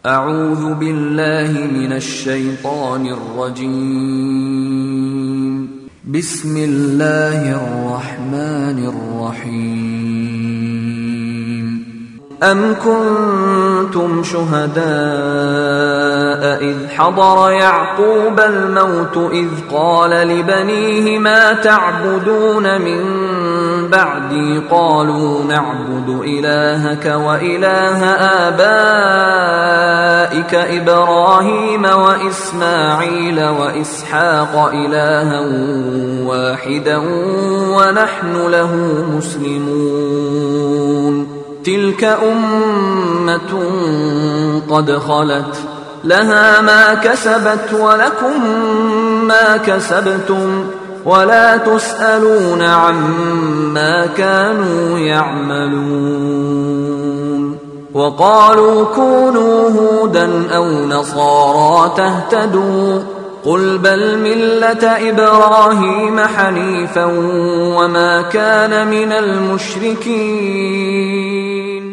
أعوذ بالله من الشيطان الرجيم بسم الله الرحمن الرحيم أم كنتم شهداء إذ حضر يعقوب الموت إذ قال لبنيه ما تعبدون من بعدي قالوا نعبد إلهك وإله آبائك إبراهيم وإسماعيل وإسحاق إلها واحدا ونحن له مسلمون تلك أمة قد خلت لها ما كسبت ولكم ما كسبتم ولا تسألون عما كانوا يعملون وقالوا كونوا هودا أو نصارى تهتدوا قل بل ملة إبراهيم حنيفا وما كان من المشركين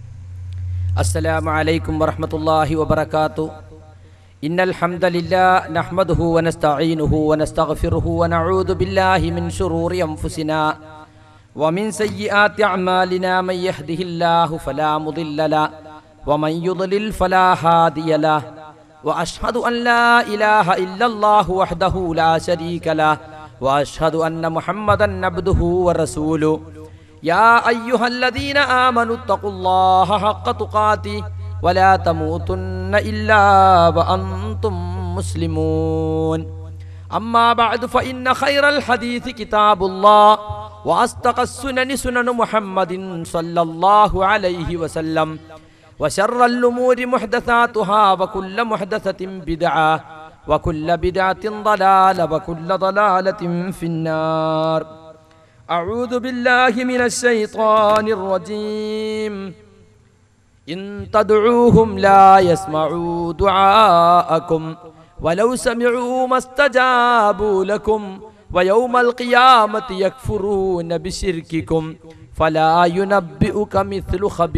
السلام عليكم ورحمة الله وبركاته إن الحمد لله نحمده ونستعينه ونستغفره ونعوذ بالله من شرور أنفسنا ومن سيئات أعمالنا من يهده الله فلا مضل له ومن يضلل فلا هادي له وأشهد أن لا إله إلا الله وحده لا شريك له وأشهد أن محمدا عبده ورسوله يا أيها الذين آمنوا اتقوا الله حق تقاته ولا تموتن إلا وأنتم مسلمون أما بعد فإن خير الحديث كتاب الله وأصدق السنن سنن محمد صلى الله عليه وسلم وشر الأمور محدثاتها وكل محدثة بدعة وكل بدعة ضلالة وكل ضلالة في النار أعوذ بالله من الشيطان الرجيم إن تدعوهم لا يسمعوا دعاءكم ولو سمعوا ما استجابوا لكم ويوم القيامة يكفرون بشرككم فلا ينبئك مثل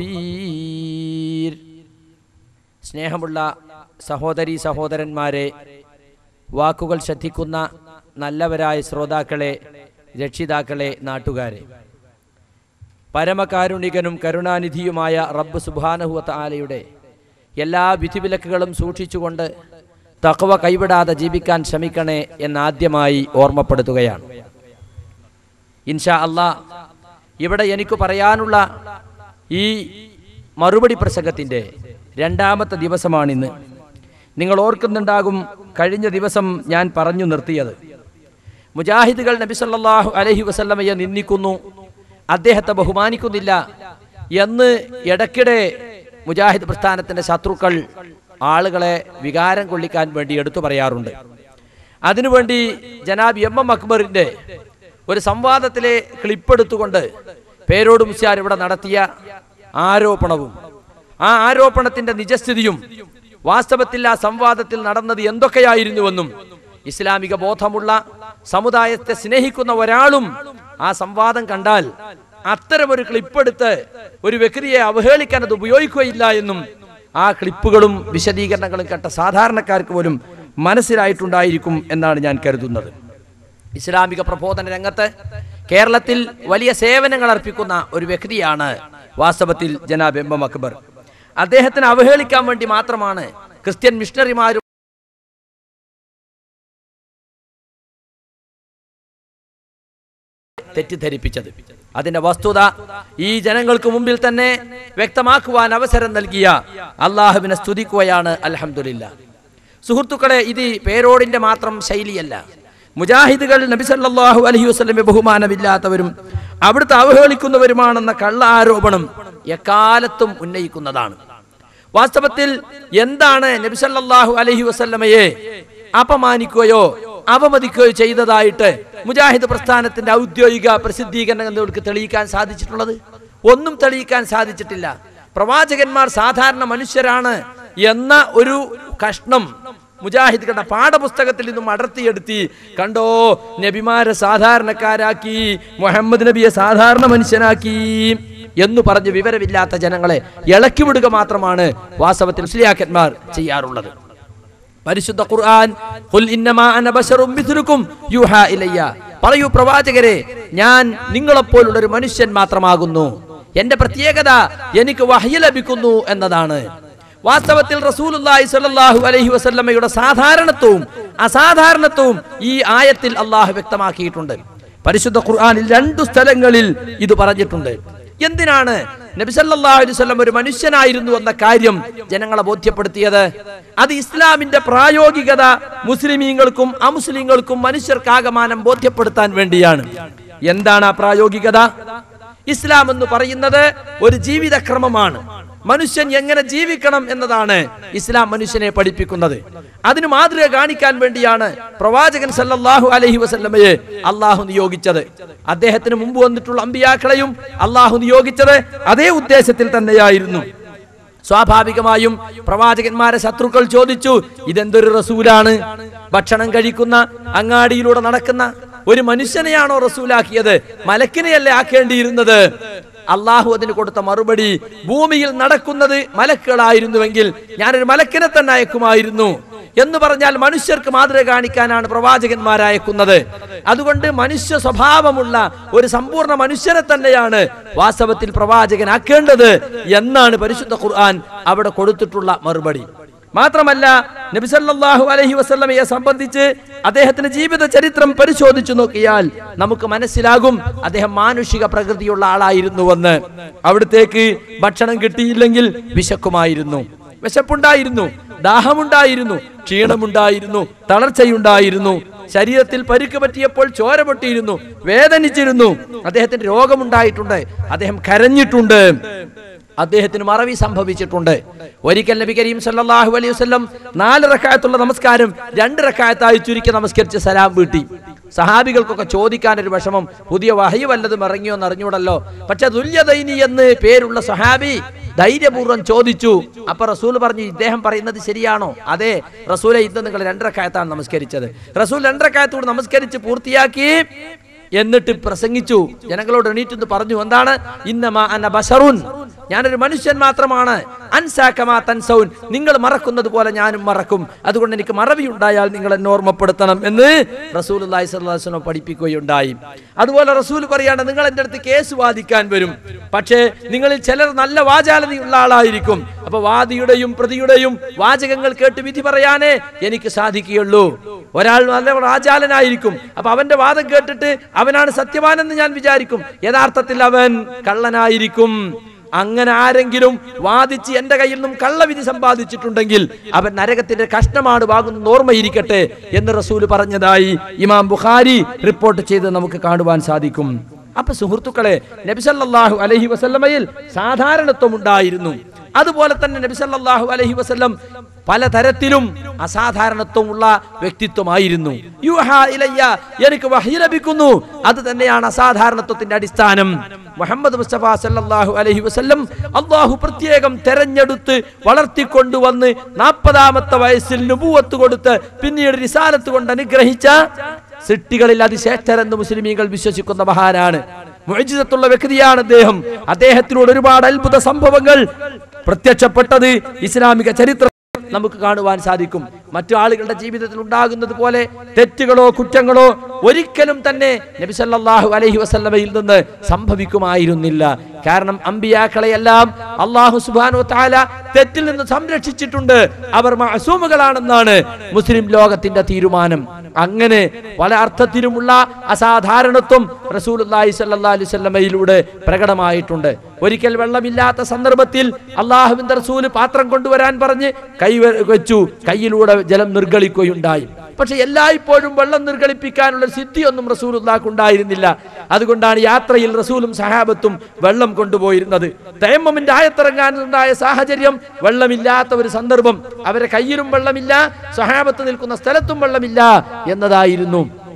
خبير സ്നേഹമുള്ള സഹോദരി സഹോദരന്മാരെ വാക്കുകൾ ശ്രദ്ധിക്കുന്ന നല്ലവരായ ശ്രോതാക്കളെ രക്ഷിതാക്കളെ നാട്ടുകാരെ പരമകാരുണികനും കരുണാനിധിയുമായ റബ്ബ് സുബാനഹുവത്ത ആലയുടെ എല്ലാ വിധിവിലക്കുകളും സൂക്ഷിച്ചുകൊണ്ട് തക്കവ കൈവിടാതെ ജീവിക്കാൻ ശ്രമിക്കണേ എന്നാദ്യമായി ഓർമ്മപ്പെടുത്തുകയാണ് ഇൻഷാ അള്ളാ ഇവിടെ എനിക്ക് പറയാനുള്ള ഈ മറുപടി പ്രസംഗത്തിൻ്റെ രണ്ടാമത്തെ ദിവസമാണിന്ന് നിങ്ങൾ ഓർക്കുന്നുണ്ടാകും കഴിഞ്ഞ ദിവസം ഞാൻ പറഞ്ഞു നിർത്തിയത് മുജാഹിദുകൾ നബിസല്ലാഹു അലഹി വസല്ലമയെ നിന്ദിക്കുന്നു അദ്ദേഹത്തെ ബഹുമാനിക്കുന്നില്ല എന്ന് ഇടയ്ക്കിടെ മുജാഹിദ് പ്രസ്ഥാനത്തിന്റെ ശത്രുക്കൾ ആളുകളെ വികാരം കൊള്ളിക്കാൻ വേണ്ടി എടുത്തു പറയാറുണ്ട് അതിനുവേണ്ടി ജനാബ് എം എം അക്ബറിന്റെ ഒരു സംവാദത്തിലെ ക്ലിപ്പെടുത്തുകൊണ്ട് പേരോട് മുസ്യാർ ഇവിടെ നടത്തിയ ആരോപണവും ആ ആരോപണത്തിന്റെ നിജസ്ഥിതിയും വാസ്തവത്തിൽ ആ സംവാദത്തിൽ നടന്നത് എന്തൊക്കെയായിരുന്നുവെന്നും ഇസ്ലാമിക ബോധമുള്ള സമുദായത്തെ സ്നേഹിക്കുന്ന ഒരാളും ആ സംവാദം കണ്ടാൽ അത്തരമൊരു ക്ലിപ്പെടുത്ത് ഒരു വ്യക്തിയെ അവഹേളിക്കാൻ അത് ഉപയോഗിക്കുകയില്ല എന്നും ആ ക്ലിപ്പുകളും വിശദീകരണങ്ങളും കേട്ട സാധാരണക്കാർക്ക് പോലും മനസ്സിലായിട്ടുണ്ടായിരിക്കും എന്നാണ് ഞാൻ കരുതുന്നത് ഇസ്ലാമിക പ്രബോധന രംഗത്ത് കേരളത്തിൽ വലിയ സേവനങ്ങൾ അർപ്പിക്കുന്ന ഒരു വ്യക്തിയാണ് വാസ്തവത്തിൽ ജനാബ് എം എം അക്ബർ അദ്ദേഹത്തിന് അവഹേളിക്കാൻ വേണ്ടി മാത്രമാണ് ക്രിസ്ത്യൻ മിഷണറിമാരും തെറ്റിദ്ധരിപ്പിച്ചത് അതിന്റെ വസ്തുത ഈ ജനങ്ങൾക്ക് മുമ്പിൽ തന്നെ വ്യക്തമാക്കുവാൻ അവസരം നൽകിയ അള്ളാഹുവിനെ സ്തുതിക്കുകയാണ് അലഹമില്ല സുഹൃത്തുക്കളെ ഇത് പേരോടിന്റെ മാത്രം ശൈലിയല്ല മുജാഹിദുകൾ നബിസല്ലാഹു അലഹി വസ്ലമെ ബഹുമാനമില്ലാത്തവരും അവിടുത്തെ അവഹേളിക്കുന്നവരുമാണെന്ന കള്ള ആരോപണം എക്കാലത്തും ഉന്നയിക്കുന്നതാണ് വാസ്തവത്തിൽ എന്താണ് നബിസല്ലാഹു അലഹി വസല്ലമയെ അപമാനിക്കുകയോ അവമതിക്കുകയോ ചെയ്തതായിട്ട് മുജാഹിദ് പ്രസ്ഥാനത്തിന്റെ ഔദ്യോഗിക പ്രസിദ്ധീകരണങ്ങൾക്ക് തെളിയിക്കാൻ സാധിച്ചിട്ടുള്ളത് ഒന്നും തെളിയിക്കാൻ സാധിച്ചിട്ടില്ല പ്രവാചകന്മാർ സാധാരണ മനുഷ്യരാണ് എന്ന ഒരു കഷ്ണം മുജാഹിദുകളുടെ പാഠപുസ്തകത്തിൽ നിന്നും അടർത്തിയെടുത്തി കണ്ടോ നബിമാരെ സാധാരണക്കാരാക്കി മുഹമ്മദ് നബിയെ സാധാരണ മനുഷ്യനാക്കി എന്ന് പറഞ്ഞ് വിവരമില്ലാത്ത ജനങ്ങളെ ഇളക്കി വിടുക മാത്രമാണ് വാസ്തവത്തിൽ മുസ്ലിയാക്കന്മാർ ചെയ്യാറുള്ളത് പരിശുദ്ധ ഖുർആൻ ഖുൽ ഇന്നമാ അന ബശറും മിഥ്ലുക്കും യൂഹാ ഇലയ്യ പറയൂ പ്രവാചകരെ ഞാൻ നിങ്ങളെപ്പോലുള്ള ഒരു മനുഷ്യൻ മാത്രമാകുന്നു എന്റെ പ്രത്യേകത എനിക്ക് വഹ്യ ലഭിക്കുന്നു എന്നതാണ് വാസ്തവത്തിൽ റസൂലുള്ളാഹി സ്വല്ലല്ലാഹു അലൈഹി വസല്ലമയുടെ സാധാരണത്വവും അസാധാരണത്വവും ഈ ആയത്തിൽ അള്ളാഹു വ്യക്തമാക്കിയിട്ടുണ്ട് പരിശുദ്ധ ഖുർആനിൽ രണ്ടു സ്ഥലങ്ങളിൽ ഇത് പറഞ്ഞിട്ടുണ്ട് എന്തിനാണ് നബി സല്ലല്ലാഹു അലൈഹി വസല്ലം ഒരു മനുഷ്യനായിരുന്നു എന്ന കാര്യം ജനങ്ങളെ ബോധ്യപ്പെടുത്തിയത് അത് ഇസ്ലാമിന്റെ പ്രായോഗികത മുസ്ലിമീങ്ങൾക്കും അമുസ്ലിങ്ങൾക്കും മനുഷ്യർക്കാകമാനം ബോധ്യപ്പെടുത്താൻ വേണ്ടിയാണ് എന്താണ് ആ പ്രായോഗികത ഇസ്ലാം എന്ന് പറയുന്നത് ഒരു ജീവിതക്രമമാണ് മനുഷ്യൻ എങ്ങനെ ജീവിക്കണം എന്നതാണ് ഇസ്ലാം മനുഷ്യനെ പഠിപ്പിക്കുന്നത് അതിന് മാതൃക കാണിക്കാൻ വേണ്ടിയാണ് പ്രവാചകൻ സല്ലല്ലാഹു അലൈഹി വസല്ലമയെ അള്ളാഹു നിയോഗിച്ചത് അദ്ദേഹത്തിന് മുമ്പ് വന്നിട്ടുള്ള അമ്പിയാക്കളെയും അള്ളാഹു നിയോഗിച്ചത് അതേ ഉദ്ദേശത്തിൽ തന്നെയായിരുന്നു സ്വാഭാവികമായും പ്രവാചകന്മാരെ ശത്രുക്കൾ ചോദിച്ചു ഇതെന്തൊരു റസൂലാണ് ഭക്ഷണം കഴിക്കുന്ന അങ്ങാടിയിലൂടെ നടക്കുന്ന ഒരു മനുഷ്യനെയാണോ റസൂലാക്കിയത് മലക്കിനെയല്ലേ ആക്കേണ്ടിയിരുന്നത് അള്ളാഹു അതിന് കൊടുത്ത മറുപടി ഭൂമിയിൽ നടക്കുന്നത് മലക്കുകളായിരുന്നുവെങ്കിൽ ഞാനൊരു മലക്കിനെ തന്നെ അയക്കുമായിരുന്നു എന്ന് പറഞ്ഞാൽ മനുഷ്യർക്ക് മാതൃക കാണിക്കാനാണ് പ്രവാചകന്മാരെ അയക്കുന്നത് അതുകൊണ്ട് മനുഷ്യ സ്വഭാവമുള്ള ഒരു സമ്പൂർണ്ണ മനുഷ്യനെ തന്നെയാണ് വാസ്തവത്തിൽ പ്രവാചകനാക്കേണ്ടത് എന്നാണ് പരിശുദ്ധ ഖുർആൻ അവിടെ കൊടുത്തിട്ടുള്ള മറുപടി മാത്രമല്ല നബിസല്ലാഹു അലഹി വസ്ലമയെ സംബന്ധിച്ച് അദ്ദേഹത്തിന്റെ ജീവിത ചരിത്രം പരിശോധിച്ചു നോക്കിയാൽ നമുക്ക് മനസ്സിലാകും അദ്ദേഹം മാനുഷിക പ്രകൃതിയുള്ള ആളായിരുന്നുവെന്ന് അവിടത്തേക്ക് ഭക്ഷണം കിട്ടിയില്ലെങ്കിൽ വിശക്കുമായിരുന്നു വിശപ്പുണ്ടായിരുന്നു ദാഹമുണ്ടായിരുന്നു ക്ഷീണമുണ്ടായിരുന്നു തളർച്ചയുണ്ടായിരുന്നു ശരീരത്തിൽ പരിക്ക് പറ്റിയപ്പോൾ ചോര പൊട്ടിയിരുന്നു വേദനിച്ചിരുന്നു അദ്ദേഹത്തിന് രോഗമുണ്ടായിട്ടുണ്ട് അദ്ദേഹം കരഞ്ഞിട്ടുണ്ട് അദ്ദേഹത്തിന് മറവി സംഭവിച്ചിട്ടുണ്ട് ഒരിക്കൽ നബി കരീം സല്ലല്ലാഹു അലൈഹി വസല്ലം നാല് റക്കായത്തുള്ള നമസ്കാരം രണ്ട് റക്കായത്തായി ചുരുക്കി നമസ്കരിച്ച് സലാം വീട്ടി സഹാബികൾക്കൊക്കെ ചോദിക്കാൻ ഒരു വിഷമം പുതിയ വഹി വല്ലതും ഇറങ്ങിയോ എന്ന് അറിഞ്ഞൂടല്ലോ പക്ഷെ തുല്യദൈനി എന്ന് പേരുള്ള സഹാബി ധൈര്യപൂർവ്വം ചോദിച്ചു അപ്പൊ റസൂൽ പറഞ്ഞു ഇദ്ദേഹം പറയുന്നത് ശരിയാണോ അതെ റസൂലെ ഇന്ന് നിങ്ങൾ രണ്ടരക്കായത്താണ് നമസ്കരിച്ചത് റസൂൽ രണ്ടരക്കായത്തോട് നമസ്കരിച്ച് പൂർത്തിയാക്കി എന്നിട്ട് പ്രസംഗിച്ചു ജനങ്ങളോട് എണീറ്റെന്ന് പറഞ്ഞു എന്താണ് ഇന്നമാ അന ബഷറുൻ ഞാനൊരു മനുഷ്യൻ മാത്രമാണ് അൻസാക്കമാ തൻസൗൻ നിങ്ങൾ മറക്കുന്നത് പോലെ ഞാനും മറക്കും അതുകൊണ്ട് എനിക്ക് മറവി ഉണ്ടായാൽ നിങ്ങൾ എന്നെ ഓർമ്മപ്പെടുത്തണം എന്ന് റസൂൽ അള്ളാഹി പഠിപ്പിക്കുകയുണ്ടായി അതുപോലെ റസൂൽ പറയാണ് നിങ്ങൾ എൻ്റെ അടുത്ത് കേസ് വാദിക്കാൻ വരും പക്ഷേ നിങ്ങളിൽ ചിലർ നല്ല വാചാലതയുള്ള ആളായിരിക്കും അപ്പൊ വാദിയുടെയും പ്രതിയുടെയും വാചകങ്ങൾ കേട്ട് വിധി പറയാനേ എനിക്ക് സാധിക്കുകയുള്ളൂ ഒരാൾ നല്ല വാചാലനായിരിക്കും അപ്പൊ അവന്റെ വാദം കേട്ടിട്ട് അവനാണ് സത്യവാനെന്ന് ഞാൻ വിചാരിക്കും യഥാർത്ഥത്തിൽ അവൻ കള്ളനായിരിക്കും അങ്ങനെ ആരെങ്കിലും വാദിച്ച് എന്റെ കയ്യിൽ നിന്നും കള്ളവിധി സമ്പാദിച്ചിട്ടുണ്ടെങ്കിൽ അവൻ നരകത്തിന്റെ കഷ്ണമാണ് വാങ്ങുന്ന ഓർമ്മയിരിക്കട്ടെ എന്ന് റസൂല് പറഞ്ഞതായി ഇമാം ബുഖാരി റിപ്പോർട്ട് ചെയ്ത് നമുക്ക് കാണുവാൻ സാധിക്കും അപ്പൊ സുഹൃത്തുക്കളെ നബിസല്ലാഹു അലഹി വസല്ലമയിൽ സാധാരണത്വം ഉണ്ടായിരുന്നു അതുപോലെ തന്നെ നബിസല്ലാഹു അലഹി വസല്ലം പലതരത്തിലും അസാധാരണത്വമുള്ള വ്യക്തിത്വമായിരുന്നു യൂഹാ ഇലയ്യ എനിക്ക് വഹി ലഭിക്കുന്നു അത് തന്നെയാണ് അസാധാരണത്വത്തിന്റെ അടിസ്ഥാനം മുഹമ്മദ് മുസ്തഫ സല്ലല്ലാഹു അലൈഹി വസല്ലം അള്ളാഹു പ്രത്യേകം തെരഞ്ഞെടുത്ത് വളർത്തിക്കൊണ്ടുവന്ന് നാൽപ്പതാമത്തെ വയസ്സിൽ നുപൂവത്ത് കൊടുത്ത് പിന്നീട് റിസാലത്ത് കൊണ്ട് അനുഗ്രഹിച്ച സിട്ടികളിൽ അതിശ്രേഷ്ഠരെന്ന് മുസ്ലിമീങ്ങൾ വിശ്വസിക്കുന്ന മഹാനാണ് മുഅ്ജിസത്തുള്ള വ്യക്തിയാണ് അദ്ദേഹം അദ്ദേഹത്തിലൂടെ ഒരുപാട് അത്ഭുത സംഭവങ്ങൾ പ്രത്യക്ഷപ്പെട്ടത് ഇസ്ലാമിക ചരിത്ര നമുക്ക് കാണുവാൻ സാധിക്കും മറ്റു ആളുകളുടെ ജീവിതത്തിൽ ഉണ്ടാകുന്നത് പോലെ തെറ്റുകളോ കുറ്റങ്ങളോ ഒരിക്കലും തന്നെ നബി സല്ലല്ലാഹു അലൈഹി വസല്ലമയിൽ നിന്ന് സംഭവിക്കുമായിരുന്നില്ല കാരണം അമ്പിയാക്കളെയെല്ലാം അള്ളാഹു സുബാനു താല തെറ്റിൽ നിന്ന് സംരക്ഷിച്ചിട്ടുണ്ട് അവർ മഅസൂമുകളാണെന്നാണ് മുസ്ലിം ലോകത്തിന്റെ തീരുമാനം അങ്ങനെ പല അർത്ഥത്തിലുമുള്ള അസാധാരണത്വം റസൂലുള്ളാഹി സ്വല്ലല്ലാഹു അലൈഹി വസല്ലമയിലൂടെ പ്രകടമായിട്ടുണ്ട് ഒരിക്കൽ വെള്ളമില്ലാത്ത സന്ദർഭത്തിൽ അള്ളാഹുവിന്റെ റസൂല് പാത്രം കൊണ്ടുവരാൻ പറഞ്ഞ് കൈ വെ- വെച്ചു കയ്യിലൂടെ ജലം നിർഗളിക്കുകയുണ്ടായി പക്ഷെ എല്ലായ്പ്പോഴും വെള്ളം നിർഗളിപ്പിക്കാനുള്ള സിദ്ധിയൊന്നും റസൂലുള്ളാഹ്ക്ക് ഉണ്ടായിരുന്നില്ല അതുകൊണ്ടാണ് യാത്രയിൽ റസൂലും സഹാബത്തും വെള്ളം കൊണ്ടുപോയിരുന്നത് തയമ്മമിന്റെ ആയത്തിറങ്ങാനുണ്ടായ സാഹചര്യം വെള്ളമില്ലാത്ത ഒരു സന്ദർഭം അവരെ കയ്യിലും വെള്ളമില്ല സഹാബത്ത് നിൽക്കുന്ന സ്ഥലത്തും വെള്ളമില്ല എന്നതായിരുന്നു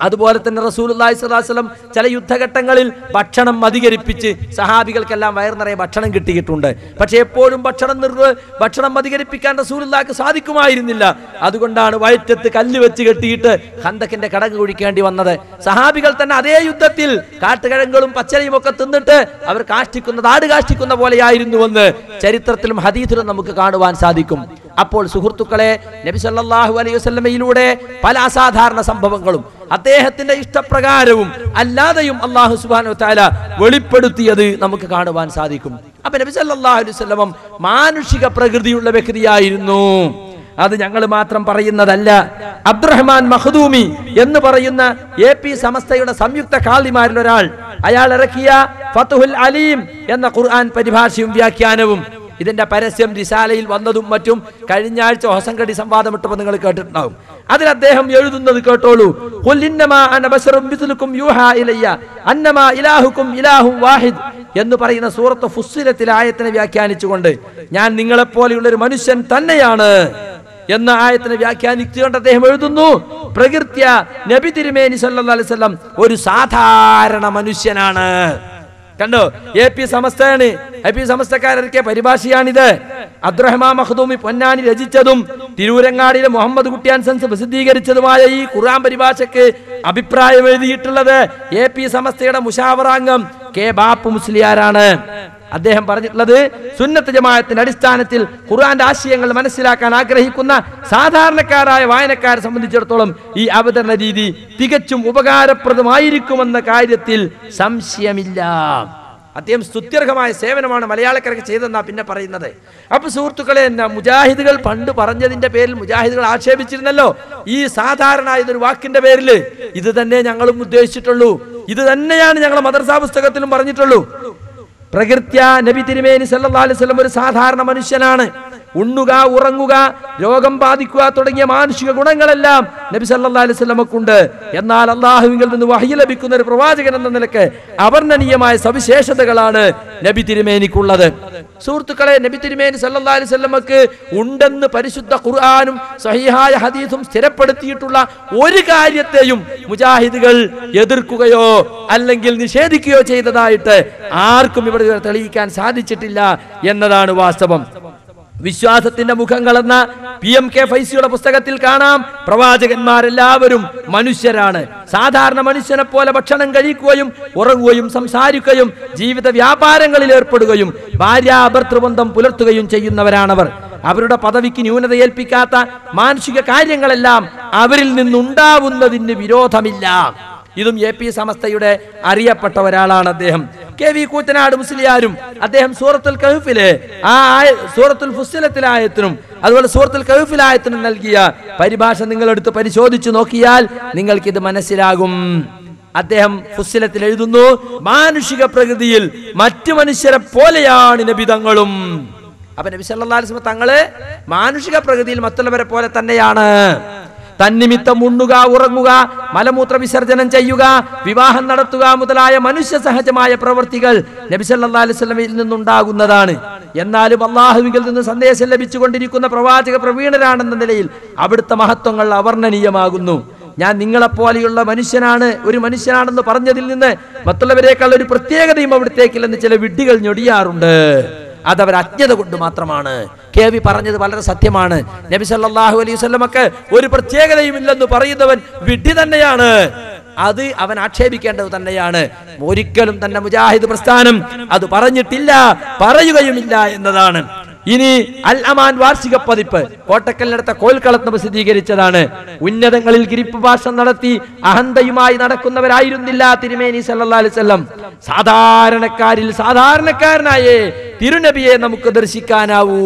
അതുപോലെ തന്നെ റസൂലുള്ളാഹി സ്വല്ലല്ലാഹു അലൈഹി വസല്ലം ചില യുദ്ധഘട്ടങ്ങളിൽ ഭക്ഷണം അധികരിപ്പിച്ച് സഹാബികൾക്കെല്ലാം വയർ നിറയെ ഭക്ഷണം കിട്ടിയിട്ടുണ്ട് പക്ഷേ എപ്പോഴും ഭക്ഷണം നിർവ ഭക്ഷണം അധികരിപ്പിക്കാൻ റസൂലുള്ളാഹിക്ക് സാധിക്കുമായിരുന്നില്ല അതുകൊണ്ടാണ് വയറ്റത്ത് കല്ല് വെച്ച് കെട്ടിയിട്ട് ഹന്തക്കിന്റെ കടക് കുഴിക്കേണ്ടി വന്നത് സഹാബികൾ തന്നെ അതേ യുദ്ധത്തിൽ കാട്ടുകിഴങ്ങളും പച്ചരയും ഒക്കെ തിന്നിട്ട് അവർ കാഷ്ടിക്കുന്നത് ആട് കാഷ്ടിക്കുന്ന പോലെയായിരുന്നുവെന്ന് ചരിത്രത്തിലും ഹദീസിലും നമുക്ക് കാണുവാൻ സാധിക്കും അപ്പോൾ സുഹൃത്തുക്കളെ നബി സല്ലല്ലാഹു അലൈഹി വസല്ലമയിലൂടെ പല അസാധാരണ സംഭവങ്ങളും അദ്ദേഹത്തിന്റെ ഇഷ്ടപ്രകാരവും അല്ലാതെയും അള്ളാഹു സുബ്ഹാനഹു വതആല വെളിപ്പെടുത്തിയത് നമുക്ക് കാണുവാൻ സാധിക്കും അപ്പൊ നബി സല്ലല്ലാഹു അലൈഹി വസല്ലം മാനുഷിക പ്രകൃതിയുള്ള വ്യക്തിയായിരുന്നു അത് ഞങ്ങൾ മാത്രം പറയുന്നതല്ല അബ്ദുറഹ്മാൻ മഖദൂമി എന്ന് പറയുന്ന എ പി സമസ്തയുടെ സംയുക്ത കാളിമാരിൽ ഒരാൾ അയാൾ ഇറക്കിയ ഫത്തുഹുൽ അലീം എന്ന ഖുർആൻ പരിഭാഷയും വ്യാഖ്യാനവും ഇതിന്റെ പരസ്യം റിസാലയിൽ വന്നതും മറ്റും കഴിഞ്ഞ ആഴ്ച ഹൊസങ്കടി സംവാദം ഇട്ടപ്പോൾ നിങ്ങൾ കേട്ടിട്ടുണ്ടാവും അതിൽ അദ്ദേഹം എഴുതുന്നത് കേട്ടോളൂ "ഖുൽ ഇന്നമാ അന ബശറും മിസ്ലുക്കും യൂഹാ ഇലയ്യ അന്നമാ ഇലാഹുക്കും ഇലാഹും വാഹിദ് എന്ന് പറയുന്ന സൂറത്ത് ഫുസ്സിലത്തിലെ ആയത്തിനെ വ്യാഖ്യാനിച്ചുകൊണ്ട് ഞാൻ നിങ്ങളെപ്പോലെയുള്ള ഒരു മനുഷ്യൻ തന്നെയാണ് എന്ന ആയത്തിനെ വ്യാഖ്യാനിച്ചുകൊണ്ട് അദ്ദേഹം എഴുതുന്നു പ്രകൃത്യ നബി തിരുമേനി സല്ലല്ലാഹു അലൈഹി വസല്ലം ഒരു സാധാരണ മനുഷ്യനാണ് കണ്ടോ എ പി സമസ്തയാണ് എ പി സമസ്തക്കാരൊക്കെ പരിഭാഷയാണിത് അബ്ദുറഹ്മാൻ മഖ്ദൂമി പൊന്നാനി രചിച്ചതും തിരൂരങ്ങാടിയിലെ മുഹമ്മദ് കുട്ടിയാൻ സൻസ് പ്രസിദ്ധീകരിച്ചതുമായ ഈ ഖുർആൻ പരിഭാഷയ്ക്ക് അഭിപ്രായം എഴുതിയിട്ടുള്ളത് എ പി സമസ്തയുടെ മുഷാവറാംഗം കെ ബാപ്പു മുസ്ലിയാരാണ് അദ്ദേഹം പറഞ്ഞിട്ടുള്ളത് സുന്നത്ത് ജമാഅത്തിന്റെ അടിസ്ഥാനത്തിൽ ഖുർആന്റെ ആശയങ്ങൾ മനസ്സിലാക്കാൻ ആഗ്രഹിക്കുന്ന സാധാരണക്കാരായ വായനക്കാരെ സംബന്ധിച്ചിടത്തോളം ഈ അവതരണ രീതി തികച്ചും ഉപകാരപ്രദമായിരിക്കുമെന്ന കാര്യത്തിൽ സംശയമില്ല അദ്ദേഹം സ്തുത്യർഹമായ സേവനമാണ് മലയാളക്കരക്ക് ചെയ്തെന്നാ പിന്നെ പറയുന്നത് അപ്പൊ സുഹൃത്തുക്കളെ എന്നാ മുജാഹിദുകൾ പണ്ട് പറഞ്ഞതിന്റെ പേരിൽ മുജാഹിദുകൾ ആക്ഷേപിച്ചിരുന്നല്ലോ ഈ സാധാരണ എന്നൊരു വാക്കിന്റെ പേരിൽ ഇത് തന്നെ ഞങ്ങളും ഉദ്ദേശിച്ചിട്ടുള്ളൂ ഇത് തന്നെയാണ് ഞങ്ങൾ മദർസാ പുസ്തകത്തിലും പറഞ്ഞിട്ടുള്ളൂ പ്രകൃത്യ നബി തിരുമേനി സല്ലല്ലാഹു അലൈഹി വസല്ലം ഒരു സാധാരണ മനുഷ്യനാണ് ഉണ്ണുക ഉറങ്ങുക രോഗം ബാധിക്കുക തുടങ്ങിയ മാനുഷിക ഗുണങ്ങളെല്ലാം നബി സല്ലല്ലാഹു അലൈഹി വസല്ലമക്കുണ്ട് എന്നാൽ അള്ളാഹുവിൽ നിന്ന് വഹി ലഭിക്കുന്ന ഒരു പ്രവാചകൻ എന്ന നിലക്ക് അവർണ്ണനീയമായ സവിശേഷതകളാണ് നബി തിരുമേനിക്കുള്ളത് സുഹൃത്തുക്കളെ നബി തിരുമേനി സല്ലല്ലാഹു അലൈഹി വസല്ലമക്ക് ഉണ്ടെന്ന് പരിശുദ്ധ ഖുർആനും സഹിഹായ ഹദീസും സ്ഥിരപ്പെടുത്തിയിട്ടുള്ള ഒരു കാര്യത്തെയും മുജാഹിദുകൾ എതിർക്കുകയോ അല്ലെങ്കിൽ നിഷേധിക്കുകയോ ചെയ്തതായിട്ട് ആർക്കും ഇവിടെ ഇതുവരെ തെളിയിക്കാൻ സാധിച്ചിട്ടില്ല എന്നതാണ് വാസ്തവം വിശ്വാസത്തിന്റെ മുഖങ്ങളെന്ന പി എം കെ ഫൈസിയുടെ പുസ്തകത്തിൽ കാണാം പ്രവാചകന്മാരെല്ലാവരും മനുഷ്യരാണ് സാധാരണ മനുഷ്യനെ പോലെ ഭക്ഷണം കഴിക്കുകയും ഉറങ്ങുകയും സംസാരിക്കുകയും ജീവിത വ്യാപാരങ്ങളിൽ ഏർപ്പെടുകയും ഭാര്യാഭർത്തൃബന്ധം പുലർത്തുകയും ചെയ്യുന്നവരാണവർ അവരുടെ പദവിക്ക് ന്യൂനത ഏൽപ്പിക്കാത്ത മാനുഷിക കാര്യങ്ങളെല്ലാം അവരിൽ നിന്നുണ്ടാവുന്നതിന് വിരോധമില്ല ഇതും എ പി സമസ്തയുടെ അറിയപ്പെട്ട ഒരാളാണ് അദ്ദേഹം കെ വി കൂറ്റനാട് മുസ്ലിയാരും അദ്ദേഹം സൂറത്തുൽ കഹഫിലെ ആ ആയ- സൂറത്തുൽ ഫുസ്സിലത്തിലായത്തിനും അതുപോലെ സൂറത്തുൽ കഹഫിലായത്തിനും നൽകിയ പരിഭാഷ നിങ്ങൾ എടുത്ത് പരിശോധിച്ചു നോക്കിയാൽ നിങ്ങൾക്കിത് മനസ്സിലാകും അദ്ദേഹം ഫുസ്സിലത്തിൽ എഴുതുന്നു മാനുഷിക പ്രകൃതിയിൽ മറ്റു മനുഷ്യരെ പോലെയാണ് നബിതങ്ങളും അപ്പൊ നബി സല്ലല്ലാഹു അലൈഹി വസല്ലം തങ്ങള് മാനുഷിക പ്രകൃതിയിൽ മറ്റുള്ളവരെ പോലെ തന്നെയാണ് തന്നിമിത്തം ഉണ്ണുക ഉറങ്ങുക മലമൂത്ര വിസർജനം ചെയ്യുക വിവാഹം നടത്തുക മുതലായ മനുഷ്യ സഹജമായ പ്രവൃത്തികൾ നബി സല്ലല്ലാഹു അലൈഹി വസല്ലമയിൽ നിന്നുണ്ടാകുന്നതാണ് എന്നാലും അള്ളാഹുവിൽ നിന്ന് സന്ദേശം ലഭിച്ചുകൊണ്ടിരിക്കുന്ന പ്രവാചക പ്രവീണരാണെന്ന നിലയിൽ അവിടുത്തെ മഹത്വങ്ങൾ അവർണ്ണനീയമാകുന്നു ഞാൻ നിങ്ങളെപ്പോലെയുള്ള മനുഷ്യനാണ് ഒരു മനുഷ്യനാണെന്ന് പറഞ്ഞതിൽ നിന്ന് മറ്റുള്ളവരെക്കാൾ ഒരു പ്രത്യേകതയും അവിടത്തേക്കില്ലെന്ന് ചില വിഡ്ഢികൾ ഞൊടിയാറുണ്ട് അതവർ അജ്ഞത കൊണ്ട് മാത്രമാണ് കെ വി പറഞ്ഞത് വളരെ സത്യമാണ് നബി സല്ലല്ലാഹു അലൈഹി വസല്ലമക്ക് ഒരു പ്രത്യേകതയും ഇല്ലെന്ന് പറയുന്നവൻ വിഡ്ഢി തന്നെയാണ് അത് അവൻ ആക്ഷേപിക്കേണ്ടത് തന്നെയാണ് ഒരിക്കലും തന്നെ മുജാഹിദ് പ്രസ്ഥാനം അത് പറഞ്ഞിട്ടില്ല പറയുകയുമില്ല എന്നതാണ് ഇനി അൽ അമാൻ വാർഷിക പതിപ്പ് കോട്ടക്കലിനടുത്ത കോൽക്കളത്ത് പ്രസിദ്ധീകരിച്ചതാണ് ഉന്നതങ്ങളിൽ ഗിരിപ്രഭാഷണം നടത്തി അഹന്തയുമായി നടക്കുന്നവരായിരുന്നില്ല തിരുമേനി സല്ലല്ലാഹു അലൈഹി വസല്ലം സാധാരണക്കാരിൽ സാധാരണക്കാരനായേ തിരുനബിയെ നമുക്ക് ദർശിക്കാനാവൂ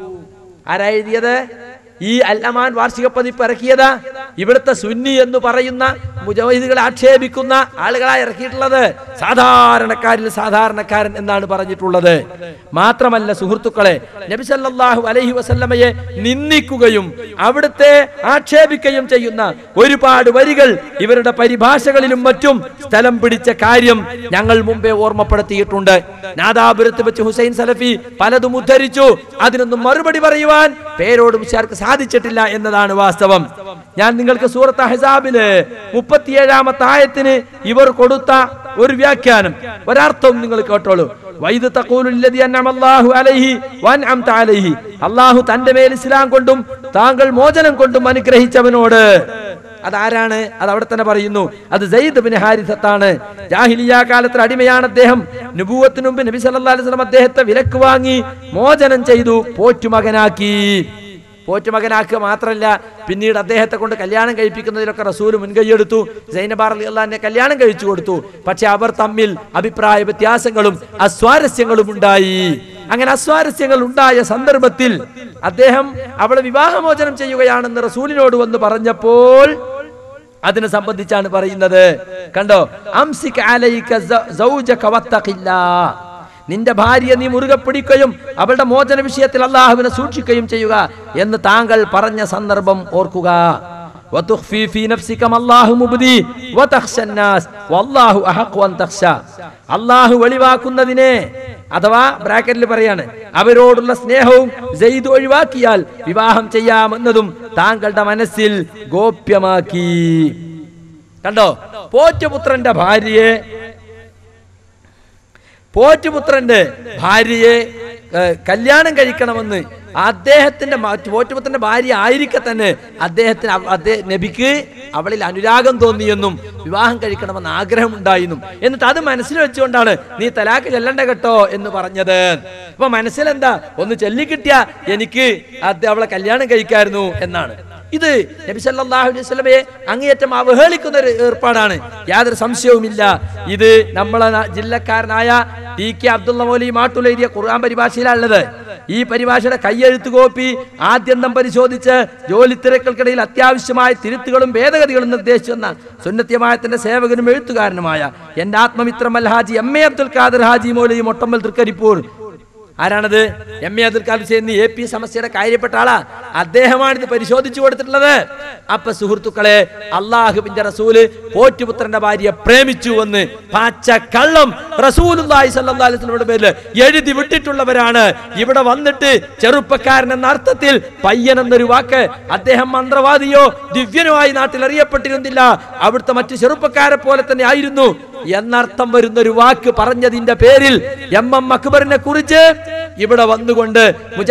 ആരാ എഴുതിയത് ഈ അൽ അമാൻ വാർഷിക പതിപ്പ് ഇറക്കിയതാ ഇവിടുത്തെ സുന്നി എന്ന് പറയുന്ന മുജാഹിദുകളെ ആക്ഷേപിക്കുന്ന ആളുകളായി ഇറക്കിയിട്ടുള്ളത് സാധാരണക്കാരിൽ സാധാരണക്കാരൻ എന്നാണ് പറഞ്ഞിട്ടുള്ളത് മാത്രമല്ല സുഹൃത്തുക്കളെ നബി സല്ലല്ലാഹു അലൈഹി വസല്ലമയെ നിന്ദിക്കുകയും അവിടുത്തെ ആക്ഷേപിക്കുകയും ചെയ്യുന്ന ഒരുപാട് വരികൾ ഇവരുടെ പരിഭാഷകളിലും മറ്റും സ്ഥലം പിടിച്ച കാര്യം ഞങ്ങൾ മുമ്പേ ഓർമ്മപ്പെടുത്തിയിട്ടുണ്ട് നാദാപുരത്ത് വെച്ച് ഹുസൈൻ സലഫി പലതും ഉദ്ധരിച്ചു അതിനൊന്നും മറുപടി പറയുവാൻ പേരോട് മുഷാർക്ക് സാധിച്ചിട്ടില്ല എന്നതാണ് വാസ്തവം ഞാൻ നിങ്ങൾ നിങ്ങൾക്ക് സൂറത്ത് അഹ്സാബില് മുപ്പത്തിയേഴാമത്തെ ആയത്തിന് ഇവർ കൊടുത്ത ഒരു വ്യാഖ്യാനം ഒരർത്ഥവും നിങ്ങൾ കേട്ടോളൂ വൈദ് തഖൂലുല്ലദി അൻഅമല്ലാഹു അലൈഹി വഅൻഅംത അലൈഹി അല്ലാഹു തന്റെ മേൽ ഇസ്ലാം കൊണ്ടും താങ്കൾ മോചനം കൊണ്ടും അനുഗ്രഹിച്ചവനോട് അതാരാണ് അത് അവിടെ തന്നെ പറയുന്നു അത് സെയ്ദ് ബിൻ ഹാരിസത്താണ് ജാഹിലിയ കാലത്തിൽ അടിമയാണ് അദ്ദേഹം നുബൂവത്തിന് മുമ്പ് നബി സല്ലല്ലാഹു അലൈഹി വസല്ലം അദ്ദേഹത്തെ വിലക്ക് വാങ്ങി മോചനം ചെയ്തു പോറ്റുമകനാക്കി പോറ്റുമകനാക്കുക മാത്രമല്ല പിന്നീട് അദ്ദേഹത്തെ കൊണ്ട് കല്യാണം കഴിപ്പിക്കുന്നതിലൊക്കെ റസൂൽ മുൻകൈയെടുത്തു സൈനബാർ അലി അള്ളഹാനെ കല്യാണം കഴിച്ചു കൊടുത്തു പക്ഷെ അവർ തമ്മിൽ അഭിപ്രായ വ്യത്യാസങ്ങളും അസ്വാരസ്യങ്ങളും ഉണ്ടായി അങ്ങനെ അസ്വാരസ്യങ്ങൾ ഉണ്ടായ സന്ദർഭത്തിൽ അദ്ദേഹം അവളെ വിവാഹമോചനം ചെയ്യുകയാണെന്ന് റസൂലിനോട് വന്ന് പറഞ്ഞപ്പോൾ അതിനെ സംബന്ധിച്ചാണ് പറയുന്നത് കണ്ടോ അംസിക് അലൈക സ- സൗജക വത്തഖില്ലാ. നിന്റെ ഭാര്യയെ നീ മുറുകെ പിടിക്കുകയും അവളുടെ മോചന വിഷയത്തിൽ അള്ളാഹുവിനെ സൂക്ഷിക്കുകയും ചെയ്യുക എന്ന് താങ്കൾ പറഞ്ഞ സന്ദർഭം ഓർക്കുക وتخفي في نفسك ما الله مبدي وتخشى الناس والله أحق أن تخشى അള്ളാഹു വെളിവാക്കുന്നതിനെ അഥവാ ബ്രാക്കറ്റിൽ പറയാണ് അവരോടുള്ള സ്നേഹവും സെയ്ദ് ഒഴിവാക്കിയാൽ വിവാഹം ചെയ്യാമെന്നതും താങ്കളുടെ മനസ്സിൽ ഗോപ്യമാക്കി കണ്ടോ പോറ്റുപുത്രന്റെ ഭാര്യയെ പോറ്റുപുത്രന്റെ ഭാര്യയെ ഏഹ്, കല്യാണം കഴിക്കണമെന്ന് അദ്ദേഹത്തിന്റെ മ- പോറ്റുപുത്രന്റെ ഭാര്യ ആയിരിക്കെ തന്നെ അദ്ദേഹത്തിന് അവ- അദ്ദേഹ നബിക്ക് അവളിൽ അനുരാഗം തോന്നിയെന്നും വിവാഹം കഴിക്കണമെന്ന് ആഗ്രഹമുണ്ടായെന്നും എന്നിട്ട് അത് മനസ്സിൽ വെച്ചുകൊണ്ടാണ് നീ തലാക്ക് ചെല്ലണ്ട കേട്ടോ എന്ന് പറഞ്ഞത് അപ്പൊ മനസ്സിലെന്താ ഒന്ന് ചൊല്ലിക്കിട്ടിയ എനിക്ക് അത് അവളെ കല്യാണം കഴിക്കായിരുന്നു എന്നാണ് ഇത് നബി സല്ലല്ലാഹു അലൈഹി വസല്ലമയെ അങ്ങേയറ്റം അവഹേളിക്കുന്ന ഒരു ഏർപ്പാടാണ് യാതൊരു സംശയവുമില്ല ഇത് നമ്മളെ നാ- ജില്ലക്കാരനായ ടി കെ അബ്ദുള്ള മൗലി മാട്ടുൽ എഴുതിയ ഖുർആൻ പരിഭാഷയിലുള്ളത് ഈ പരിഭാഷയുടെ കയ്യെഴുത്ത് കോപ്പി ആദ്യന്തം പരിശോധിച്ച് ജോലി തിരക്കുകൾക്കിടയിൽ അത്യാവശ്യമായ തിരുത്തുകളും ഭേദഗതികളും നിർദ്ദേശിച്ചെന്ന സുന്നത്യമായത്തിന്റെ സേവകനും എഴുത്തുകാരനുമായ എന്റെ ആത്മമിത്രം അൽ ഹാജി എം എ അബ്ദുൽ ഖാദർ ഹാജി മൗലി മൊട്ടമ്മൽ തൃക്കരിപ്പൂർ ആരാണത് എം എ അബ്ദുൽ ഖാദർ ചെയ്യുന്ന എ പി സമസ്യയുടെ കാര്യപ്പെട്ട ആളാ അദ്ദേഹമാണ് ഇത് പരിശോധിച്ചു കൊടുത്തിട്ടുള്ളത് അപ്പൊ സുഹൃത്തുക്കളെ അള്ളാഹുബിന്റെ റസൂല് പോറ്റുപുത്രന്റെ ഭാര്യയെ പ്രേമിച്ചു എന്ന് പാച്ച കള്ളം റസൂലുള്ളാഹി സ്വല്ലല്ലാഹു അലൈഹി വസല്ലമയുടെ പേരിൽ എഴുതി വിട്ടിട്ടുള്ളവരാണ് ഇവിടെ വന്നിട്ട് ചെറുപ്പക്കാരൻ എന്ന അർത്ഥത്തിൽ പയ്യൻ എന്നൊരു വാക്ക് അദ്ദേഹം മന്ത്രവാദിയോ ദിവ്യനോ ആയി നാട്ടിൽ അറിയപ്പെട്ടിരുന്നില്ല അവിടുത്തെ മറ്റു ചെറുപ്പക്കാരെ പോലെ തന്നെ ആയിരുന്നു എന്നർത്ഥം വരുന്ന ഒരു വാക്ക് പറഞ്ഞതിന്റെ പേരിൽ എം എം അക്ബറിനെ കുറിച്ച് ഇവിടെ വന്നുകൊണ്ട്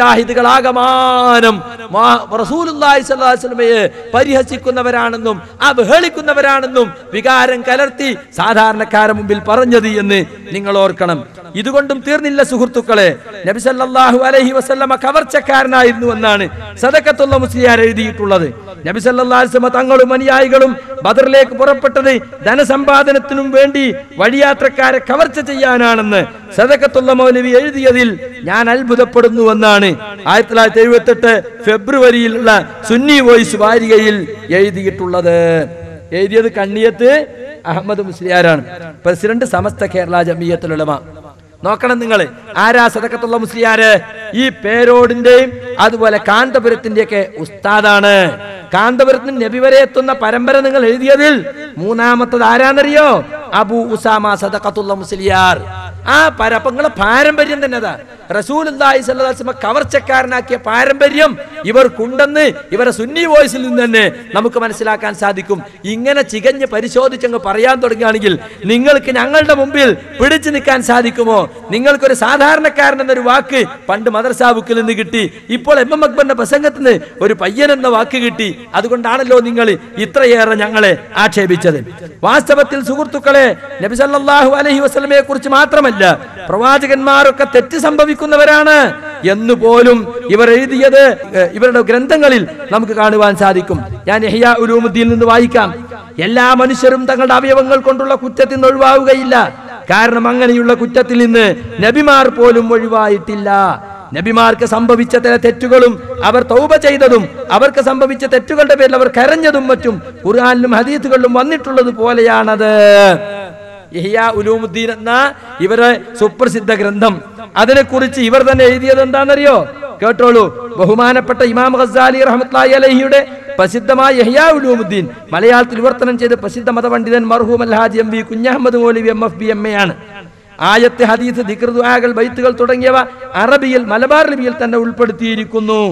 മുജാഹിദുകളാകമാനം മാ- റസൂലുള്ളാഹി സ്വല്ലല്ലാഹു അലൈഹി വസല്ലമയെ പരിഹസിക്കുന്നവരാണെന്നും അവഹേളിക്കുന്നവരാണെന്നും വികാരം കലർത്തി സാധാരണക്കാരെ മുമ്പിൽ പറഞ്ഞത് എന്ന് നിങ്ങൾ ഓർക്കണം ഇതുകൊണ്ടും തീർന്നില്ല സുഹൃത്തുക്കളെ നബി സല്ലല്ലാഹു അലൈഹി വസല്ലമ കവർച്ചക്കാരനായിരുന്നു എന്നാണ് സദക്കത്തുള്ള മുസ്ലിയാർ എഴുതിയിട്ടുള്ളത് നബി സല്ലല്ലാഹു അലൈഹി വസല്ലമ തങ്ങളും അനുയായികളും ബദറിലേക്ക് പുറപ്പെട്ടത് ധനസമ്പാദനത്തിനും വേണ്ടി വഴിയാത്രക്കാരെ കവർച്ച ചെയ്യാനാണെന്ന് സദക്കത്തുള്ള മൗലവി എഴുതിയതിൽ ഞാൻ അത്ഭുതപ്പെടുന്നുവെന്നാണ് ആയിരത്തി തൊള്ളായിരത്തി എഴുപത്തി എട്ട് ഫെബ്രുവരിയിലുള്ള സുന്നി വോയിസ് വാരികയിൽ എഴുതിയിട്ടുള്ളത് എഴുതിയത് കണ്ണിയത്ത് അഹമ്മദ് മുസ്ലിയാരാണ് പ്രസിഡന്റ് സമസ്ത കേരള ജമിയത്തുലമ നോക്കണം നിങ്ങൾ ആരാ സദക്കത്തുള്ള മുസ്ലിയാര് ഈ പേരോടിന്റെയും അതുപോലെ കാന്തപുരത്തിന്റെ ഒക്കെ ഉസ്താദാണ് കാന്തപുരത്തിന് നബി വരെ എത്തുന്ന പരമ്പര നിങ്ങൾ എഴുതിയതിൽ മൂന്നാമത്തത് ആരാന്നറിയോ അബു ഉസാമ സദക്കത്തുള്ള മുസ്ലിയാർ ആ പരപ്പങ്ങളെ പാരമ്പര്യം തന്നെ അതാ റസൂൽ കവർച്ചക്കാരനാക്കിയ പാരമ്പര്യം ഇവർക്കുണ്ടെന്ന് ഇവരെ സുന്നി വോയിസിൽ നിന്ന് തന്നെ നമുക്ക് മനസ്സിലാക്കാൻ സാധിക്കും ഇങ്ങനെ ചികഞ്ഞ് പരിശോധിച്ചങ്ങ് പറയാൻ തുടങ്ങുകയാണെങ്കിൽ നിങ്ങൾക്ക് ഞങ്ങളുടെ മുമ്പിൽ പിടിച്ചു നിൽക്കാൻ സാധിക്കുമോ നിങ്ങൾക്കൊരു സാധാരണക്കാരൻ എന്നൊരു വാക്ക് പണ്ട് മദർസാ ബുക്കിൽ നിന്ന് കിട്ടി ഇപ്പോൾ എം എം അക്ബറിന്റെ പ്രസംഗത്തിൽ നിന്ന് ഒരു പയ്യൻ എന്ന വാക്ക് കിട്ടി അതുകൊണ്ടാണല്ലോ നിങ്ങൾ ഇത്രയേറെ ഞങ്ങളെ ആക്ഷേപിച്ചത് വാസ്തവത്തിൽ സുഹൃത്തുക്കളെ നബി സല്ലല്ലാഹു അലൈഹി വസല്ലമയെ കുറിച്ച് മാത്രമല്ല പ്രവാചകന്മാരൊക്കെ തെറ്റ് സംഭവിക്കുന്നവരാണ് എന്ന് പോലും ഇവർ എഴുതിയത് ഏഹ്, ഇവരുടെ ഗ്രന്ഥങ്ങളിൽ നമുക്ക് കാണുവാൻ സാധിക്കും ഞാൻ യഹ്യാ ഉലൂമുദ്ദീനിൽ നിന്ന് വായിക്കാം എല്ലാ മനുഷ്യരും തങ്ങളുടെ അവയവങ്ങൾ കൊണ്ടുള്ള കുറ്റത്തിൽ നിന്ന് ഒഴിവാവുകയില്ല കാരണം അങ്ങനെയുള്ള കുറ്റത്തിൽ നിന്ന് നബിമാർ പോലും ഒഴിവായിട്ടില്ല നബിമാർക്ക് സംഭവിച്ച ചില തെറ്റുകളും അവർ തൗബ ചെയ്തതും അവർക്ക് സംഭവിച്ച തെറ്റുകളുടെ പേരിൽ അവർ കരഞ്ഞതും മറ്റും ഖുർആനിലും ഹദീത്തുകളിലും വന്നിട്ടുള്ളത് പോലെയാണത് ഇഹ്യാ ഉലൂമുദ്ദീൻ എന്ന ഇവരെ സുപ്രസിദ്ധ ഗ്രന്ഥം അതിനെക്കുറിച്ച് ഇവർ തന്നെ എഴുതിയത് എന്താണെന്നറിയോ കേട്ടോളൂ ബഹുമാനപ്പെട്ട ഇമാം ഖസാലി റഹ്മത്തുള്ളാഹി അലൈഹിയുടെ പ്രസിദ്ധമായ യഹ്യാ ഉലൂമുദ്ദീൻ മലയാളത്തിൽ വിവർത്തനം ചെയ്ത പ്രസിദ്ധ മതപണ്ഡിതൻ മർഹൂം Alhaji M V Kunhahammed Moulavi M F B M A ആണ് ആയത്ത് ഹദീസ് ദിക്ർ ദുആകൾ ബൈത്തുകൾ തുടങ്ങിയവ അറബിയിൽ മലബാർ ലിപിയിൽ തന്നെ ഉൾപ്പെടുത്തിയിരിക്കുന്നു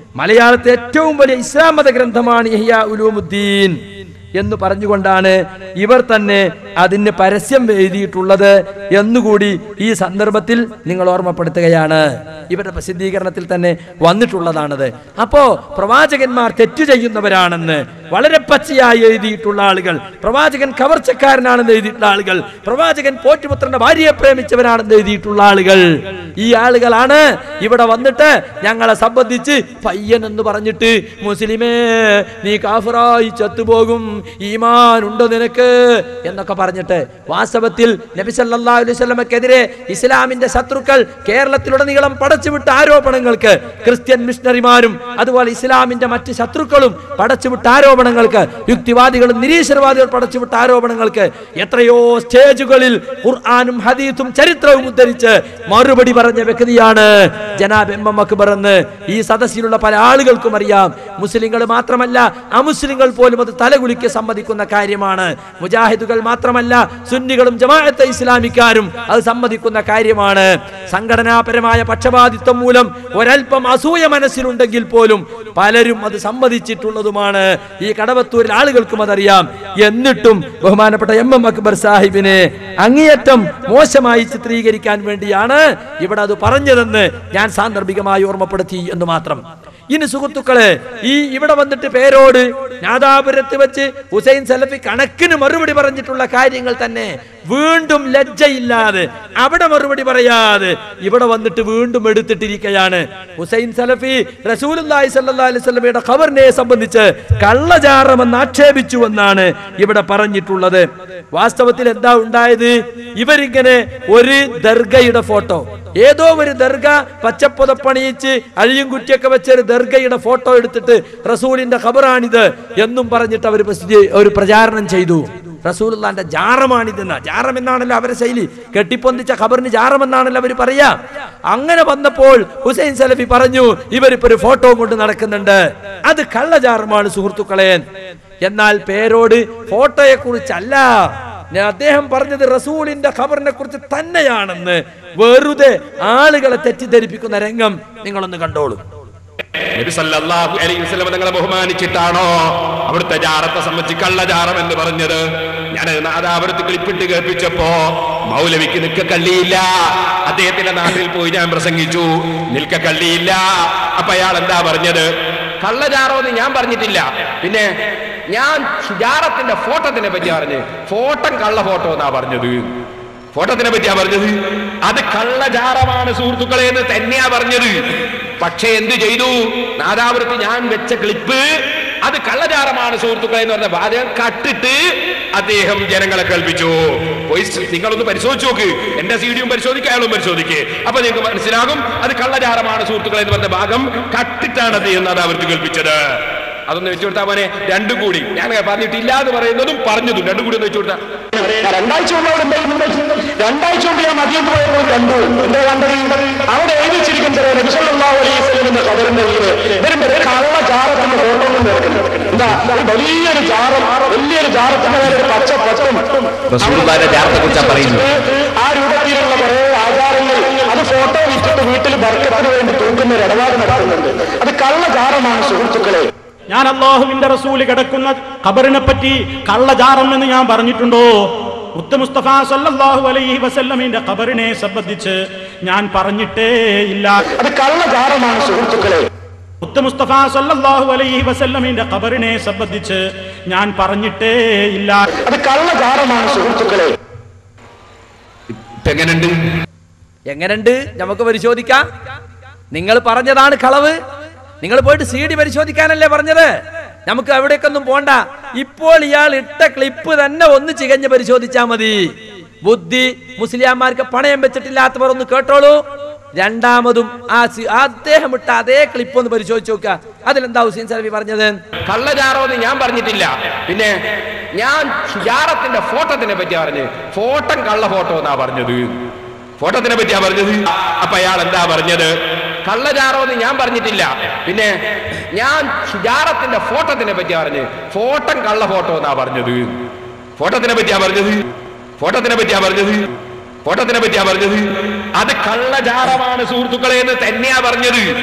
മലയാളത്തെ ഏറ്റവും വലിയ ഇസ്ലാം മത ഗ്രന്ഥമാണ് ഇഹ്യാ ഉലൂമുദ്ദീൻ എന്ന് പറഞ്ഞുകൊണ്ടാണ് ഇവർ തന്നെ അതിന് പരസ്യം എഴുതിയിട്ടുള്ളത് എന്നുകൂടി ഈ സന്ദർഭത്തിൽ നിങ്ങൾ ഓർമ്മപ്പെടുത്തുകയാണ് ഇവരുടെ പ്രസിദ്ധീകരണത്തിൽ തന്നെ വന്നിട്ടുള്ളതാണത് അപ്പോ പ്രവാചകന്മാർ തെറ്റു ചെയ്യുന്നവരാണെന്ന് വളരെ പച്ചയായി എഴുതിയിട്ടുള്ള ആളുകൾ പ്രവാചകൻ കവർച്ചക്കാരനാണെന്ന് എഴുതിയിട്ടുള്ള ആളുകൾ പ്രവാചകൻ പോറ്റുപുത്രന്റെ ഭാര്യയെ പ്രേമിച്ചവനാണെന്ന് എഴുതിയിട്ടുള്ള ആളുകൾ ഈ ആളുകളാണ് ഇവിടെ വന്നിട്ട് ഞങ്ങളെ സംബന്ധിച്ച് പയ്യൻ എന്ന് പറഞ്ഞിട്ട് മുസ്ലിമേ നീ കാഫറായി ചത്തുപോകും ഈമാൻ ഉണ്ടോ നിനക്ക് എന്നൊക്കെ പറഞ്ഞിട്ട് വാസ്തവത്തിൽ നബി സല്ലല്ലാഹു അലൈഹി വസല്ലമക്കെതിരെ ഇസ്ലാമിന്റെ ശത്രുക്കൾ കേരളത്തിലുടനീളം പടച്ചുവിട്ട ആരോപണങ്ങൾക്ക് ക്രിസ്ത്യൻ മിഷണറിമാരും അതുപോലെ ഇസ്ലാമിന്റെ മറ്റ് ശത്രുക്കളും പടച്ചുവിട്ട ആരോപണങ്ങൾക്ക് യുക്തിവാദികളും നിരീശ്വരവാദികൾ പടച്ചുവിട്ട ആരോപണങ്ങൾക്ക് എത്രയോ സ്റ്റേജുകളിൽ ഖുർആാനും ഹദീസും ചരിത്രവും ഉദ്ധരിച്ച് മറുപടി പറഞ്ഞ വ്യക്തിയാണ് ജനാബ് എം എം അക്ബർ എന്ന് ഈ സദസ്സിലുള്ള പല ആളുകൾക്കും അറിയാം മുസ്ലിങ്ങൾ മാത്രമല്ല അമുസ്ലിങ്ങൾ പോലും അത് തലകുലിക്ക് സമ്മതിക്കുന്ന കാര്യമാണ് മുജാഹിദുകൾ മാത്രമല്ല സുന്നികളും ജമാഅത്തെ ഇസ്ലാമിക്കാരും അത് സമ്മതിക്കുന്ന കാര്യമാണ് സംഘടനാപരമായ പക്ഷപാതിത്വം മൂലം ഒരൽപ്പം അസൂയ മനസ്സിലുണ്ടെങ്കിൽ പോലും പലരും അത് സമ്മതിച്ചിട്ടുള്ളതുമാണ് ഈ കടവത്തൂരിൽ ആളുകൾക്കും അതറിയാം എന്നിട്ടും ബഹുമാനപ്പെട്ട എം എം അക്ബർ സാഹിബിനെ അങ്ങേയറ്റം മോശമായി ചിത്രീകരിക്കാൻ വേണ്ടിയാണ് ഇവിടെ അത് പറഞ്ഞതെന്ന് ഞാൻ സാന്ദർഭികമായി ഓർമ്മപ്പെടുത്തി എന്ന് മാത്രം ഇനി സുഹൃത്തുക്കളെ ഈ ഇവിടെ വന്നിട്ട് പേരോട് നാദാപുരത്ത് വെച്ച് ഹുസൈൻ സലഫി കണക്കിന് മറുപടി പറഞ്ഞിട്ടുള്ള കാര്യങ്ങൾ തന്നെ വീണ്ടും ലജ്ജയില്ലാതെ അവിടെ മറുപടി പറയാതെ ഇവിടെ വന്നിട്ട് വീണ്ടും എടുത്തിട്ടിരിക്കുകയാണ് ഹുസൈൻ സലഫി റസൂലുള്ളാഹി സ്വല്ലല്ലാഹി അലൈഹി വസല്ലമയുടെ ഖബറിനെ സംബന്ധിച്ച് കള്ളചാരമെന്ന് ആക്ഷേപിച്ചുവെന്നാണ് ഇവിടെ പറഞ്ഞിട്ടുള്ളത് വാസ്തവത്തിൽ എന്താ ഉണ്ടായത് ഇവരിങ്ങനെ ഒരു ദർഗയുടെ ഫോട്ടോ ഏതോ ഒരു ദർഗ പച്ചപ്പുതപ്പണിയിച്ച് അഴിയും കുറ്റിയൊക്കെ വെച്ച ഒരു ദർഗയുടെ ഫോട്ടോ എടുത്തിട്ട് റസൂലിന്റെ ഖബറാണിത് എന്നും പറഞ്ഞിട്ട് അവർ ഒരു പ്രചാരണം ചെയ്തു റസൂലുള്ളാന്റെ ജാറമാണിതെന്ന ജാറം എന്നാണല്ലോ അവരെ ശൈലി കെട്ടിപ്പൊന്തിച്ച ഖബറിന് ജാറം എന്നാണല്ലോ അവർ പറയാ അങ്ങനെ വന്നപ്പോൾ ഹുസൈൻ സലഫി പറഞ്ഞു ഇവരിപ്പോ ഒരു ഫോട്ടോ കൊണ്ട് നടക്കുന്നുണ്ട് അത് കള്ളജാറമാണ് സുഹൃത്തുക്കളെ എന്നാൽ പേരോട് ഫോട്ടോയെ കുറിച്ചല്ല ഞാൻ അദ്ദേഹം പറഞ്ഞത് റസൂലിന്റെ ഖബറിനെ കുറിച്ച് തന്നെയാണെന്ന് വെറുതെ ആളുകളെ തെറ്റിദ്ധരിപ്പിക്കുന്ന രംഗം നിങ്ങളൊന്ന് കണ്ടോളൂ നബി സല്ലല്ലാഹു അലൈഹി വസല്ലം തങ്ങളെ ബഹുമാനിച്ചിട്ടാണോ അവിടുത്തെ ജാറത്തെ സംബന്ധിച്ച് കള്ളജാറം എന്ന് പറഞ്ഞത് ഞാൻ നാദാപുരത്ത് ക്ലിപ്പിട്ട് കേൾപ്പിച്ചപ്പോ മൗലവിക്ക് നിൽക്ക കള്ളിയില്ല അദ്ദേഹത്തിന്റെ നാട്ടിൽ പോയി ഞാൻ പ്രസംഗിച്ചു നിൽക്ക കള്ളിയില്ല അപ്പൊ അയാൾ എന്താ പറഞ്ഞത് കള്ളജാറോ എന്ന് ഞാൻ പറഞ്ഞിട്ടില്ല പിന്നെ ഞാൻ ജാറത്തിന്റെ ഫോട്ടോത്തിനെ പറ്റി പറഞ്ഞു ഫോട്ടം കള്ള ഫോട്ടോ എന്നാ പറഞ്ഞത് ഫോട്ടോത്തിനെ പറ്റിയാ പറഞ്ഞത് അത് കള്ളജാറമാണ് സുഹൃത്തുക്കളെ എന്ന് തന്നെയാ പറഞ്ഞത് പക്ഷേ എന്ത് ചെയ്തു നാദാപുരത്ത് ഞാൻ വെച്ച ക്ലിപ്പ് അത് കള്ളജാറമാണ് സുഹൃത്തുക്കളെ എന്ന് പറഞ്ഞ അദ്ദേഹം കട്ടിട്ട് അദ്ദേഹം ജനങ്ങളെ കേൾപ്പിച്ചു പോയി സ് നിങ്ങളൊന്ന് പരിശോധിച്ച് നോക്ക് എന്റെ സീഡിയും പരിശോധിക്കുക അയാളും പരിശോധിക്ക് അപ്പൊ നിങ്ങൾക്ക് മനസ്സിലാകും അത് കള്ളജാറമാണ് സുഹൃത്തുക്കളെ എന്ന് പറഞ്ഞ ഭാഗം കട്ടിട്ടാണ് അദ്ദേഹം നാദാപുരത്ത് കേൾപ്പിച്ചത് അതൊന്ന് വെച്ചു കൊടുത്താൽ മോനെ രണ്ടും കൂടി ഞാൻ പറഞ്ഞിട്ടില്ല എന്ന് പറയുന്നതും പറഞ്ഞതും രണ്ടും കൂടി ഒന്ന് വെച്ചു കൊടുത്താൽ രണ്ടാഴ്ച മുമ്പ് അവിടെ എന്തായിരുന്നു രണ്ടാഴ്ച മുമ്പ് ഞാൻ മദ്യം പോയപ്പോൾ കണ്ടു എന്താ കണ്ടത് അവിടെ എഴുതി വെച്ചിരിക്കുന്നത് നബിസല്ലാഹു അലൈഹി സ്വലമിന്റെ കബറിന്റെ വീട് വരുമ്പോ ഒരു കള്ള ജാറത്തിന്റെ ഫോട്ടോ കൊണ്ട് നടക്കുന്നു എന്താ ഒരു വലിയൊരു ജാറം വലിയൊരു ജാറത്തിന്റെ മേലെ ഒരു പച്ച പട്ടും റസൂലുള്ളാഹിയുടെ ജാറത്തെ കുറിച്ചാ പറയുന്നത്. ആ രൂപത്തിലുള്ള കുറെ ആചാരങ്ങൾ അത് ഫോട്ടോ വിറ്റിട്ട് വീട്ടിൽ ബർക്കത്തിന് വേണ്ടി തൂക്കുന്ന ഒരു ഇടപാട് നടത്തുന്നുണ്ട് അത് കള്ള ജാറമാണ് സുഹൃത്തുക്കളെ ഞാൻ അള്ളാഹുവിന്റെ റസൂല് കിടക്കുന്ന ഖബറിനെ പറ്റി കള്ളജാറം എന്ന് ഞാൻ പറഞ്ഞിട്ടുണ്ടോ മുത്ത് മുസ്തഫ സല്ലല്ലാഹു അലൈഹി വസല്ലമിന്റെ ഖബറിനെ സംബന്ധിച്ച് ഞാൻ പറഞ്ഞിട്ടേ ഇല്ല അത് കള്ള ജാറമാണ് സുഹൃത്തുക്കളെ മുത്ത് മുസ്തഫ സല്ലല്ലാഹു അലൈഹി വസല്ലമിന്റെ ഖബറിനെ സംബന്ധിച്ച് ഞാൻ പറഞ്ഞിട്ടേ ഇല്ല അത് കള്ള ജാറമാണ് സുഹൃത്തുക്കളെ ഇപ്പൊ എങ്ങനെയുണ്ട് എങ്ങനെയുണ്ട് നമുക്ക് പരിശോധിക്കാം നിങ്ങൾ പറഞ്ഞതാണ് കളവ് നിങ്ങൾ പോയിട്ട് സി ഡി പരിശോധിക്കാനല്ലേ പറഞ്ഞത് നമുക്ക് അവിടേക്കൊന്നും പോണ്ട ഇപ്പോൾ ഇയാൾ ഇട്ട ക്ലിപ്പ് തന്നെ ഒന്ന് ചികഞ്ഞ് പരിശോധിച്ചാ മതി ബുദ്ധി മുസ്ലിയാന്മാർക്ക് പണയം വെച്ചിട്ടില്ലാത്തവർ ഒന്ന് കേട്ടോളൂ രണ്ടാമതും ആ സി- ആ അദ്ദേഹം ഇട്ട അതേ ക്ലിപ്പ് ഒന്ന് പരിശോധിച്ച് നോക്കുക അതിലെന്താ ഹുസൈൻ സലഫി പറഞ്ഞത് കള്ളജാറോ എന്ന് ഞാൻ പറഞ്ഞിട്ടില്ല പിന്നെ ഞാൻ ജാറത്തിന്റെ ഫോട്ടോത്തിനെ പറ്റി പറഞ്ഞു ഫോട്ടം കള്ള ഫോട്ടോ എന്നാ പറഞ്ഞത് ഫോട്ടോത്തിനെ പറ്റിയാ പറഞ്ഞത് അപ്പൊ അയാൾ എന്താ പറഞ്ഞത് കള്ളജാറോ എന്ന് ഞാൻ പറഞ്ഞിട്ടില്ല പിന്നെ ഞാൻ ജാറത്തിന്റെ ഫോട്ടോത്തിനെ പറ്റി പറഞ്ഞു ഫോട്ടം കള്ള ഫോട്ടോ എന്നാ പറഞ്ഞത് ഫോട്ടോത്തിനെ പറ്റിയാ പറഞ്ഞത് ഫോട്ടോത്തിനെ പറ്റിയാ പറഞ്ഞത് ഫോട്ടോത്തിനെ പറ്റിയാ പറഞ്ഞത് അത് കള്ളജാറമാണ് സുഹൃത്തുക്കളെ എന്ന് തന്നെയാ പറഞ്ഞത്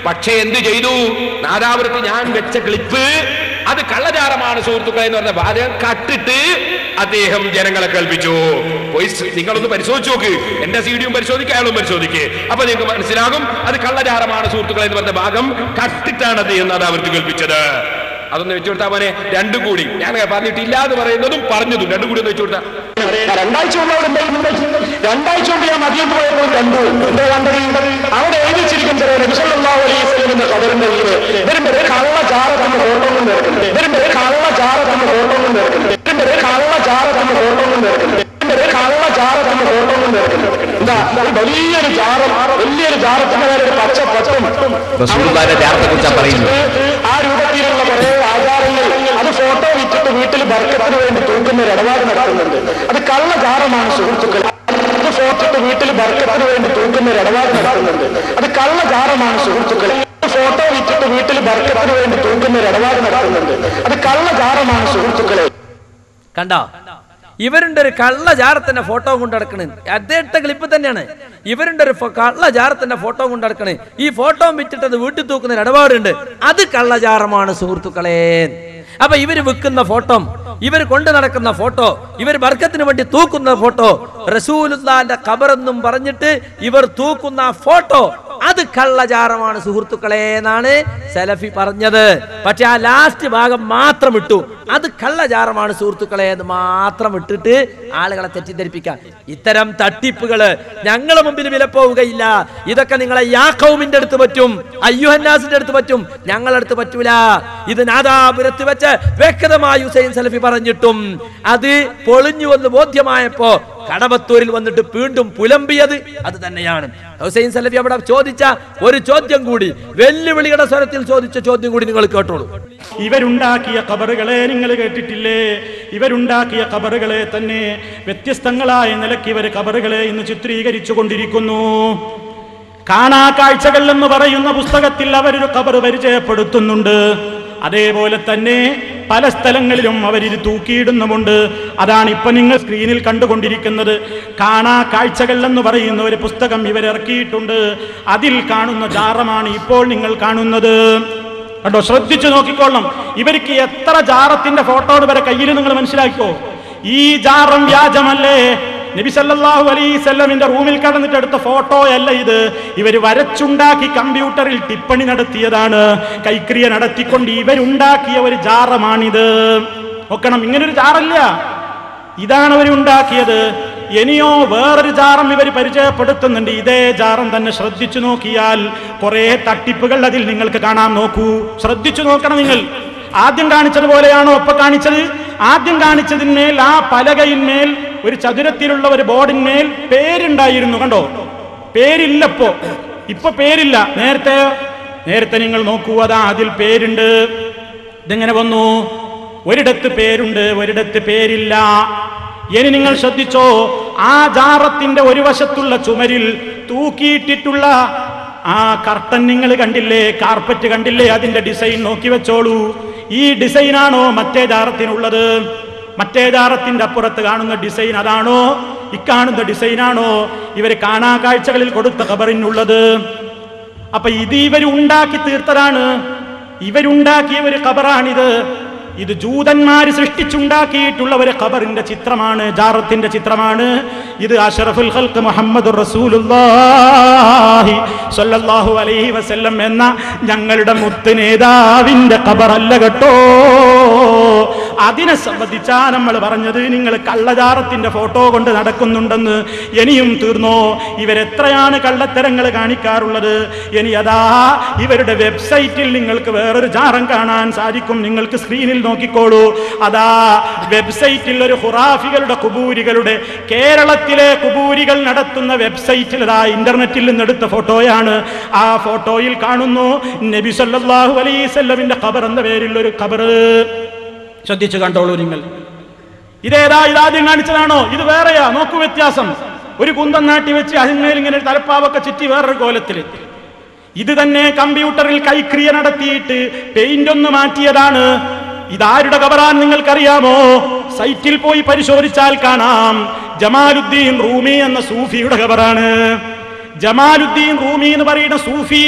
പക്ഷേ എന്ത് ചെയ്തു നാദാപുരത്ത് ഞാൻ വെച്ച ക്ലിപ്പ് അത് കള്ളചാരമാണ് സുഹൃത്തുക്കളെ എന്ന് പറഞ്ഞ വാചകം കട്ടിട്ട് അദ്ദേഹം ജനങ്ങളെ കേൾപ്പിച്ചു പോയി സ് നിങ്ങളൊന്ന് പരിശോധിച്ച് നോക്ക് എന്റെ സീഡിയും പരിശോധിക്കുക അയാളും പരിശോധിക്കുക അപ്പൊ നിങ്ങൾക്ക് മനസ്സിലാകും അത് കള്ളചാരമാണ് സുഹൃത്തുക്കളെ എന്ന് പറഞ്ഞ ഭാഗം കട്ടിട്ടാണ് അദ്ദേഹം നാദാപുരത്ത് കേൾപ്പിച്ചത് അതൊന്ന് വെച്ചു കൊടുത്താൽ മോനെ രണ്ടും കൂടി ഞാൻ പറഞ്ഞിട്ടില്ല എന്ന് പറയുന്നതും പറഞ്ഞതും രണ്ടും കൂടി ഒന്ന് വെച്ചു കൊടുത്താൽ രണ്ടാഴ്ച മുമ്പ് അവിടെ ഉണ്ടായിരുന്നു രണ്ടാഴ്ച മുമ്പ് ഞാൻ മദ്യം പോയപ്പോൾ കണ്ടു എന്തോ കണ്ടത് അവിടെ എഴുതിച്ചിരിക്കുന്നത് നബിസല്ലാഹു അലൈഹി സ്വലമിന്റെ കബറിന്റെ കീഴില് ഇവരുടെ കള്ള ചാറ തമ്മിൽ ഫോട്ടോന്നും നിൽക്കുന്നത് ഇവരുടെ കള്ള ചാറ തമ്മിൽ ഫോട്ടോന്നും നിൽക്കുന്നത് ഇവരുടെ കള്ള ചാറ തമ്മിൽ ഫോട്ടോന്നും നിൽക്കുന്നത് ഇവരുടെ കള്ള ചാറ തമ്മിൽ ഫോട്ടോന്നും നിൽക്കുന്നത് എന്താ ഒരു വലിയൊരു ചാറം വലിയൊരു ചാറത്തിന്റെ മേലെ ഒരു പച്ച പച്ചം റസൂലുള്ളാഹിയുടെ ചാറത്തെക്കുറിച്ചാ പറയുന്നത്. ആ രൂപത്തിലുള്ള കുറെ ആചാരങ്ങൾ അത് ഫോട്ടോ വിറ്റിട്ട് വീട്ടിൽ ബർക്കത്തിന് വേണ്ടി തൂക്കുന്ന ഒരു ഇടപാട് നടത്തുന്നുണ്ട് അത് കള്ളചാരമാണ് സുഹൃത്തുക്കൾ അത് ഫോട്ടോ ഇട്ട് വീട്ടിൽ ബർക്കത്തിന് വേണ്ടി തൂക്കുന്ന ഒരു ഇടപാട് നടത്തുന്നുണ്ട് അത് കള്ളചാരമാണ് സുഹൃത്തുക്കൾ അത് ഫോട്ടോ വിറ്റിട്ട് വീട്ടിൽ ബർക്കത്തിന് വേണ്ടി തൂക്കുന്ന ഒരു ഇടപാട് നടത്തുന്നുണ്ട് അത് കള്ളചാരമാണ് സുഹൃത്തുക്കളെ കണ്ടോ ഇവരുണ്ട് ഒരു കള്ള ജാറത്തിന്റെ ഫോട്ടോ കൊണ്ട് നടക്കണ് അദ്ദേഹത്തെ ക്ലിപ്പ് തന്നെയാണ് ഇവരുണ്ട് ഒരു ഫോ- കള്ള ജാറത്തിന്റെ ഫോട്ടോ കൊണ്ട് നടക്കണ് ഈ ഫോട്ടോ വിറ്റിട്ട് അത് വീട്ടിൽ തൂക്കുന്ന ഒരു ഇടപാടുണ്ട് അത് കള്ളജാറമാണ് സുഹൃത്തുക്കളെ അപ്പൊ ഇവര് വിൽക്കുന്ന ഫോട്ടോ ഇവർ കൊണ്ടു നടക്കുന്ന ഫോട്ടോ ഇവർ ബർക്കത്തിന് വേണ്ടി തൂക്കുന്ന ഫോട്ടോ റസൂലുല്ലാന്റെ ഖബറെന്നും പറഞ്ഞിട്ട് ഇവർ തൂക്കുന്ന ആ ഫോട്ടോ അത് കള്ളചാരമാണ് സുഹൃത്തുക്കളെ എന്നാണ് സലഫി പറഞ്ഞത് പക്ഷെ ആ ലാസ്റ്റ് ഭാഗം മാത്രം ഇട്ടു അത് കള്ളചാരമാണ് സുഹൃത്തുക്കളെ എന്ന് മാത്രം ഇട്ടിട്ട് ആളുകളെ തെറ്റിദ്ധരിപ്പിക്കാൻ ഇത്തരം തട്ടിപ്പുകള് ഞങ്ങളെ മുമ്പിൽ വിലപ്പോവുകയില്ല ഇതൊക്കെ നിങ്ങളെ യാക്കൗമിന്റെ അടുത്ത് പറ്റും അയ്യുഹന്നാസിന്റെ അടുത്ത് പറ്റും ഞങ്ങളുടെ അടുത്ത് പറ്റൂല ഇത് നാദാപുരത്ത് വെച്ച് വ്യക്തമായി ഹുസൈൻ സലഫി പറഞ്ഞിട്ടും അത് പൊളിഞ്ഞു എന്ന് ബോധ്യമായപ്പോ കടവത്തൂരിൽ വന്നിട്ട് വീണ്ടും പുലമ്പിയത് അത് തന്നെയാണ് ഹുസൈൻ സലഫി അവിടെ ചോദിച്ച ഒരു ചോദ്യം കൂടി വെല്ലുവിളിയുടെ സ്വരത്തിൽ ചോദിച്ച ചോദ്യം കൂടി നിങ്ങൾ കേട്ടോളൂ ഇവരുണ്ടാക്കിയ കബറുകളെ നിങ്ങൾ കേട്ടിട്ടില്ലേ ഇവരുണ്ടാക്കിയ കബറുകളെ തന്നെ വ്യത്യസ്തങ്ങളായ നിലയ്ക്ക് ഇവർ കബറുകളെ ഇന്ന് ചിത്രീകരിച്ചു കൊണ്ടിരിക്കുന്നു കാണാ കാഴ്ചകൾ എന്ന് പറയുന്ന പുസ്തകത്തിൽ അവരൊരു കബറ് പരിചയപ്പെടുത്തുന്നുണ്ട് അതേപോലെ തന്നെ പല സ്ഥലങ്ങളിലും അവരിത് തൂക്കിയിടുന്നുമുണ്ട് അതാണ് ഇപ്പൊ നിങ്ങൾ സ്ക്രീനിൽ കണ്ടുകൊണ്ടിരിക്കുന്നത് കാണാ കാഴ്ചകൾ എന്ന് പറയുന്ന ഒരു പുസ്തകം ഇവരിറക്കിയിട്ടുണ്ട് അതിൽ കാണുന്ന ജാറമാണ് ഇപ്പോൾ നിങ്ങൾ കാണുന്നത് കണ്ടോ ശ്രദ്ധിച്ചു നോക്കിക്കൊള്ളണം ഇവർക്ക് എത്ര ജാറത്തിന്റെ ഫോട്ടോ ഇവരെ കയ്യിൽ നിങ്ങൾ മനസ്സിലാക്കിക്കോ ഈ ജാറം വ്യാജമല്ലേ നബി സല്ലല്ലാഹു അലൈഹി സ്വല്ലമിന്റെ റൂമിൽ കടന്നിട്ട് എടുത്ത ഫോട്ടോ അല്ല ഇത് ഇവർ വരച്ചുണ്ടാക്കി കമ്പ്യൂട്ടറിൽ ടിപ്പണി നടത്തിയതാണ് കൈക്രിയ നടത്തിക്കൊണ്ട് ഇവരുണ്ടാക്കിയ ഒരു ജാറമാണിത് നോക്കണം ഇങ്ങനൊരു ജാറല്ല ഇതാണ് അവർ ഉണ്ടാക്കിയത് ഇനിയോ വേറൊരു ജാറം ഇവർ പരിചയപ്പെടുത്തുന്നുണ്ട് ഇതേ ജാറം തന്നെ ശ്രദ്ധിച്ചു നോക്കിയാൽ കുറെ തട്ടിപ്പുകൾ അതിൽ നിങ്ങൾക്ക് കാണാൻ നോക്കൂ ശ്രദ്ധിച്ചു നോക്കണം നിങ്ങൾ ആദ്യം കാണിച്ചതുപോലെയാണോ ഒപ്പം കാണിച്ചത് ആദ്യം കാണിച്ചതിന്മേൽ ആ പലകയിന്മേൽ ഒരു ചതുരത്തിലുള്ള ഒരു ബോർഡിന്മേൽ പേരുണ്ടായിരുന്നു കണ്ടോ പേരില്ലപ്പോ ഇപ്പൊ പേരില്ല നേരത്തെ നേരത്തെ നിങ്ങൾ നോക്കൂ അതാ അതിൽ പേരുണ്ട് ഇതെങ്ങനെ വന്നു ഒരിടത്ത് പേരുണ്ട് ഒരിടത്ത് പേരില്ല ഇനി നിങ്ങൾ ശ്രദ്ധിച്ചോ ആ ജാറത്തിന്റെ ഒരു വശത്തുള്ള ചുമരിൽ തൂക്കിയിട്ടിട്ടുള്ള ആ കർട്ടൻ നിങ്ങൾ കണ്ടില്ലേ കാർപ്പറ്റ് കണ്ടില്ലേ അതിന്റെ ഡിസൈൻ നോക്കി വെച്ചോളൂ ഈ ഡിസൈനാണോ മറ്റേ ജാറത്തിനുള്ളത് മറ്റേ ജാറത്തിന്റെ അപ്പുറത്ത് കാണുന്ന ഡിസൈൻ അതാണോ ഇക്കാണുന്ന ഡിസൈനാണോ ഇവർ കാണാ കാഴ്ചകളിൽ കൊടുത്ത ഖബറിനുള്ളത് അപ്പൊ ഇത് ഇവർ ഉണ്ടാക്കി തീർത്തതാണ് ഇവരുണ്ടാക്കിയ ഒരു ഖബറാണിത് ഇത് ജൂതന്മാര് സൃഷ്ടിച്ചുണ്ടാക്കിയിട്ടുള്ള ഒരു ഖബറിന്റെ ചിത്രമാണ് ജാറത്തിന്റെ ചിത്രമാണ് ഇത് അഷറഫുൽ ഖൽക്ക് മുഹമ്മദ് റസൂലുള്ളാഹി സ്വല്ലല്ലാഹു അലൈഹി വസല്ലം എന്ന ഞങ്ങളുടെ മുത്ത് നേതാവിന്റെ ഖബറല്ല കേട്ടോ അതിനെ സംബന്ധിച്ചാ നമ്മൾ പറഞ്ഞത് നിങ്ങൾ കള്ളജാറത്തിന്റെ ഫോട്ടോ കൊണ്ട് നടക്കുന്നുണ്ടെന്ന് ഇനിയും തീർന്നോ ഇവരെത്രയാണ് കള്ളത്തരങ്ങൾ കാണിക്കാറുള്ളത് ഇനി അതാ ഇവരുടെ വെബ്സൈറ്റിൽ നിങ്ങൾക്ക് വേറൊരു ജാറം കാണാൻ സാധിക്കും നിങ്ങൾക്ക് സ്ക്രീനിൽ നോക്കിക്കോളൂ അതാ വെബ്സൈറ്റിൽ ഒരു ഹുറാഫികളുടെ കുബൂരികളുടെ കേരളത്തിലെ കുബൂരികൾ നടത്തുന്ന വെബ്സൈറ്റിൽ അതാ ഇന്റർനെറ്റിൽ നിന്നെടുത്ത ഫോട്ടോയാണ് ആ ഫോട്ടോയിൽ കാണുന്നു നബി സല്ലല്ലാഹു അലൈഹി വസല്ലമിന്റെ ഖബർ എന്ന പേരിൽ ഒരു ഖബർ ശ്രദ്ധിച്ചു കണ്ടോളൂ നിങ്ങൾ ഇതേതാ ഇതാദ്യം കാണിച്ചതാണോ ഇത് വേറെയാ നോക്കൂ വ്യത്യാസം ഒരു കുന്തം നാട്ടി വെച്ച് അതിന്മേൽ ഇങ്ങനെ ഒരു തലപ്പാവൊക്കെ ചുറ്റി വേറൊരു കോലത്തില് ഇത് തന്നെ കമ്പ്യൂട്ടറിൽ കൈക്രിയ നടത്തിയിട്ട് പെയിന്റ് ഒന്ന് മാറ്റിയതാണ് ഇതാരുടെ കബറാൻ നിങ്ങൾക്കറിയാമോ സൈറ്റിൽ പോയി പരിശോധിച്ചാൽ കാണാം ജമാലുദ്ദീൻ റൂമി എന്ന സൂഫിയുടെ കബറാണ് ജമാലുദ്ദീൻ റൂമി എന്ന് പറയുന്ന സൂഫി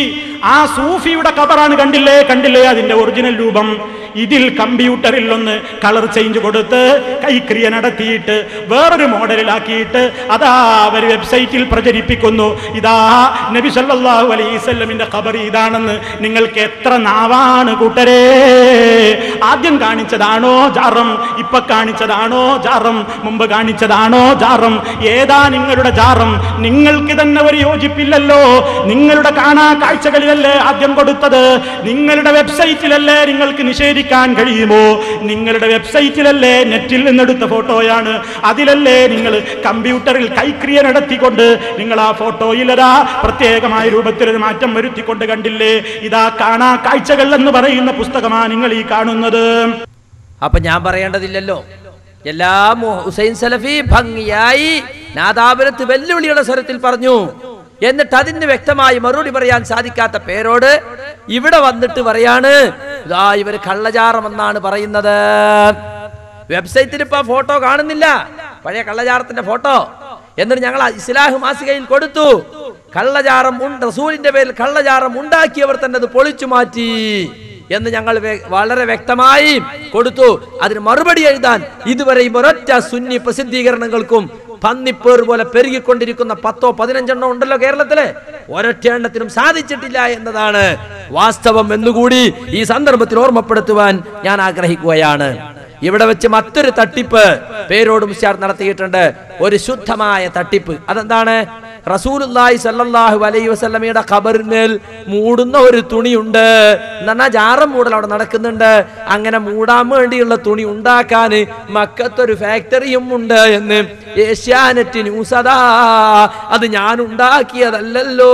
ആ സൂഫിയുടെ കബറാണ് കണ്ടില്ലേ കണ്ടില്ലേ അതിന്റെ ഒറിജിനൽ രൂപം ഇതിൽ കമ്പ്യൂട്ടറിൽ ഒന്ന് കളർ ചേഞ്ച് കൊടുത്ത് കൈക്രിയ നടത്തിയിട്ട് വേറൊരു മോഡലിലാക്കിയിട്ട് അതാ അവർ വെബ്സൈറ്റിൽ പ്രചരിപ്പിക്കുന്നു ഇതാ നബി സല്ലല്ലാഹു അലൈഹി വസല്ലമിന്റെ ഖബർ ഇതാണെന്ന് നിങ്ങൾക്ക് എത്ര നാവാണ് കൂട്ടരേ ആദ്യം കാണിച്ചതാണോ ജാറം ഇപ്പൊ കാണിച്ചതാണോ ജാറം മുമ്പ് കാണിച്ചതാണോ ജാറം ഏതാ നിങ്ങളുടെ ജാറം നിങ്ങൾക്ക് തന്നെ ഒരു യോജിപ്പില്ലല്ലോ നിങ്ങളുടെ കാണാ കാഴ്ചകളിലല്ലേ ആദ്യം കൊടുത്തത് നിങ്ങളുടെ വെബ്സൈറ്റിലല്ലേ നിങ്ങൾക്ക് നിഷേധിക്കാൻ കഴിയുമോ നിങ്ങളുടെ വെബ്സൈറ്റിലല്ലേ നെറ്റിൽ നിന്നെടുത്ത ഫോട്ടോയാണ് അതിലല്ലേ നിങ്ങൾ കമ്പ്യൂട്ടറിൽ കൈക്രിയ നടത്തിക്കൊണ്ട് നിങ്ങൾ ആ ഫോട്ടോയിലതാ പ്രത്യേകമായ രൂപത്തിൽ ഒരു മാറ്റം വരുത്തിക്കൊണ്ട് കണ്ടില്ലേ ഇതാ കാണാ കാഴ്ചകൾ എന്ന് പറയുന്ന പുസ്തകമാണ് നിങ്ങൾ ഈ കാണുന്നത് അപ്പൊ ഞാൻ പറയേണ്ടതില്ലല്ലോ എല്ലാം ഹുസൈൻ സലഫി ഭംഗിയായി നാദാപുരത്ത് വെല്ലുവിളിയുടെ സ്വരത്തിൽ പറഞ്ഞു എന്നിട്ട് അതിന് വ്യക്തമായി മറുപടി പറയാൻ സാധിക്കാത്ത പേരോട് ഇവിടെ വന്നിട്ട് പറയാണ് ഇതാ ഇവര് കള്ളചാറമെന്നാണ് പറയുന്നത് വെബ്സൈറ്റിൽ ഇപ്പൊ ആ ഫോട്ടോ കാണുന്നില്ല പഴയ കള്ളചാറത്തിന്റെ ഫോട്ടോ എന്നിട്ട് ഞങ്ങൾ ആ ഇസ്ലാഹ് മാസികയിൽ കൊടുത്തു കള്ളചാരം ഉണ്ട് റസൂലിന്റെ പേരിൽ കള്ളചാരം ഉണ്ടാക്കിയവർ തന്നെ അത് പൊളിച്ചു മാറ്റി എന്ന് ഞങ്ങൾ വെ- വളരെ വ്യക്തമായി കൊടുത്തു അതിന് മറുപടി എഴുതാൻ ഇതുവരെയും ഒരൊറ്റ സുന്നി പ്രസിദ്ധീകരണങ്ങൾക്കും പന്നിപ്പേർ പോലെ പെരുകിക്കൊണ്ടിരിക്കുന്ന പത്തോ പതിനഞ്ചെണ്ണോ ഉണ്ടല്ലോ കേരളത്തില് ഒരൊറ്റ എണ്ണത്തിനും സാധിച്ചിട്ടില്ല എന്നതാണ് വാസ്തവം എന്നുകൂടി ഈ സന്ദർഭത്തിൽ ഓർമ്മപ്പെടുത്തുവാൻ ഞാൻ ആഗ്രഹിക്കുകയാണ് ഇവിടെ വെച്ച് മറ്റൊരു തട്ടിപ്പ് പേരോട് മുസ്യാർ നടത്തിയിട്ടുണ്ട് ഒരു ശുദ്ധമായ തട്ടിപ്പ് അതെന്താണ് റസൂലുള്ളാഹി സല്ലല്ലാഹു അലൈഹി വസല്ലമയുടെ ഖബറിന്മേൽ മൂടുന്ന ഒരു തുണിയുണ്ട് എന്നാ ജാറം മൂടൽ അവിടെ നടക്കുന്നുണ്ട് അങ്ങനെ മൂടാൻ വേണ്ടിയുള്ള തുണി ഉണ്ടാക്കാൻ മക്കത്തൊരു ഫാക്ടറിയും ഉണ്ട് എന്ന് ഏഷ്യാനെറ്റ് ന്യൂസ് അതാ അത് ഞാൻ ഉണ്ടാക്കിയതല്ലല്ലോ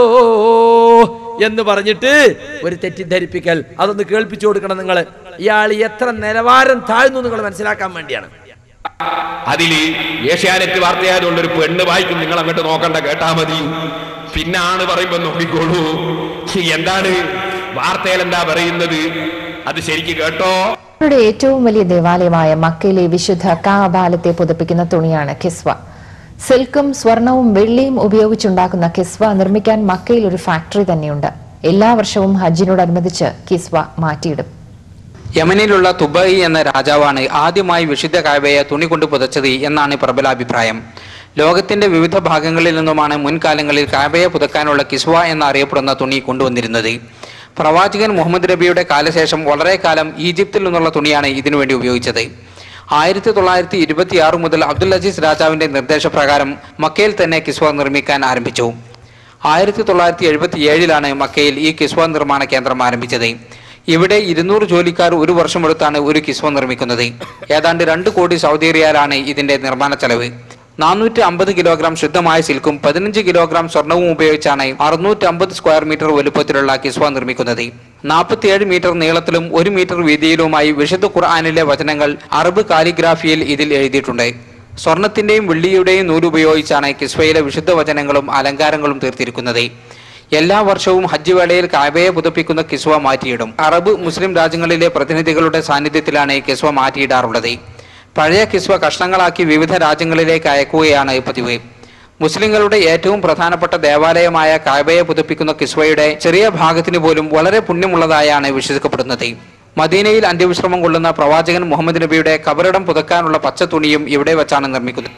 എന്ന് പറഞ്ഞിട്ട് ഒരു തെറ്റിദ്ധരിപ്പിക്കൽ അതൊന്ന് കേൾപ്പിച്ചു കൊടുക്കണം നിങ്ങൾ ഇയാൾ എത്ര നിലവാരം താഴ്ന്നു നിങ്ങൾ മനസ്സിലാക്കാൻ വേണ്ടിയാണ് അതിൽ ഏഷ്യാനെറ്റ് വാർത്തയായതുകൊണ്ട് ഒരു പെണ്ണ് വായിക്കും നിങ്ങൾ അങ്ങോട്ട് നോക്കണ്ട കേട്ടാ മതി പിന്നെ ആണ് പറയുമ്പോ നോക്കിക്കോളൂ എന്താണ് വാർത്തയിൽ എന്താ പറയുന്നത് അത് ശരിക്ക് കേട്ടോ അവരുടെ ഏറ്റവും വലിയ ദേവാലയമായ മക്കയിലെ വിശുദ്ധ കാബാലത്തെ പുതപ്പിക്കുന്ന തുണിയാണ് കിസ്വ സിൽക്കും സ്വർണവും വെള്ളിയും ഉപയോഗിച്ചുണ്ടാക്കുന്ന കിസ്വ നിർമ്മിക്കാൻ മക്കയിൽ ഒരു ഫാക്ടറി തന്നെയുണ്ട് എല്ലാ വർഷവും ഹജ്ജിനോടനുബന്ധിച്ച് കിസ്വ മാറ്റിയിടും യമനിലുള്ള തുബൈ എന്ന രാജാവാണ് ആദ്യമായി വിശുദ്ധ കായബയെ തുണി കൊണ്ട് പുതച്ചത് എന്നാണ് പ്രബലാഭിപ്രായം ലോകത്തിന്റെ വിവിധ ഭാഗങ്ങളിൽ നിന്നുമാണ് മുൻകാലങ്ങളിൽ കായബയെ പുതക്കാനുള്ള കിസ്വ എന്നറിയപ്പെടുന്ന തുണി കൊണ്ടുവന്നിരുന്നത് പ്രവാചകൻ മുഹമ്മദ് നബിയുടെ കാലശേഷം വളരെ കാലം ഈജിപ്തിൽ നിന്നുള്ള തുണിയാണ് ഇതിനുവേണ്ടി ഉപയോഗിച്ചത് ആയിരത്തി തൊള്ളായിരത്തി ഇരുപത്തി ആറ് മുതൽ അബ്ദുൽ അസീസ് രാജാവിന്റെ നിർദ്ദേശപ്രകാരം മക്കയിൽ തന്നെ കിസ്വ നിർമ്മിക്കാൻ ആരംഭിച്ചു ആയിരത്തി തൊള്ളായിരത്തി എഴുപത്തി ഏഴിലാണ് മക്കയിൽ ഈ കിസ്വ നിർമ്മാണ കേന്ദ്രം ആരംഭിച്ചത് ഇവിടെ ഇരുന്നൂറ് ജോലിക്കാർ ഒരു വർഷമെടുത്താണ് ഒരു കിസ്വ നിർമ്മിക്കുന്നത് ഏതാണ്ട് രണ്ട് കോടി സൗദി റിയാലാണ് ഇതിന്റെ നിർമ്മാണ ചെലവ് നാനൂറ്റി അമ്പത് കിലോഗ്രാം ശുദ്ധമായ സിൽക്കും പതിനഞ്ച് കിലോഗ്രാം സ്വർണവും ഉപയോഗിച്ചാണ് അറുന്നൂറ്റി അമ്പത് സ്ക്വയർ മീറ്റർ വലുപ്പത്തിലുള്ള കിസ്വ നിർമ്മിക്കുന്നത് നാൽപ്പത്തിയേഴ് മീറ്റർ നീളത്തിലും ഒരു മീറ്റർ വീതിയിലുമായി വിശുദ്ധ ഖുർആാനിലെ വചനങ്ങൾ അറബ് കാലിഗ്രാഫിയിൽ ഇതിൽ എഴുതിയിട്ടുണ്ട് സ്വർണത്തിന്റെയും വെള്ളിയുടെയും നൂലുപയോഗിച്ചാണ് കിസ്വയിലെ വിശുദ്ധ വചനങ്ങളും അലങ്കാരങ്ങളും തീർത്തിരിക്കുന്നത് എല്ലാ വർഷവും ഹജ്ജ് വേളയിൽ കാബയെ പുതപ്പിക്കുന്ന കിസ്വ മാറ്റിയിടും അറബ് മുസ്ലിം രാജ്യങ്ങളിലെ പ്രതിനിധികളുടെ സാന്നിധ്യത്തിലാണ് കിസ്വ മാറ്റിയിടാറുള്ളത് പഴയ കിസ്വ കഷ്ണങ്ങളാക്കി വിവിധ രാജ്യങ്ങളിലേക്ക് അയക്കുകയാണ് പതിവ് മുസ്ലിങ്ങളുടെ ഏറ്റവും പ്രധാനപ്പെട്ട ദേവാലയമായ കാബയെ പുതപ്പിക്കുന്ന കിസ്വയുടെ ചെറിയ ഭാഗത്തിന് പോലും വളരെ പുണ്യമുള്ളതായാണ് വിശ്വസിക്കപ്പെടുന്നത് മദീനയിൽ അന്ത്യവിശ്രമം കൊള്ളുന്ന പ്രവാചകൻ മുഹമ്മദ് നബിയുടെ കബറിടം പുതക്കാനുള്ള പച്ച തുണിയും ഇവിടെ വെച്ചാണ് നിർമ്മിക്കുന്നത്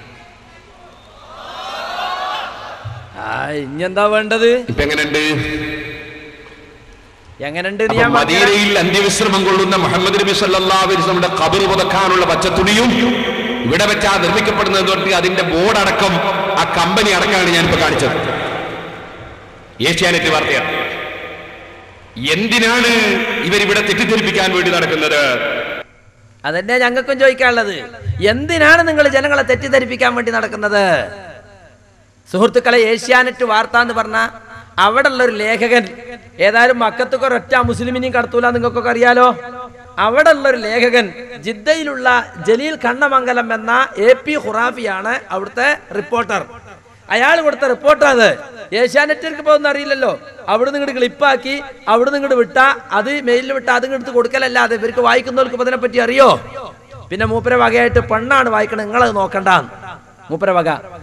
ആ ഇഞ്ഞെന്താ വേണ്ടത് ഇപ്പൊ എങ്ങനെയുണ്ട് എങ്ങനെയുണ്ട് അപ്പൊ ഞാൻ പറഞ്ഞുതരാം. മദീനയിൽ അന്ത്യവിശ്രമം കൊള്ളുന്ന മുഹമ്മദ് നബി സല്ലല്ലാഹു അലൈഹി വസല്ലമയുടെ ഖബർ പുതക്കാനുള്ള പച്ചത്തുണിയും ഇവിടെ വെച്ചാ നിർമ്മിക്കപ്പെടുന്നത് തൊട്ട് അതിന്റെ ബോർഡ് അടക്കം ആ കമ്പനി അടക്കമാണ് ഞാൻ ഇപ്പൊ കാണിച്ചത് ഏഷ്യാനെറ്റ് വാർത്തയാണ് എന്തിനാണ് ഇവരിവിടെ തെറ്റിദ്ധരിപ്പിക്കാൻ വേണ്ടി നടക്കുന്നത് അതന്നെ ഞങ്ങൾക്കും ചോദിക്കാനുള്ളത് എന്തിനാണ് നിങ്ങൾ ജനങ്ങളെ തെറ്റിദ്ധരിപ്പിക്കാൻ വേണ്ടി നടക്കുന്നത് സുഹൃത്തുക്കളെ ഏഷ്യാനെറ്റ് വാർത്ത എന്ന് പറഞ്ഞ അവിടെ ഉള്ള ഒരു ലേഖകൻ ഏതായാലും മക്കത്തൊക്കെ ഒരൊറ്റ മുസ്ലിമിനെയും കടത്തൂല നിങ്ങൾക്കൊക്കെ അറിയാലോ അവിടെ ഉള്ള ഒരു ലേഖകൻ ജിദ്ദയിലുള്ള ജലീൽ കണ്ണമംഗലം എന്ന എ പി ഖുറാഫിയാണ് അവിടുത്തെ റിപ്പോർട്ടർ അയാൾ കൊടുത്ത റിപ്പോർട്ടാണ് ഏഷ്യാനെറ്റിലേക്ക് പോകുന്ന അറിയില്ലല്ലോ അവിടെ നിന്ന് ക്ലിപ്പാക്കി അവിടെ നിന്ന് വിട്ടാ അത് മെയിലിൽ വിട്ടാ അത് എടുത്ത് കൊടുക്കലല്ലാതെ ഇവർക്ക് വായിക്കുന്നവർക്ക് ഇപ്പൊ ഇതിനെപ്പറ്റി അറിയോ പിന്നെ മൂപ്പര വകയായിട്ട് പെണ്ണാണ് വായിക്കണത് നിങ്ങളത് നോക്കണ്ട മൂപ്പര വക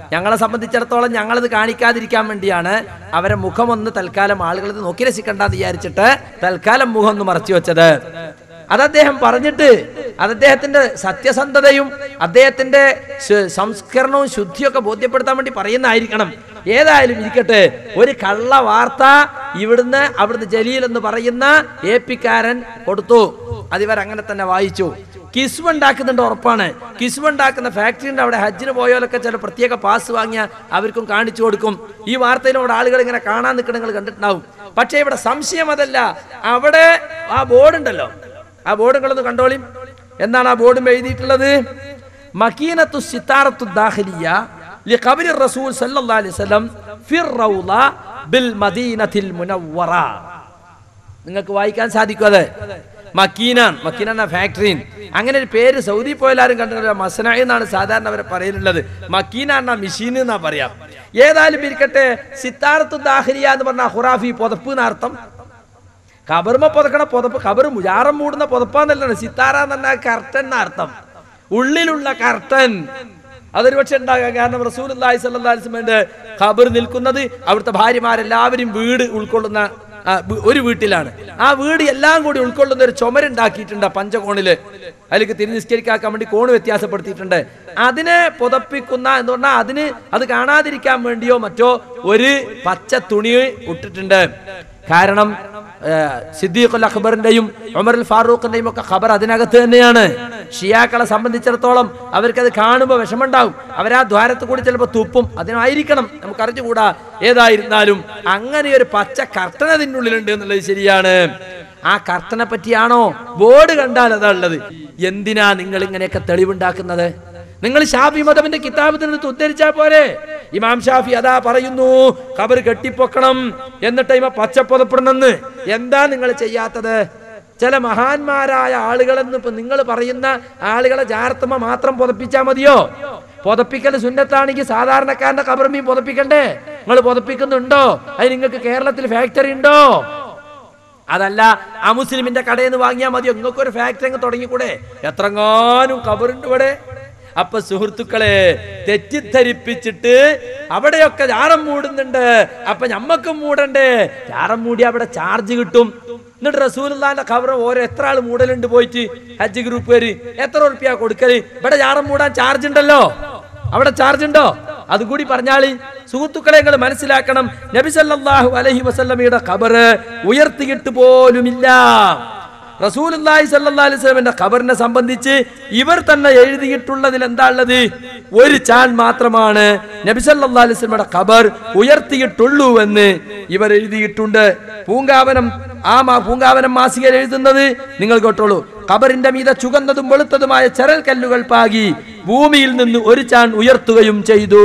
ഞങ്ങളെ സംബന്ധിച്ചിടത്തോളം ഞങ്ങളത് കാണിക്കാതിരിക്കാൻ വേണ്ടിയാണ് അവരെ മുഖം ഒന്ന് തൽക്കാലം ആളുകൾ ഇത് നോക്കി രസിക്കണ്ടെന്ന് വിചാരിച്ചിട്ട് തൽക്കാലം മുഖം ഒന്ന് മറച്ചു വെച്ചത് അത് അദ്ദേഹം പറഞ്ഞിട്ട് അത് അദ്ദേഹത്തിന്റെ സത്യസന്ധതയും അദ്ദേഹത്തിന്റെ ശു- സംസ്കരണവും ശുദ്ധിയൊക്കെ ബോധ്യപ്പെടുത്താൻ വേണ്ടി പറയുന്നതായിരിക്കണം ഏതായാലും ഇരിക്കട്ടെ ഒരു കള്ള വാർത്ത ഇവിടുന്ന് അവിടുന്ന് ജലീൽ എന്ന് പറയുന്ന എ പിക്കാരൻ കൊടുത്തു അതിവർ അങ്ങനെ തന്നെ വായിച്ചു കിസ്വ ഉണ്ടാക്കുന്നുണ്ട് ഉറപ്പാണ് കിസ്വ ഉണ്ടാക്കുന്ന ഫാക്ടറിന്റെ അവിടെ ഹജ്ജിന് പോയാലൊക്കെ ചില പ്രത്യേക പാസ് വാങ്ങിയ അവർക്കും കാണിച്ചു കൊടുക്കും ഈ വാർത്തയിലൂടെ ആളുകൾ ഇങ്ങനെ കാണാൻ നിൽക്കണ നിങ്ങൾ കണ്ടിട്ടുണ്ടാവും പക്ഷേ ഇവിടെ സംശയം അതല്ല അവിടെ ആ ബോർഡ് ഉണ്ടല്ലോ ആ ബോർഡ് നിങ്ങളൊന്ന് കണ്ടോളി എന്താണ് ആ ബോർഡും എഴുതിയിട്ടുള്ളത് മക്കീനത്തു സിത്താറത്തു ദാഖിലിയ لقبر الرسول صلى الله عليه وسلم في الروضة بالمدينة المنورة നിങ്ങൾക്ക് വായിക്കാൻ സാധിക്കും അത് മക്കീനാൻ മക്കീന എന്ന ഫാക്ടറി അങ്ങനെ ഒരു പേര് സൗദി പോയാലും കണ്ടിട്ടില്ല മസനായി എന്നാണ് സാധാരണ അവരെ പറയലുള്ളത് മക്കീന എന്ന മെഷീൻ എന്നാ പറയാം ഏതായാലും ഇരിക്കട്ടെ സിത്താറത്തു ദാഹരിയ എന്ന് പറഞ്ഞ ഹുറാഫി പുതപ്പ് എന്നർത്ഥം കബർമ പുതക്കണ പുതപ്പ് കബർ മുജാറം മൂടുന്ന പുതപ്പാന്നല്ല സിത്താര എന്ന കർട്ടൻ എന്ന അർത്ഥം ഉള്ളിലുള്ള കർട്ടൻ അതൊരു പക്ഷെ ഉണ്ടാകാം കാരണം റസൂൽ അള്ളാഹിസ്വല്ലാസ്മന്റെ ഖബർ നിൽക്കുന്നത് അവിടുത്തെ ഭാര്യമാരെല്ലാവരും വീട് ഉൾക്കൊള്ളുന്ന ആ, വ്- ഒരു വീട്ടിലാണ് ആ വീട് എല്ലാം കൂടി ഉൾക്കൊള്ളുന്ന ഒരു ചുമരുണ്ടാക്കിയിട്ടുണ്ട് ആ പഞ്ചകോണില് അതിലേക്ക് തിരിഞ്ഞിസ്കരിക്കാക്കാൻ വേണ്ടി കോണ് വ്യത്യാസപ്പെടുത്തിയിട്ടുണ്ട് അതിനെ പുതപ്പിക്കുന്ന എന്ന് പറഞ്ഞാൽ അതിന് അത് കാണാതിരിക്കാൻ വേണ്ടിയോ മറ്റോ ഒരു പച്ച തുണി ഇട്ടിട്ടുണ്ട് കാരണം സിദ്ദീഖുൽ അക്ബറിന്റെയും ഉമറുൽ ഫാറൂഖിന്റെയും ഒക്കെ ഖബർ അതിനകത്ത് തന്നെയാണ് ഷിയാക്കളെ സംബന്ധിച്ചിടത്തോളം അവർക്കത് കാണുമ്പോൾ വിഷമുണ്ടാവും അവരാ ദ്വാരത്ത് കൂടി ചിലപ്പോൾ തുപ്പും അതിനായിരിക്കണം നമുക്ക് അറിഞ്ഞുകൂടാ ഏതായിരുന്നാലും അങ്ങനെ ഒരു പച്ച കർട്ടൻ അതിനുള്ളിലുണ്ട് എന്നുള്ളത് ശരിയാണ് ആ കർട്ടനെ പറ്റിയാണോ ബോർഡ് കണ്ടാൽ അതാ ഉള്ളത് എന്തിനാ നിങ്ങൾ ഇങ്ങനെയൊക്കെ തെളിവുണ്ടാക്കുന്നത് നിങ്ങൾ ഷാഫി മതമിന്റെ കിതാബിൽ നിന്ന് ഉദ്ധരിച്ചാ പോരെ ഇമാം ഷാഫി അതാ പറയുന്നു ഖബർ കെട്ടിപ്പൊക്കണം എന്നിട്ട് ഇമ പച്ചപ്പൊതപ്പെടണമെന്ന് എന്താ നിങ്ങൾ ചെയ്യാത്തത് ചില മഹാന്മാരായ ആളുകളെന്ന് ഇപ്പൊ നിങ്ങൾ പറയുന്ന ആളുകളെ ജാർത്തമ മാത്രം പുതപ്പിച്ചാ മതിയോ പുതപ്പിക്കൽ സുന്നത്താണെങ്കിൽ സാധാരണക്കാരന്റെ കബർമീൻ പുതപ്പിക്കണ്ടേ നിങ്ങൾ പുതപ്പിക്കുന്നുണ്ടോ അത് നിങ്ങൾക്ക് കേരളത്തിൽ ഫാക്ടറി ഉണ്ടോ അതല്ല അമുസ്ലിമിന്റെ കടയിൽ നിന്ന് വാങ്ങിയാൽ മതിയോ നിങ്ങൾക്ക് ഒരു ഫാക്ടറി അങ്ങ് തുടങ്ങിക്കൂടെ എത്രങ്ങാനും കബറുണ്ട് ഇവിടെ അപ്പൊ സുഹൃത്തുക്കളെ തെറ്റിദ്ധരിപ്പിച്ചിട്ട് അവിടെയൊക്കെ ചാരം മൂടുന്നുണ്ട് അപ്പൊ ഞമ്മക്കും മൂടണ്ടേ ചാരം മൂടി അവിടെ ചാർജ് കിട്ടും എന്നിട്ട് റസൂലിന്റെ ഖബർ ഓരോ എത്ര ആൾ മൂടലുണ്ട് പോയിട്ട് ഹജ്ജ് ഗ്രൂപ്പ് വര് എത്ര ഉറുപ്പ്യ കൊടുക്കല് ഇവിടെ ചാരം മൂടാൻ ചാർജ് ഉണ്ടല്ലോ അവിടെ ചാർജ് ഉണ്ടോ അതുകൂടി പറഞ്ഞാളി സുഹൃത്തുക്കളെ നിങ്ങൾ മനസ്സിലാക്കണം നബി സല്ലല്ലാഹു അലൈഹി വസല്ലമയുടെ ഖബർ ഉയർത്തിയിട്ട് പോലുമില്ല റസൂലുള്ളാഹി സല്ലല്ലാഹു അലൈഹി വസല്ലമയുടെ ഖബറിനെ സംബന്ധിച്ച് ഇവർ തന്നെ എഴുതിയിട്ടുള്ളതിൽ എന്താ ഉള്ളത് ഒരു ചാൻ മാത്രമാണ് നബി സല്ലല്ലാഹു അലൈഹി വസല്ലമയുടെ ഖബർ ഉയർത്തിയിട്ടുള്ളൂ എന്ന് ഇവർ എഴുതിയിട്ടുണ്ട് പൂങ്കാവനം ആ മാ- പൂങ്കാവനം മാസികയിൽ എഴുതുന്നത് നിങ്ങൾ കേട്ടോളൂ ഖബറിന്റെ മീത ചുകന്നതും വെളുത്തതുമായ ചരൽ കല്ലുകൾ പാകി ഭൂമിയിൽ നിന്ന് ഒരു ചാൻ ഉയർത്തുകയും ചെയ്തു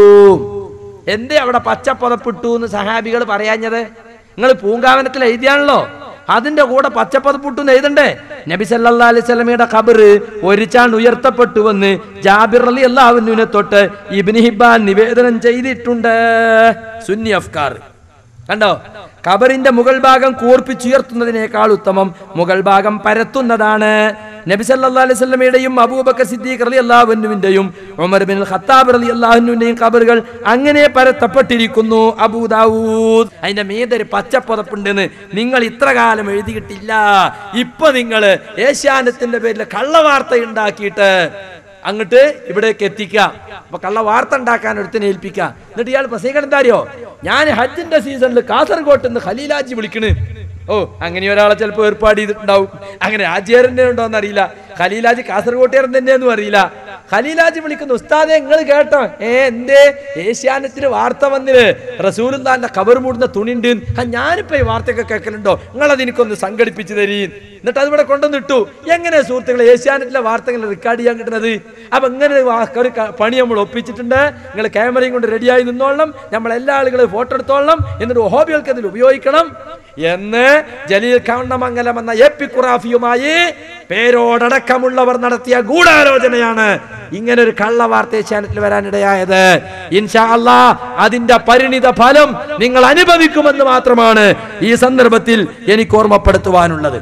എന്തേ അവിടെ പച്ചപ്പുതപ്പിട്ടു എന്ന് സഹാബികൾ പറയാഞ്ഞത് നിങ്ങൾ പൂങ്കാവനത്തിൽ എഴുതിയാണല്ലോ അതിന്റെ കൂടെ പച്ചപ്പതപ്പിട്ടു എന്ന് എഴുതണ്ടേ നബി സല്ലല്ലാഹു അലൈഹി സ്വലമയുടെ ഖബർ ഒരു ചാൺ ഉയർത്തപ്പെട്ടുവെന്ന് ജാബിർ അലി അള്ളാഹുവിനെ തൊട്ട് ഇബ്നു ഹിബാൻ നിവേദനം ചെയ്തിട്ടുണ്ട് സുന്നി അഫ്കാർ കണ്ടോ ഖബറിന്റെ മുകൾ ഭാഗം കൂർപ്പിച്ചുയർത്തുന്നതിനേക്കാൾ ഉത്തമം മുകൾ ഭാഗം പരത്തുന്നതാണ് നബി സല്ലല്ലാഹു അലൈഹി വസല്ലമയുടെയും അബൂബക്കർ സിദ്ദീഖ് റളിയല്ലാഹു അൻഹുവിന്റെയും ഉമർ ബിൻ ഖത്താബ് റളിയല്ലാഹു അൻഹുവിന്റെയും ഖബറുകൾ അങ്ങനെ പരത്തപ്പെട്ടിരിക്കുന്നു അബൂ ദാവൂദ് അതിന്റെ മീതെ ഒരു പച്ചപ്പുതപ്പുണ്ടെന്ന് നിങ്ങൾ ഇത്ര കാലം എഴുതിയിട്ടില്ല ഇപ്പൊ നിങ്ങൾ ഏഷ്യാനത്തിന്റെ പേരിൽ കള്ളവാർത്ത ഉണ്ടാക്കിയിട്ട് അങ്ങോട്ട് ഇവിടേക്ക് എത്തിക്കാം അപ്പൊ കള്ള വാർത്ത ഉണ്ടാക്കാൻ ഒരുത്തിനെ ഏൽപ്പിക്കാം എന്നിട്ട് ഇയാൾ പ്രസംഗിക്കണം എന്താ അറിയോ ഞാൻ ഹജ്ജിന്റെ സീസണിൽ കാസർഗോട്ട് നിന്ന് ഖലീലാജി വിളിക്കണ് ഓ അങ്ങനെ ഒരാളെ ചിലപ്പോൾ ഏർപ്പാട് ചെയ്തിട്ടുണ്ടാവും അങ്ങനെ ആചാര്യന്റെ ഉണ്ടോ എന്നറിയില്ല ഖലീലാജി കാസർഗോട്ടുകാരൻ തന്നെയൊന്നും അറിയില്ല ഖലീലാജി വിളിക്കുന്ന ഉസ്താദെ നിങ്ങൾ കേട്ടോ ഏ എന്തേ ഏഷ്യാനെത്തിന് വാർത്ത വന്നില് റസൂലുല്ലാന്റെ കബർ മൂടുന്ന തുണിണ്ട് ആ ഞാനിപ്പോ ഈ വാർത്തയൊക്കെ കേൾക്കലുണ്ടോ നിങ്ങളത് എനിക്കൊന്ന് സംഘടിപ്പിച്ചു തരീ എന്നിട്ട് അത് ഇവിടെ കൊണ്ടുവന്നിട്ടു എങ്ങനെ സുഹൃത്തുക്കൾ ഏഷ്യാനെറ്റിലെ വാർത്തകൾ റെക്കോർഡ് ചെയ്യാൻ കിട്ടുന്നത് അപ്പൊ ഇങ്ങനെ ഒരു വാ- ഒരു ക- പണി നമ്മൾ ഒപ്പിച്ചിട്ടുണ്ട് നിങ്ങൾ ക്യാമറയും കൊണ്ട് റെഡിയായി നിന്നോളണം നമ്മൾ എല്ലാ ആളുകളും ഫോട്ടോ എടുത്തോളണം എന്നിട്ട് ഹോബികൾക്ക് അതിൽ ഉപയോഗിക്കണം എന്ന് ജലീൽ കൗണ്ടമംഗലം എന്ന എ പി ഖുറാഫിയുമായി പേരോടക്കമുള്ളവർ നടത്തിയ ഗൂഢാലോചനയാണ് ഇങ്ങനെ ഒരു കള്ള വാർത്ത ഏഷ്യാനെറ്റിൽ വരാനിടയായത് ഇൻഷാ അല്ലാ അതിന്റെ പരിണിത ഫലം നിങ്ങൾ അനുഭവിക്കുമെന്ന് മാത്രമാണ് ഈ സന്ദർഭത്തിൽ എനിക്ക് ഓർമ്മപ്പെടുത്തുവാനുള്ളത്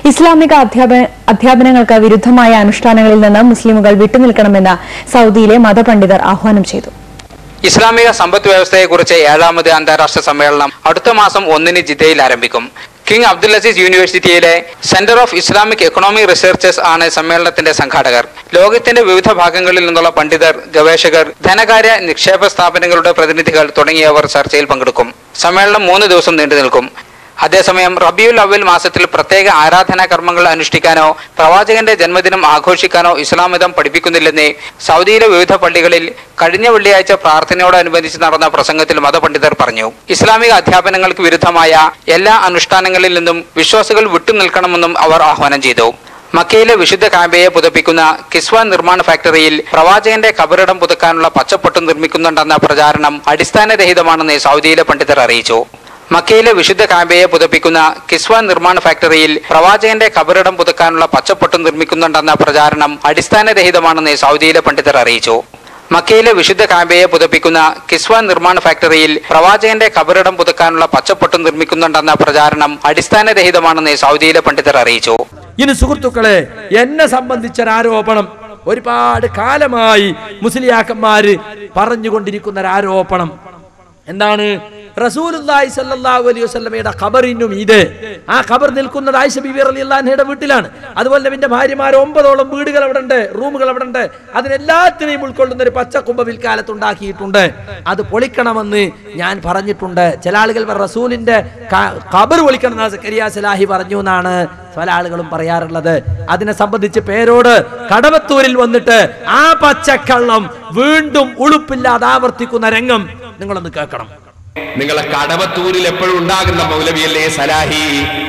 ഇസ്ലാമിക അധ്യാപന അധ്യാപനങ്ങൾക്ക് വിരുദ്ധമായ അനുഷ്ഠാനങ്ങളിൽ നിന്ന് മുസ്ലിമുകൾ വിട്ടുനിൽക്കണമെന്ന് സൗദിയിലെ മതപണ്ഡിതർ ആഹ്വാനം ചെയ്തു ഇസ്ലാമിക സമ്പദ് വ്യവസ്ഥയെക്കുറിച്ച് ഏഴാമത് അന്താരാഷ്ട്ര സമ്മേളനം അടുത്ത മാസം ഒന്നിന് ജിദ്ദയിൽ ആരംഭിക്കും കിങ് അബ്ദുൽ അസീസ് യൂണിവേഴ്സിറ്റിയിലെ centre of Islamic economic researchers ആണ് സമ്മേളനത്തിന്റെ സംഘാടകർ ലോകത്തിന്റെ വിവിധ ഭാഗങ്ങളിൽ നിന്നുള്ള പണ്ഡിതർ ഗവേഷകർ ധനകാര്യ നിക്ഷേപ സ്ഥാപനങ്ങളുടെ പ്രതിനിധികൾ തുടങ്ങിയവർ ചർച്ചയിൽ പങ്കെടുക്കും സമ്മേളനം മൂന്ന് ദിവസം നീണ്ടു നിൽക്കും അതേസമയം റബിയുൽ അവൽ മാസത്തിൽ പ്രത്യേക ആരാധനാ കർമ്മങ്ങൾ അനുഷ്ഠിക്കാനോ പ്രവാചകന്റെ ജന്മദിനം ആഘോഷിക്കാനോ ഇസ്ലാം മതം പഠിപ്പിക്കുന്നില്ലെന്ന് സൗദിയിലെ വിവിധ പള്ളികളിൽ കഴിഞ്ഞ വെള്ളിയാഴ്ച പ്രാർത്ഥനയോടനുബന്ധിച്ച് നടന്ന പ്രസംഗത്തിൽ മതപണ്ഡിതർ പറഞ്ഞു ഇസ്ലാമിക അധ്യാപനങ്ങൾക്ക് വിരുദ്ധമായ എല്ലാ അനുഷ്ഠാനങ്ങളിൽ നിന്നും വിശ്വാസികൾ വിട്ടുനിൽക്കണമെന്നും അവർ ആഹ്വാനം ചെയ്തു മക്കയിലെ വിശുദ്ധ കാബയെ പുതപ്പിക്കുന്ന കിസ്വ നിർമ്മാണ ഫാക്ടറിയിൽ പ്രവാചകന്റെ കബറിടം പുതുക്കാനുള്ള പച്ചപ്പൊട്ട് നിർമ്മിക്കുന്നുണ്ടെന്ന പ്രചാരണം അടിസ്ഥാനരഹിതമാണെന്ന് സൗദിയിലെ പണ്ഡിതർ അറിയിച്ചു മക്കയിലെ വിശുദ്ധ കാബയെ പുതപ്പിക്കുന്ന കിസ്വ നിർമ്മാണ ഫാക്ടറിയിൽ പ്രവാചകന്റെ കബറിടം പുതുക്കാനുള്ള പച്ചപ്പൊട്ട് നിർമ്മിക്കുന്നുണ്ടെന്ന പ്രചാരണം അടിസ്ഥാനരഹിതമാണെന്ന് സൗദിയിലെ പണ്ഡിതർ അറിയിച്ചു മക്കയിലെ വിശുദ്ധ കാബയെ പുതപ്പിക്കുന്ന കിസ്വ നിർമ്മാണ ഫാക്ടറിയിൽ പ്രവാചകന്റെ കബറിടം പുതുക്കാനുള്ള പച്ചപ്പൊട്ട് നിർമ്മിക്കുന്നുണ്ടെന്ന പ്രചാരണം അടിസ്ഥാനരഹിതമാണെന്ന് സൗദിയിലെ പണ്ഡിതർ അറിയിച്ചു ഇനി സുഹൃത്തുക്കളെ എന്നെ സംബന്ധിച്ച ആരോപണം ഒരുപാട് കാലമായി മുസ്ലിയാക്കന്മാര് പറഞ്ഞുകൊണ്ടിരിക്കുന്ന ഒരു ആരോപണം എന്താണ് റസൂലുള്ളാഹി സ്വല്ലല്ലാഹു അലൈഹി വസല്ലമയുടെ ഖബറിനും ഇത് ആ ഖബർ നിൽക്കുന്നത് ആയിഷ ബിബി റളിയല്ലാഹുവിന്റെ വീട്ടിലാണ് അതുപോലെ നബിന്റെ ഭാര്യമാർ ഒമ്പതോളം വീടുകൾ അവിടെ ഉണ്ട് റൂമുകൾ അവിടെ ഉണ്ട് അതിനെല്ലാത്തിനെയും ഉൾക്കൊള്ളുന്ന ഒരു പച്ച കുംഭ പിൽക്കാലത്ത് ഉണ്ടാക്കിയിട്ടുണ്ട് അത് പൊളിക്കണമെന്ന് ഞാൻ പറഞ്ഞിട്ടുണ്ട് ചില ആളുകൾ പറ- റസൂലിന്റെ ക- ഖബർ പൊളിക്കണം എന്ന് സക്കരിയ സലാഹി പറഞ്ഞു എന്നാണ് പല ആളുകളും പറയാറുള്ളത് അതിനെ സംബന്ധിച്ച് പേരോട് കടവത്തൂരിൽ വന്നിട്ട് ആ പച്ചക്കള്ളം വീണ്ടും ഉളുപ്പില്ലാതെ ആവർത്തിക്കുന്ന രംഗം നിങ്ങളൊന്ന് കേൾക്കണം നിങ്ങളെ കടവത്തൂരിൽ എപ്പോഴും ഉണ്ടാകുന്ന മൗലവിയല്ലേ സലാഹി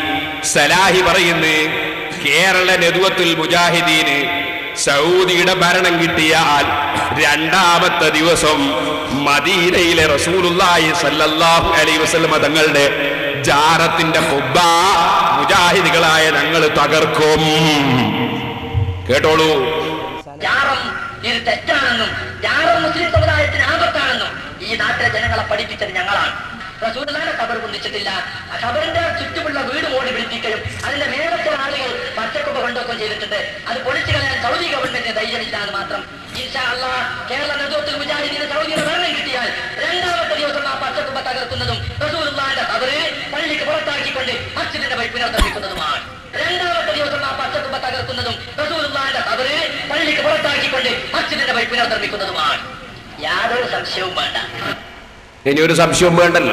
സലാഹി പറയുന്നു കേരള നെതുവത്തുൽ മുജാഹിദീന് സൗദിയുടെ ഭരണം കിട്ടിയാൽ രണ്ടാമത്തെ ദിവസം മദീനയിലെ റസൂലുള്ളാഹി സല്ലല്ലാഹു അലൈഹി വസല്ലമ തങ്ങളുടെ ജാറത്തിന്റെ കുബ്ബ മുജാഹിദികളായ ഞങ്ങൾ തകർക്കും കേട്ടോളൂ ജാറം ഇത് തെറ്റാണെന്നും ജാറം മുസ്ലിം സമുദായത്തിന് ആപത്താണെന്നും ഈ നാട്ടിലെ ജനങ്ങളെ പഠിപ്പിച്ചത് ഞങ്ങളാണ് റസൂലുള്ളാഹിന്റെ ഖബർ പൊന്തിച്ചിട്ടില്ല ആ ഖബറിന്റെ ചുറ്റുമുള്ള വീട് മോടി പിടിപ്പിക്കുകയും അതിന്റെ മേളത്തെ ആളുകൾ പച്ചക്കൊമ്പ് കൊണ്ടുവെക്കുകയും ചെയ്തിട്ടുണ്ട് അത് പൊളിച്ചു കളയാൻ സൗദി ഗവൺമെന്റിന് ധൈര്യമില്ല എന്ന് മാത്രം ഇൻഷാ അള്ളാ കേരള നേതൃത്വത്തിൽ മുജാഹിദീന് സൗദിയുടെ ഭരണം കിട്ടിയാൽ രണ്ടാമത്തെ ദിവസം ആ പച്ചക്കൊമ്പ് തകർക്കുന്നതും റസൂലുള്ളാഹിന്റെ ഖബറ് പള്ളിക്ക് പുറത്താക്കിക്കൊണ്ട് മസ്ജിദിന്റെ പൈപ്പിനെ നിർമ്മിക്കുന്നതുമാണ് രണ്ടാമത്തെ ദിവസം ആ പച്ചക്കുമ്പ തകർക്കുന്നതും റസൂലുള്ളാഹിന്റെ ഖബറ് പള്ളിക്ക് പുറത്താക്കിക്കൊണ്ട് മസ്ജിദിന്റെ പൈപ്പിനെ നിർമ്മിക്കുന്നതുമാണ് യാതൊരു സംശയവും വേണ്ട ഇനി ഒരു സംശയവും വേണ്ടല്ലോ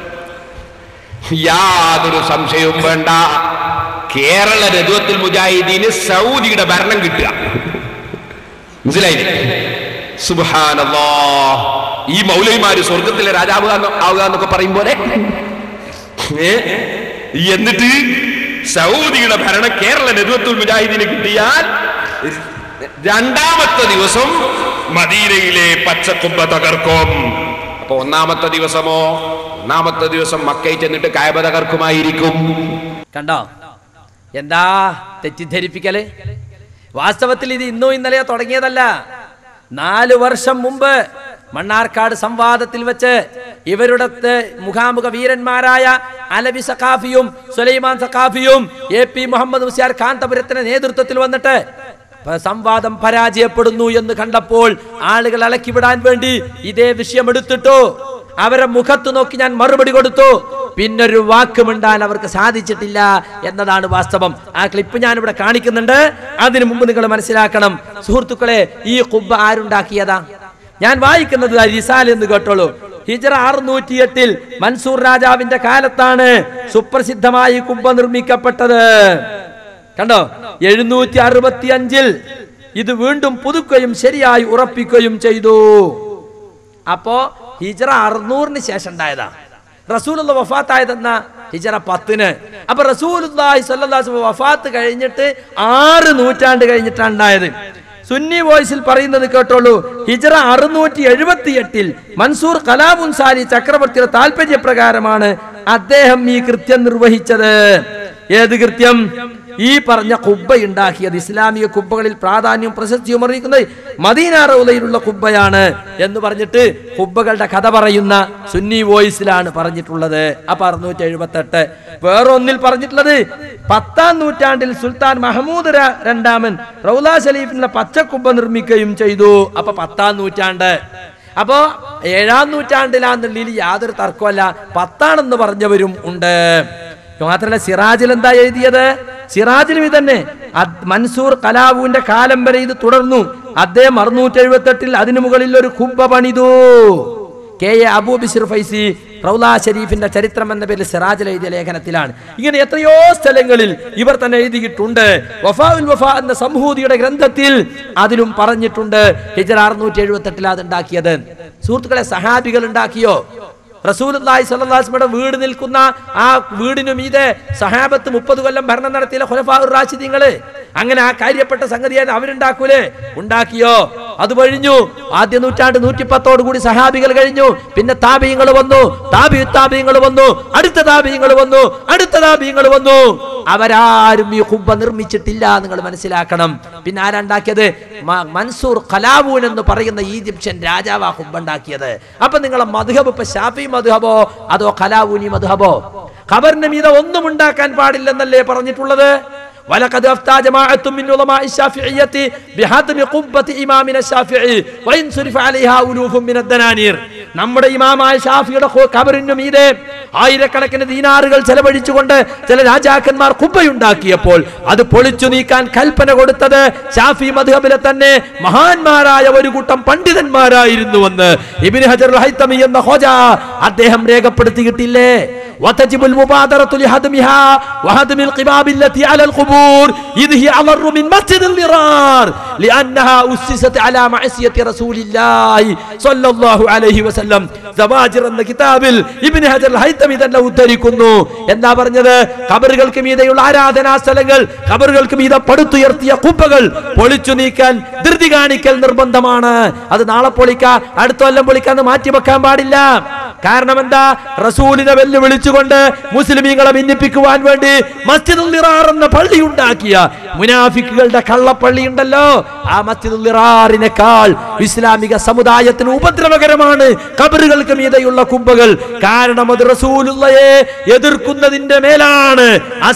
യാതൊരു സംശയവും വേണ്ട കേരള രജുവത്തിൽ മുജാഹിദീന് സൗദിയുടെ ഭരണം കിട്ടുക മനസ്സിലായില്ലേ സുബ്ഹാനല്ലാ ഈ മൗലവിമാര് സ്വർഗത്തിലെ രാജാവ് ആവുക എന്നൊക്കെ പറയും പോലെ ഏ? എന്നിട്ട് സൗദിയുടെ ഭരണം കേരള നെതുവത്തുൽ മുജാഹിദീന് കിട്ടിയാൽ രണ്ടാമത്തെ ദിവസം മദീനയിലെ പച്ചക്കുമ്പ തകർക്കും അപ്പൊ ഒന്നാമത്തെ ദിവസമോ ഒന്നാമത്തെ ദിവസം മക്കയിൽ ചെന്നിട്ട് കായബ തകർക്കുമായിരിക്കും കണ്ടോ എന്താ തെറ്റിദ്ധരിപ്പിക്കല് വാസ്തവത്തിൽ ഇത് ഇന്നോ ഇന്നലെയോ തുടങ്ങിയതല്ല നാലു വർഷം മുമ്പ് മണ്ണാർക്കാട് സംവാദത്തിൽ വെച്ച് ഇവരുടെ ത- മുഖാമുഖ വീരന്മാരായ അലവി സഖാഫിയും സുലൈമാൻ സഖാഫിയും എ പി മുഹമ്മദ് മുസിയാർ കാന്തപുരത്തിന്റെ നേതൃത്വത്തിൽ വന്നിട്ട് പ- സംവാദം പരാജയപ്പെടുന്നു എന്ന് കണ്ടപ്പോൾ ആളുകൾ ഇളക്കിവിടാൻ വേണ്ടി ഇതേ വിഷയം എടുത്തിട്ടു അവരെ മുഖത്ത് നോക്കി ഞാൻ മറുപടി കൊടുത്തു പിന്നൊരു വാക്ക് മിണ്ടാൻ അവർക്ക് സാധിച്ചിട്ടില്ല എന്നതാണ് വാസ്തവം ആ ക്ലിപ്പ് ഞാൻ ഇവിടെ കാണിക്കുന്നുണ്ട് അതിനു മുമ്പ് നിങ്ങൾ മനസ്സിലാക്കണം സുഹൃത്തുക്കളെ ഈ കുബ്ബ ആരുണ്ടാക്കിയതാ ഞാൻ വായിക്കുന്നത് റിസാൽ എന്ന് കേട്ടോളൂ ഹിജറ അറുന്നൂറ്റി എട്ടിൽ മൻസൂർ രാജാവിന്റെ കാലത്താണ് സുപ്രസിദ്ധമായി കുബ്ബ നിർമ്മിക്കപ്പെട്ടത് കണ്ടോ എഴുന്നൂറ്റി അറുപത്തി അഞ്ചിൽ ഇത് വീണ്ടും പുതുക്കുകയും ശരിയായി ഉറപ്പിക്കുകയും ചെയ്തു അപ്പോ ഹിജറ അറുന്നൂറിന് ശേഷം ഉണ്ടായതാ റസൂലുള്ള വഫാത്തായതെന്ന ഹിജറ പത്തിന് അപ്പൊ റസൂലുള്ളാഹി സ്വല്ലല്ലാഹു അലൈഹി വസല്ലം വഫാത്ത് കഴിഞ്ഞിട്ട് ആറ് നൂറ്റാണ്ട് കഴിഞ്ഞിട്ടാണ് ഉണ്ടായത് സുന്നി വോയിസിൽ പറയുന്നത് കേട്ടോളൂ ഹിജറ അറുന്നൂറ്റി എഴുപത്തി എട്ടിൽ മൻസൂർ കലാമുൻസാരി ചക്രവർത്തിയുടെ താല്പര്യപ്രകാരമാണ് അദ്ദേഹം ഈ കൃത്യം നിർവഹിച്ചത് ഏത് കൃത്യം ഈ പറഞ്ഞ കുബ്ബ ഉണ്ടാക്കിയത് ഇസ്ലാമിക കുബ്ബകളിൽ പ്രാധാന്യവും പ്രശസ്തിയും അറിയിക്കുന്നത് മദീന റൗലയിലുള്ള കുബ്ബയാണ് എന്ന് പറഞ്ഞിട്ട് കുബ്ബകളുടെ കഥ പറയുന്ന സുന്നി വോയിസിലാണ് പറഞ്ഞിട്ടുള്ളത് അപ്പൊ അറുന്നൂറ്റി എഴുപത്തി എട്ട് വേറൊന്നിൽ പറഞ്ഞിട്ടുള്ളത് പത്താം നൂറ്റാണ്ടിൽ സുൽത്താൻ മഹമ്മൂദ് ര- രണ്ടാമൻ റൗല ഷരീഫിന്റെ പച്ചക്കുബ്ബ നിർമ്മിക്കുകയും ചെയ്തു അപ്പൊ പത്താം നൂറ്റാണ്ട് അപ്പോ ഏഴാം നൂറ്റാണ്ടിലാന്നുള്ളിൽ യാതൊരു തർക്കമല്ല പത്താണെന്ന് പറഞ്ഞവരും ഉണ്ട് മാത്രമല്ല സിറാജിൽ എന്താ എഴുതിയത് സിറാജിലും ഇതന്നെ അത് മൻസൂർ കലാവുവിന്റെ കാലം വരെ ഇത് തുടർന്നു അദ്ദേഹം അറുന്നൂറ്റി എഴുപത്തി എട്ടിൽ അതിനു മുകളിൽ ഒരു കുബ്ബ പണിതു കെ എ അബൂ ബിസിർ ഫൈസി റൗല ഷരീഫിന്റെ ചരിത്രം എന്ന പേരിൽ സിറാജിൽ എഴുതിയ ലേഖനത്തിലാണ് ഇങ്ങനെ എത്രയോ സ്ഥലങ്ങളിൽ ഇവർ തന്നെ എഴുതിയിട്ടുണ്ട് വഫാഉൽ വഫ എന്ന സംഹൂതിയുടെ ഗ്രന്ഥത്തിൽ അതിലും പറഞ്ഞിട്ടുണ്ട് ഹിജറ അറുന്നൂറ്റി എഴുപത്തി എട്ടിൽ അത് ഉണ്ടാക്കിയത് സുഹൃത്തുക്കളെ സഹാബികൾ ഉണ്ടാക്കിയോ റസൂലുള്ളാഹി സ്വല്ലല്ലാഹു അലൈഹി വസല്ലമയുടെ വീട് നിൽക്കുന്ന ആ വീടിനു മീതെ സഹാബത്ത് മുപ്പത് കൊല്ലം ഭരണം നടത്തിയ ഖുലഫാഉർ റാഷിദീങ്ങള് അങ്ങനെ ആ കാര്യപ്പെട്ട സംഗതിയാണ് അവരുണ്ടാക്കൂലേ ഉണ്ടാക്കിയോ അത് കഴിഞ്ഞു ആദ്യ നൂറ്റാണ്ട് നൂറ്റിപ്പത്തോടു കൂടി സഹാബികൾ കഴിഞ്ഞു പിന്നെ താപീയങ്ങൾ വന്നു താപി താപീയങ്ങൾ വന്നു അടുത്ത താപീയങ്ങൾ വന്നു അടുത്ത താപീയങ്ങൾ വന്നു അവരാരും ഈ കുബ്ബ നിർമ്മിച്ചിട്ടില്ല നിങ്ങൾ മനസ്സിലാക്കണം പിന്നെ ആരാണ്ടാക്കിയത് മ- മൻസൂർ ഖലാവൂൻ എന്ന് പറയുന്ന ഈജിപ്ഷ്യൻ രാജാവ് ആ കുബ്ബ ഉണ്ടാക്കിയത് അപ്പൊ നിങ്ങളെ മധുഹബ് ഇപ്പൊ ഷാഫി മധുഹബോ അതോ ഖലാവൂനി മധുഹബോ ഖബറിന്റെ മീത ഒന്നും ഉണ്ടാക്കാൻ പാടില്ലെന്നല്ലേ പറഞ്ഞിട്ടുള്ളത് ولقد أفتى جماعة من علماء الشافعية بهدم قبة إمامنا الشافعي وإن صرف عليها ألوف من الدنانير നമ്മുടെ ഇമാമായ ഷാഫിയുടെ ഖു- ഖബറിനു മീതെ ആയിരക്കണക്കിന് ദീനാറുകൾ ചെലവഴിച്ചുകൊണ്ട് ചില രാജാക്കന്മാർ കുബ്ബയുണ്ടാക്കിയപ്പോൾ അത് പൊളിച്ചു നീക്കാൻ കൽപ്പന കൊടുത്തത് ഷാഫി മധുഹബിലെ തന്നെ മഹാന്മാരായ ഒരു കൂട്ടം പണ്ഡിതന്മാരായിരുന്നുവെന്ന് ഇബിന് ഹജർ ഹൈത്തമി എന്ന ഹോജ അദ്ദേഹം രേഖപ്പെടുത്തിയിട്ടില്ലേ وتجب المبادرة لهدمها وهدم القباب التي على القبور إذ هي أضر من مسجد الضرار لأنها أسست على معصية رسول الله صلى الله عليه وسلم زواجر എന്ന കിതാബിൽ ഇബ്നു ഹജർ ഹൈത്തമി തന്നെ ഉദ്ധരിക്കുന്നു എന്താ പറഞ്ഞത് ഖബറുകൾക്ക് മീതെയുള്ള ആരാധനാ സ്ഥലങ്ങൾ ഖബറുകൾക്ക് മീതെ പടുത്തുയർത്തിയ കുബ്ബകൾ പൊളിച്ചു നീക്കാൻ ധൃതി കാണിക്കൽ നിർബന്ധമാണ് അത് നാളെ പൊളിക്കാം അടുത്ത കൊല്ലം പൊളിക്കാന്ന് മാറ്റി വെക്കാൻ പാടില്ല കാരണം എന്താ റസൂലിനെ വെല്ലുവിളിച്ചുകൊണ്ട് മുസ്ലിമീങ്ങളെ ഭിന്നിപ്പിക്കുവാൻ വേണ്ടി മസ്ജിദുൽ നിറാർ എന്ന പള്ളി ഉണ്ടാക്കിയ മുനാഫിക്കുകളുടെ കള്ളപ്പള്ളി ഉണ്ടല്ലോ ആ മസ്ജിദുൽ നിറാറിനേക്കാൾ ഇസ്ലാമിക സമുദായത്തിന് ഉപദ്രവകരമാണ് കബറുകൾക്ക് മീതെയുള്ള കുമ്പകൾ കാരണം അത് റസൂലുള്ളയെ എതിർക്കുന്നതിന്റെ മേലാണ്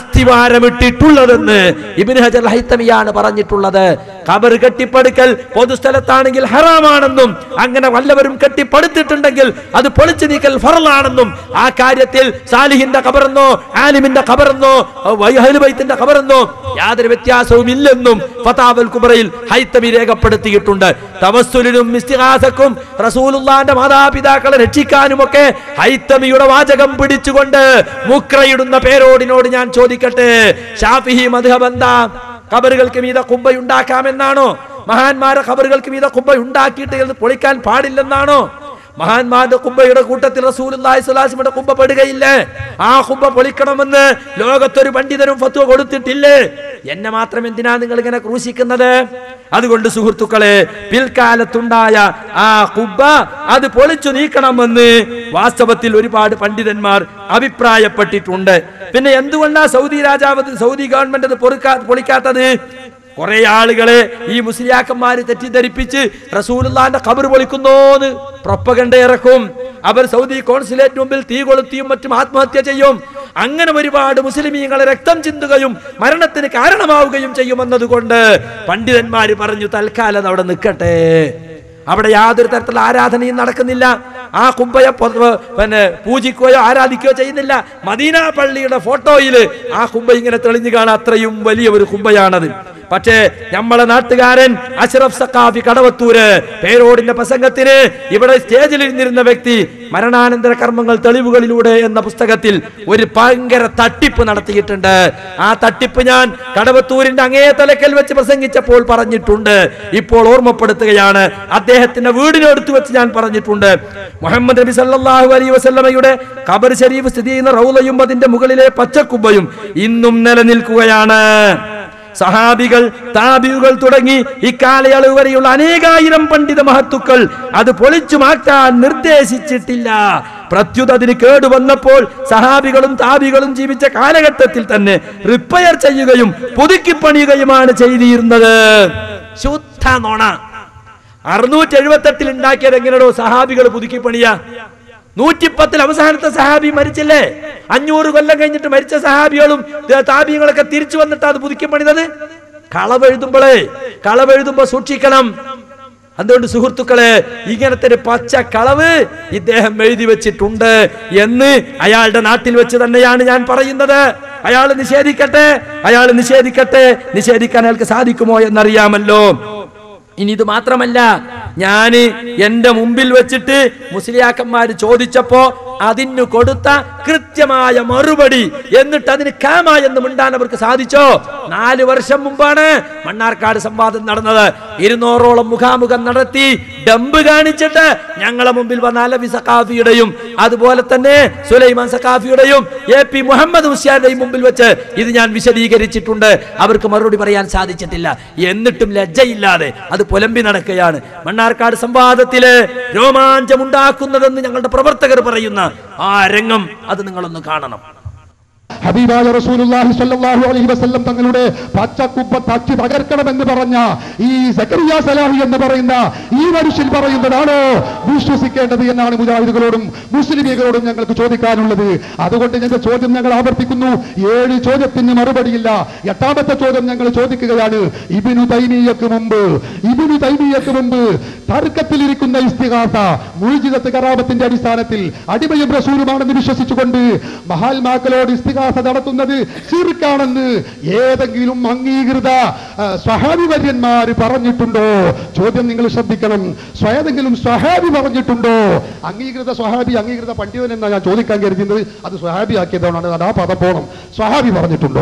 അസ്ഥിവാരമിട്ടിട്ടുള്ളതെന്ന് ഇബ്നു ഹജർ ഹൈത്തമിയാണ് പറഞ്ഞിട്ടുള്ളത് ഖബർ കെട്ടിപ്പടുക്കൽ പൊതുസ്ഥലത്താണെങ്കിൽ ഹറാമാണെന്നും അങ്ങനെ വല്ലവരും കെട്ടിപ്പടുത്തിട്ടുണ്ടെങ്കിൽ അത് പൊളിച്ചു നീക്കൽ ഫറലാണെന്നും ആ കാര്യത്തിൽ സാലിഹിന്റെ ഖബറെന്നോ ആലിമിന്റെ ഖബറെന്നോ വൈഹലുബൈത്തിന്റെ ഖബറെന്നോ യാതൊരു വ്യത്യാസവും ഇല്ലെന്നും ഫതാവൽ കുബറയിൽ ഹൈത്തമി രേഖപ്പെടുത്തിയിട്ടുണ്ട് തവസ്സുലിനും ഇസ്തിഹാസക്കും റസൂലുള്ളാന്റെ മാതാപിതാക്കളെ രക്ഷിക്കാനുമൊക്കെ ഹൈത്തമിയുടെ വാചകം പിടിച്ചുകൊണ്ട് മുക്രയിടുന്ന പേരോടിനോട് ഞാൻ ചോദിക്കട്ടെ ഷാഫിഹി മധുഹബ് എന്താ ഖബറുകൾക്ക് മീത കുബ്ബയുണ്ടാക്കാമെന്നാണോ മഹാന്മാരെ ഖബറുകൾക്ക് മീത കുബ്ബ ഉണ്ടാക്കിയിട്ട് ഇത് പൊളിക്കാൻ പാടില്ലെന്നാണോ മഹാന്മാരുടെ കുബ്ബയുടെ കൂട്ടത്തിൽ റസൂലുള്ളാഹി സ്വല്ലല്ലാഹു അലൈഹി വസല്ലമയുടെ കുബ്ബ പെടുകയില്ലേ ആ കുബ്ബ പൊളിക്കണമെന്ന് ലോകത്തൊരു പണ്ഡിതനും ഫത്വ കൊടുത്തിട്ടില്ലേ എന്നെ മാത്രം എന്തിനാ നിങ്ങൾ ഇങ്ങനെ ക്രൂശിക്കുന്നത് അതുകൊണ്ട് സുഹൃത്തുക്കളെ പിൽക്കാലത്തുണ്ടായ ആ കുബ്ബ അത് പൊളിച്ചു നീക്കണമെന്ന് വാസ്തവത്തിൽ ഒരുപാട് പണ്ഡിതന്മാർ അഭിപ്രായപ്പെട്ടിട്ടുണ്ട് പിന്നെ എന്തുകൊണ്ടാ സൗദി രാജാവ് സൗദി ഗവൺമെന്റ് അത് പൊറുക്കാ പൊളിക്കാത്തത് കുറെ ആളുകളെ ഈ മുസ്ലിയാക്കന്മാര് തെറ്റിദ്ധരിപ്പിച്ച് റസൂലുള്ളാന്റെ ഖബർ പൊളിക്കുന്നോന്ന് പ്രൊപ്പകണ്ട ഇറക്കും അവർ സൗദി കോൺസുലേറ്റ് മുമ്പിൽ തീ കൊളുത്തിയും മറ്റും ആത്മഹത്യ ചെയ്യും അങ്ങനെ ഒരുപാട് മുസ്ലിമീങ്ങളെ രക്തം ചിന്തുകയും മരണത്തിന് കാരണമാവുകയും ചെയ്യുമെന്നതുകൊണ്ട് പണ്ഡിതന്മാര് പറഞ്ഞു തൽക്കാലം അവിടെ നിൽക്കട്ടെ അവിടെ യാതൊരു തരത്തിലുള്ള ആരാധനയും നടക്കുന്നില്ല ആ കുമ്പയെ പൊ- പിന്നെ പൂജിക്കുകയോ ആരാധിക്കുകയോ ചെയ്യുന്നില്ല മദീന പള്ളിയുടെ ഫോട്ടോയില് ആ കുമ്പ ഇങ്ങനെ തെളിഞ്ഞു കാണാൻ അത്രയും വലിയ ഒരു കുമ്പയാണത് പക്ഷേ നമ്മളെ നാട്ടുകാരൻ അഷ്റഫ് സക്കാഫി കടവത്തൂര് പേരോടിന്റെ പ്രസംഗത്തിന് ഇവിടെ സ്റ്റേജിൽ ഇരുന്നിരുന്ന വ്യക്തി മരണാനന്തര കർമ്മങ്ങൾ തെളിവുകളിലൂടെ എന്ന പുസ്തകത്തിൽ ഒരു ഭയങ്കര തട്ടിപ്പ് നടത്തിയിട്ടുണ്ട് ആ തട്ടിപ്പ് ഞാൻ കടവത്തൂരിന്റെ അങ്ങേ തലക്കൽ വെച്ച് പ്രസംഗിച്ചപ്പോൾ പറഞ്ഞിട്ടുണ്ട് ഇപ്പോൾ ഓർമ്മപ്പെടുത്തുകയാണ് അദ്ദേഹത്തിന്റെ വീടിനടുത്ത് വെച്ച് ഞാൻ പറഞ്ഞിട്ടുണ്ട് മുഹമ്മദ് നബി സല്ലല്ലാഹു അലൈഹി വസല്ലമയുടെ ഖബർ ശരീഫ് സ്ഥിതി ചെയ്യുന്ന റൗലയും അതിന്റെ മുകളിലെ പച്ചക്കുബയും ഇന്നും നിലനിൽക്കുകയാണ് സഹാബികൾ താബിയുകൾ തുടങ്ങി ഇക്കാലയളവ് വരെയുള്ള അനേകായിരം പണ്ഡിത മഹത്തുക്കൾ അത് പൊളിച്ചു മാറ്റാൻ നിർദ്ദേശിച്ചിട്ടില്ല പ്രത്യുത അതിന് കേടുവന്നപ്പോൾ സഹാബികളും താബികളും ജീവിച്ച കാലഘട്ടത്തിൽ തന്നെ റിപ്പയർ ചെയ്യുകയും പുതുക്കി പണിയുകയുമാണ് ചെയ്തിരുന്നത് ശുദ്ധ നോണ അറുന്നൂറ്റി എഴുപത്തെട്ടിൽ ഉണ്ടാക്കിയത് എങ്ങനെയോ സഹാബികൾ പുതുക്കി പണിയാ നൂറ്റിപ്പത്തിൽ അവസാനത്തെ സഹാബി മരിച്ചില്ലേ അഞ്ഞൂറ് കൊല്ലം കഴിഞ്ഞിട്ട് മരിച്ച സഹാബികളും ദ- താബികളൊക്കെ തിരിച്ചു വന്നിട്ട് അത് പുതുക്കി പണിതത് കളവെഴുതുമ്പോഴേ കളവെഴുതുമ്പോ സൂക്ഷിക്കണം അതുകൊണ്ട് സുഹൃത്തുക്കളെ ഇങ്ങനത്തെ ഒരു പച്ച കളവ് ഇദ്ദേഹം എഴുതി വെച്ചിട്ടുണ്ട് എന്ന് അയാളുടെ നാട്ടിൽ വെച്ച് തന്നെയാണ് ഞാൻ പറയുന്നത് അയാൾ നിഷേധിക്കട്ടെ അയാൾ നിഷേധിക്കട്ടെ നിഷേധിക്കാൻ അയാൾക്ക് സാധിക്കുമോ എന്നറിയാമല്ലോ ഇനി ഇത് മാത്രമല്ല ഞാന് എന്റെ മുമ്പിൽ വെച്ചിട്ട് മുസ്ലിയാക്കന്മാര് ചോദിച്ചപ്പോ അതിന് കൊടുത്ത കൃത്യമായ മറുപടി എന്നിട്ട് അതിന് കാമ എന്ന് മിണ്ടാൻ അവർക്ക് സാധിച്ചോ നാല് വർഷം മുമ്പാണ് മണ്ണാർക്കാട് സംവാദം നടന്നത് ഇരുന്നൂറോളം മുഖാമുഖം നടത്തി ഡമ്പ് കാണിച്ചിട്ട് ഞങ്ങളെ മുമ്പിൽ വന്ന അലവി സഖാഫിയുടെയും അതുപോലെ തന്നെ സുലൈമാൻ സഖാഫിയുടെയും എ പി മുഹമ്മദ് മുസ്യാന്റെയും മുമ്പിൽ വെച്ച് ഇത് ഞാൻ വിശദീകരിച്ചിട്ടുണ്ട് അവർക്ക് മറുപടി പറയാൻ സാധിച്ചിട്ടില്ല എന്നിട്ടും ലജ്ജയില്ലാതെ അത് പുലമ്പി നടക്കുകയാണ് മണ്ണാർക്കാട് സംവാദത്തില് രോമാഞ്ചമുണ്ടാക്കുന്നതെന്ന് ഞങ്ങളുടെ പ്രവർത്തകർ പറയുന്ന ആ രംഗം അത് നിങ്ങളൊന്ന് കാണണം ഹബീബായ റസൂലുള്ളാഹി സ്വല്ലല്ലാഹു അലൈഹി വസല്ലം തങ്ങളുടെ പച്ചക്കുപ്പ തച്ച് തകർക്കണമെന്ന് പറഞ്ഞ ഈ സക്കറിയ സലാഹി എന്ന് പറയുന്ന ഈ മനുഷ്യൻ പറയുന്നതാണോ വിശ്വസിക്കേണ്ടത് എന്നാണ് മുജാഹിദുകളോടും മുസ്ലിമീകളോടും ഞങ്ങൾക്ക് ചോദിക്കാനുള്ളത് അതുകൊണ്ട് ഞങ്ങളുടെ ചോദ്യം ഞങ്ങൾ ആവർത്തിക്കുന്നു ഏഴ് ചോദ്യത്തിന് മറുപടിയില്ല എട്ടാമത്തെ ചോദ്യം ഞങ്ങൾ ചോദിക്കുകയാണ് ഇബിനു തൈമിയക്ക് മുമ്പ് ഇബിനു തൈമിയക്ക് മുമ്പ് തർക്കത്തിലിരിക്കുന്ന ഇസ്തിഹാസ മുഴുജിതത്ത് കറാമത്തിന്റെ അടിസ്ഥാനത്തിൽ അടിമയും റസൂലുമാണെന്ന് വിശ്വസിച്ചുകൊണ്ട് മഹാത്മാക്കളോട് ഇസ്തിഹാസ നടത്തുന്നത് ശിർക്കാണെന്ന് ഏതെങ്കിലും അംഗീകൃത ആ, സ്വഹാബി വര്യന്മാര് പറഞ്ഞിട്ടുണ്ടോ ചോദ്യം നിങ്ങൾ ശ്രദ്ധിക്കണം സ്വയതെങ്കിലും സ്വഹാബി പറഞ്ഞിട്ടുണ്ടോ അംഗീകൃത സ്വഹാബി അംഗീകൃത പണ്ഡിതൻ എന്നാ ഞാൻ ചോദിക്കാൻ കരുതുന്നത് അത് സ്വഹാബി ആക്കിയതാണ് അത് ആ പദം പോണം സ്വഹാബി പറഞ്ഞിട്ടുണ്ടോ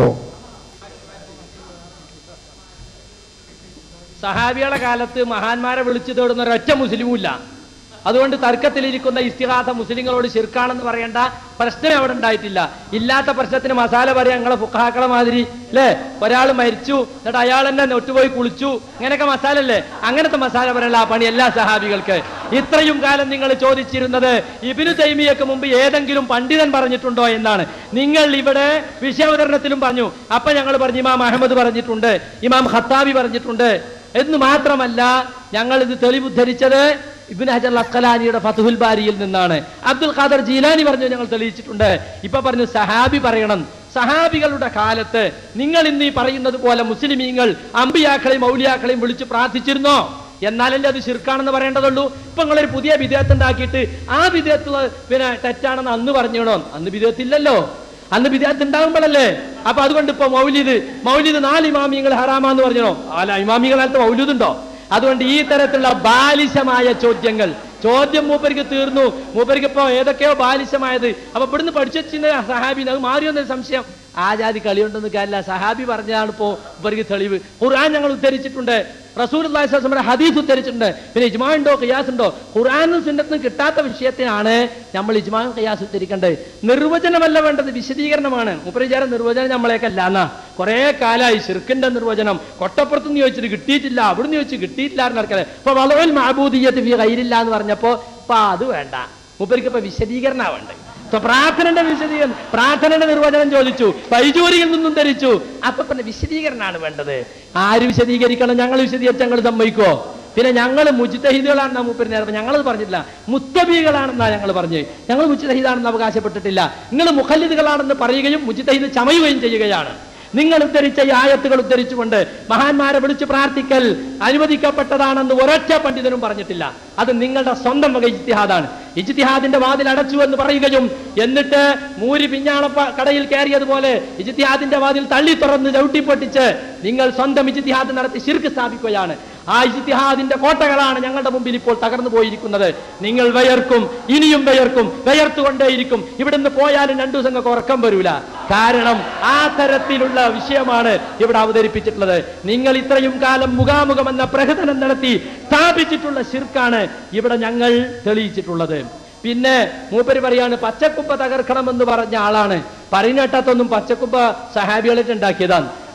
സഹാബിയുടെ കാലത്ത് മഹാന്മാരെ വിളിച്ചു തേടുന്ന ഒരൊറ്റ മുസ്ലിമും ഇല്ല അതുകൊണ്ട് തർക്കത്തിലിരിക്കുന്ന ഇസ്തിഹാസ മുസ്ലിങ്ങളോട് ശിർക്കാണെന്ന് പറയേണ്ട പ്രശ്നം അവിടെ ഉണ്ടായിട്ടില്ല ഇല്ലാത്ത പ്രശ്നത്തിന് മസാല പറയാം ഞങ്ങളെ ഫുക്കാക്കളെ മാതിരി അല്ലേ ഒരാൾ മരിച്ചു എന്നിട്ട് അയാൾ തന്നെ നൊട്ടുപോയി കുളിച്ചു ഇങ്ങനെയൊക്കെ മസാല അല്ലേ അങ്ങനത്തെ മസാല പറയല ആ പണി എല്ലാ സഹാബികൾക്ക് ഇത്രയും കാലം നിങ്ങൾ ചോദിച്ചിരുന്നത് ഇബിനു തൈമിയക്ക് മുമ്പ് ഏതെങ്കിലും പണ്ഡിതൻ പറഞ്ഞിട്ടുണ്ടോ എന്നാണ് നിങ്ങൾ ഇവിടെ വിഷയാവതരണത്തിലും പറഞ്ഞു അപ്പൊ ഞങ്ങൾ പറഞ്ഞു ഇമാം അഹമ്മദ് പറഞ്ഞിട്ടുണ്ട് ഇമാം ഖത്താബി പറഞ്ഞിട്ടുണ്ട് എന്ന് മാത്രമല്ല ഞങ്ങൾ ഇത് തെളിവുദ്ധരിച്ചത് ഇബിൻ ഹജർ അസ്കലാനിയുടെ ഫതുഹുൽ ബാരിയിൽ നിന്നാണ് അബ്ദുൽ ഖാദർ ജീലാനി പറഞ്ഞു ഞങ്ങൾ തെളിയിച്ചിട്ടുണ്ട് ഇപ്പൊ പറഞ്ഞു സഹാബി പറയണം സഹാബികളുടെ കാലത്ത് നിങ്ങൾ ഇന്ന് ഈ പറയുന്നത് പോലെ മുസ്ലിമീങ്ങൾ അമ്പിയാക്കളെയും മൗലിയാക്കളെയും വിളിച്ച് പ്രാർത്ഥിച്ചിരുന്നോ എന്നാലല്ലേ അത് ശിർക്കാണെന്ന് പറയേണ്ടതുള്ളൂ ഇപ്പൊ നിങ്ങളൊരു പുതിയ വിധേയത്ത് ഉണ്ടാക്കിയിട്ട് ആ വിധേയത്ത് പിന്നെ തെറ്റാണെന്ന് അന്ന് പറഞ്ഞോണോ അന്ന് വിധേയത്തില്ലല്ലോ അന്ന് വിദ്യാർത്ഥി ഉണ്ടാകുമ്പോഴല്ലേ അപ്പൊ അതുകൊണ്ട് ഇപ്പൊ മൗലിദ് മൗലിദ് നാല് ഇമാമിയങ്ങൾ ഹറാമാന്ന് പറഞ്ഞോ അല്ല ഇമാമികളാലത്ത് മൗലിദ് ഉണ്ടോ അതുകൊണ്ട് ഈ തരത്തിലുള്ള ബാലിശമായ ചോദ്യങ്ങൾ ചോദ്യം മൂപ്പർക്ക് തീർന്നു മൂപ്പർക്ക് ഇപ്പൊ ഏതൊക്കെയോ ബാലിശമായത് അപ്പൊ ഇവിടുന്ന് പഠിച്ചു വെച്ചിരുന്ന സഹാബി അത് മാറിയൊന്നൊരു സംശയം ആ ജാതി കളിയുണ്ടെന്ന് കാര്യമില്ല സഹാബി പറഞ്ഞതാണ് ഇപ്പോ ഇവർക്ക് തെളിവ് ഖുർആൻ ഞങ്ങൾ ഉദ്ധരിച്ചിട്ടുണ്ട് റസൂൽ നമ്മുടെ ഹദീസ് ഉദ്ധരിച്ചിട്ടുണ്ട് പിന്നെ ഇജ്മാ ഉണ്ടോ ഖിയാസ് ഉണ്ടോ ഖുർആാനും സുന്നത്തും കിട്ടാത്ത വിഷയത്തിനാണ് നമ്മൾ ഇജ്മാവും ഖിയാസ് ഉദ്ധരിക്കേണ്ടത് നിർവചനമല്ല വേണ്ടത് വിശദീകരണമാണ് മുപ്പരിചാരം നിർവചനം നമ്മളെയൊക്കെ അല്ലാന്നാ കുറെ കാലമായി ശിർക്കിന്റെ നിർവചനം കൊട്ടപ്പുറത്തുനിന്ന് ചോദിച്ചിട്ട് കിട്ടിയിട്ടില്ല അവിടുന്ന് ചോദിച്ചു കിട്ടിയിട്ടില്ല എന്ന് നടക്കലേ ഇപ്പൊ വളവൽ മാബൂദിയത്ത് ഫി കയ്യിലില്ല എന്ന് പറഞ്ഞപ്പോ ഇപ്പൊ അത് വേണ്ട മൂപ്പർക്ക് ഇപ്പൊ വിശദീകരണ വേണ്ടത് ഇപ്പൊ പ്രാർത്ഥനയുടെ വിശദീകരണം പ്രാർത്ഥനയുടെ നിർവചനം ചോദിച്ചു പൈജൂരിയിൽ നിന്നും ധരിച്ചു അപ്പൊ പിന്നെ വിശദീകരണമാണ് വേണ്ടത് ആര് വിശദീകരിക്കണം ഞങ്ങൾ വിശദീകരിച്ച് ഞങ്ങൾ സമ്മതിക്കോ പിന്നെ ഞങ്ങൾ മുജിത്തഹിദുകളാണെന്നാ മൂപ്പര് നേരം ഞങ്ങളത് പറഞ്ഞിട്ടില്ല മുത്തബികളാണെന്നാ ഞങ്ങൾ പറഞ്ഞു ഞങ്ങൾ മുജിത്തഹിദാണെന്ന് അവകാശപ്പെട്ടിട്ടില്ല നിങ്ങൾ മുഖല്ലിദുകളാണെന്ന് പറയുകയും മുജിത്തഹിദ് ചമയുകയും ചെയ്യുകയാണ് നിങ്ങൾ ഉദ്ധരിച്ച ഈ ആയത്തുകൾ ഉദ്ധരിച്ചുകൊണ്ട് മഹാന്മാരെ വിളിച്ച് പ്രാർത്ഥിക്കൽ അനുവദിക്കപ്പെട്ടതാണെന്ന് ഒരൊറ്റ പണ്ഡിതനും പറഞ്ഞിട്ടില്ല അത് നിങ്ങളുടെ സ്വന്തം വക ഇജ്തിഹാദാണ് ഇജ്തിഹാദിന്റെ വാതിൽ അടച്ചു എന്ന് പറയുകയും എന്നിട്ട് മൂരി പിഞ്ഞാണ പ- കടയിൽ കയറിയതുപോലെ ഇജ്തിഹാദിന്റെ വാതിൽ തള്ളി തുറന്ന് ചവിട്ടിപ്പൊട്ടിച്ച് നിങ്ങൾ സ്വന്തം ഇജ്തിഹാദ് നടത്തി ശിർക്ക് സ്ഥാപിക്കുകയാണ് ആ ഇജ്തിഹാദിന്റെ കോട്ടകളാണ് ഞങ്ങളുടെ മുമ്പിൽ ഇപ്പോൾ തകർന്നു പോയിരിക്കുന്നത് നിങ്ങൾ വയർക്കും ഇനിയും വയർക്കും വയർത്തുകൊണ്ടേയിരിക്കും ഇവിടുന്ന് പോയാലും രണ്ടു ദിവസം നിങ്ങൾക്ക് ഉറക്കം വരൂല കാരണം ആ തരത്തിലുള്ള വിഷയമാണ് ഇവിടെ അവതരിപ്പിച്ചിട്ടുള്ളത് നിങ്ങൾ ഇത്രയും കാലം മുഖാമുഖം എന്ന പ്രഹസനം നടത്തി സ്ഥാപിച്ചിട്ടുള്ള ശിർക്കാണ് ഇവിടെ ഞങ്ങൾ തെളിയിച്ചിട്ടുള്ളത് പിന്നെ മൂപ്പര് പറയാണ് പച്ചക്കുപ്പ തകർക്കണമെന്ന് പറഞ്ഞ ആളാണ് പറയുന്നേട്ടാത്തൊന്നും പച്ചക്കുപ്പ സഹാബികളിട്ട് ഉണ്ടാക്കിയതാണ്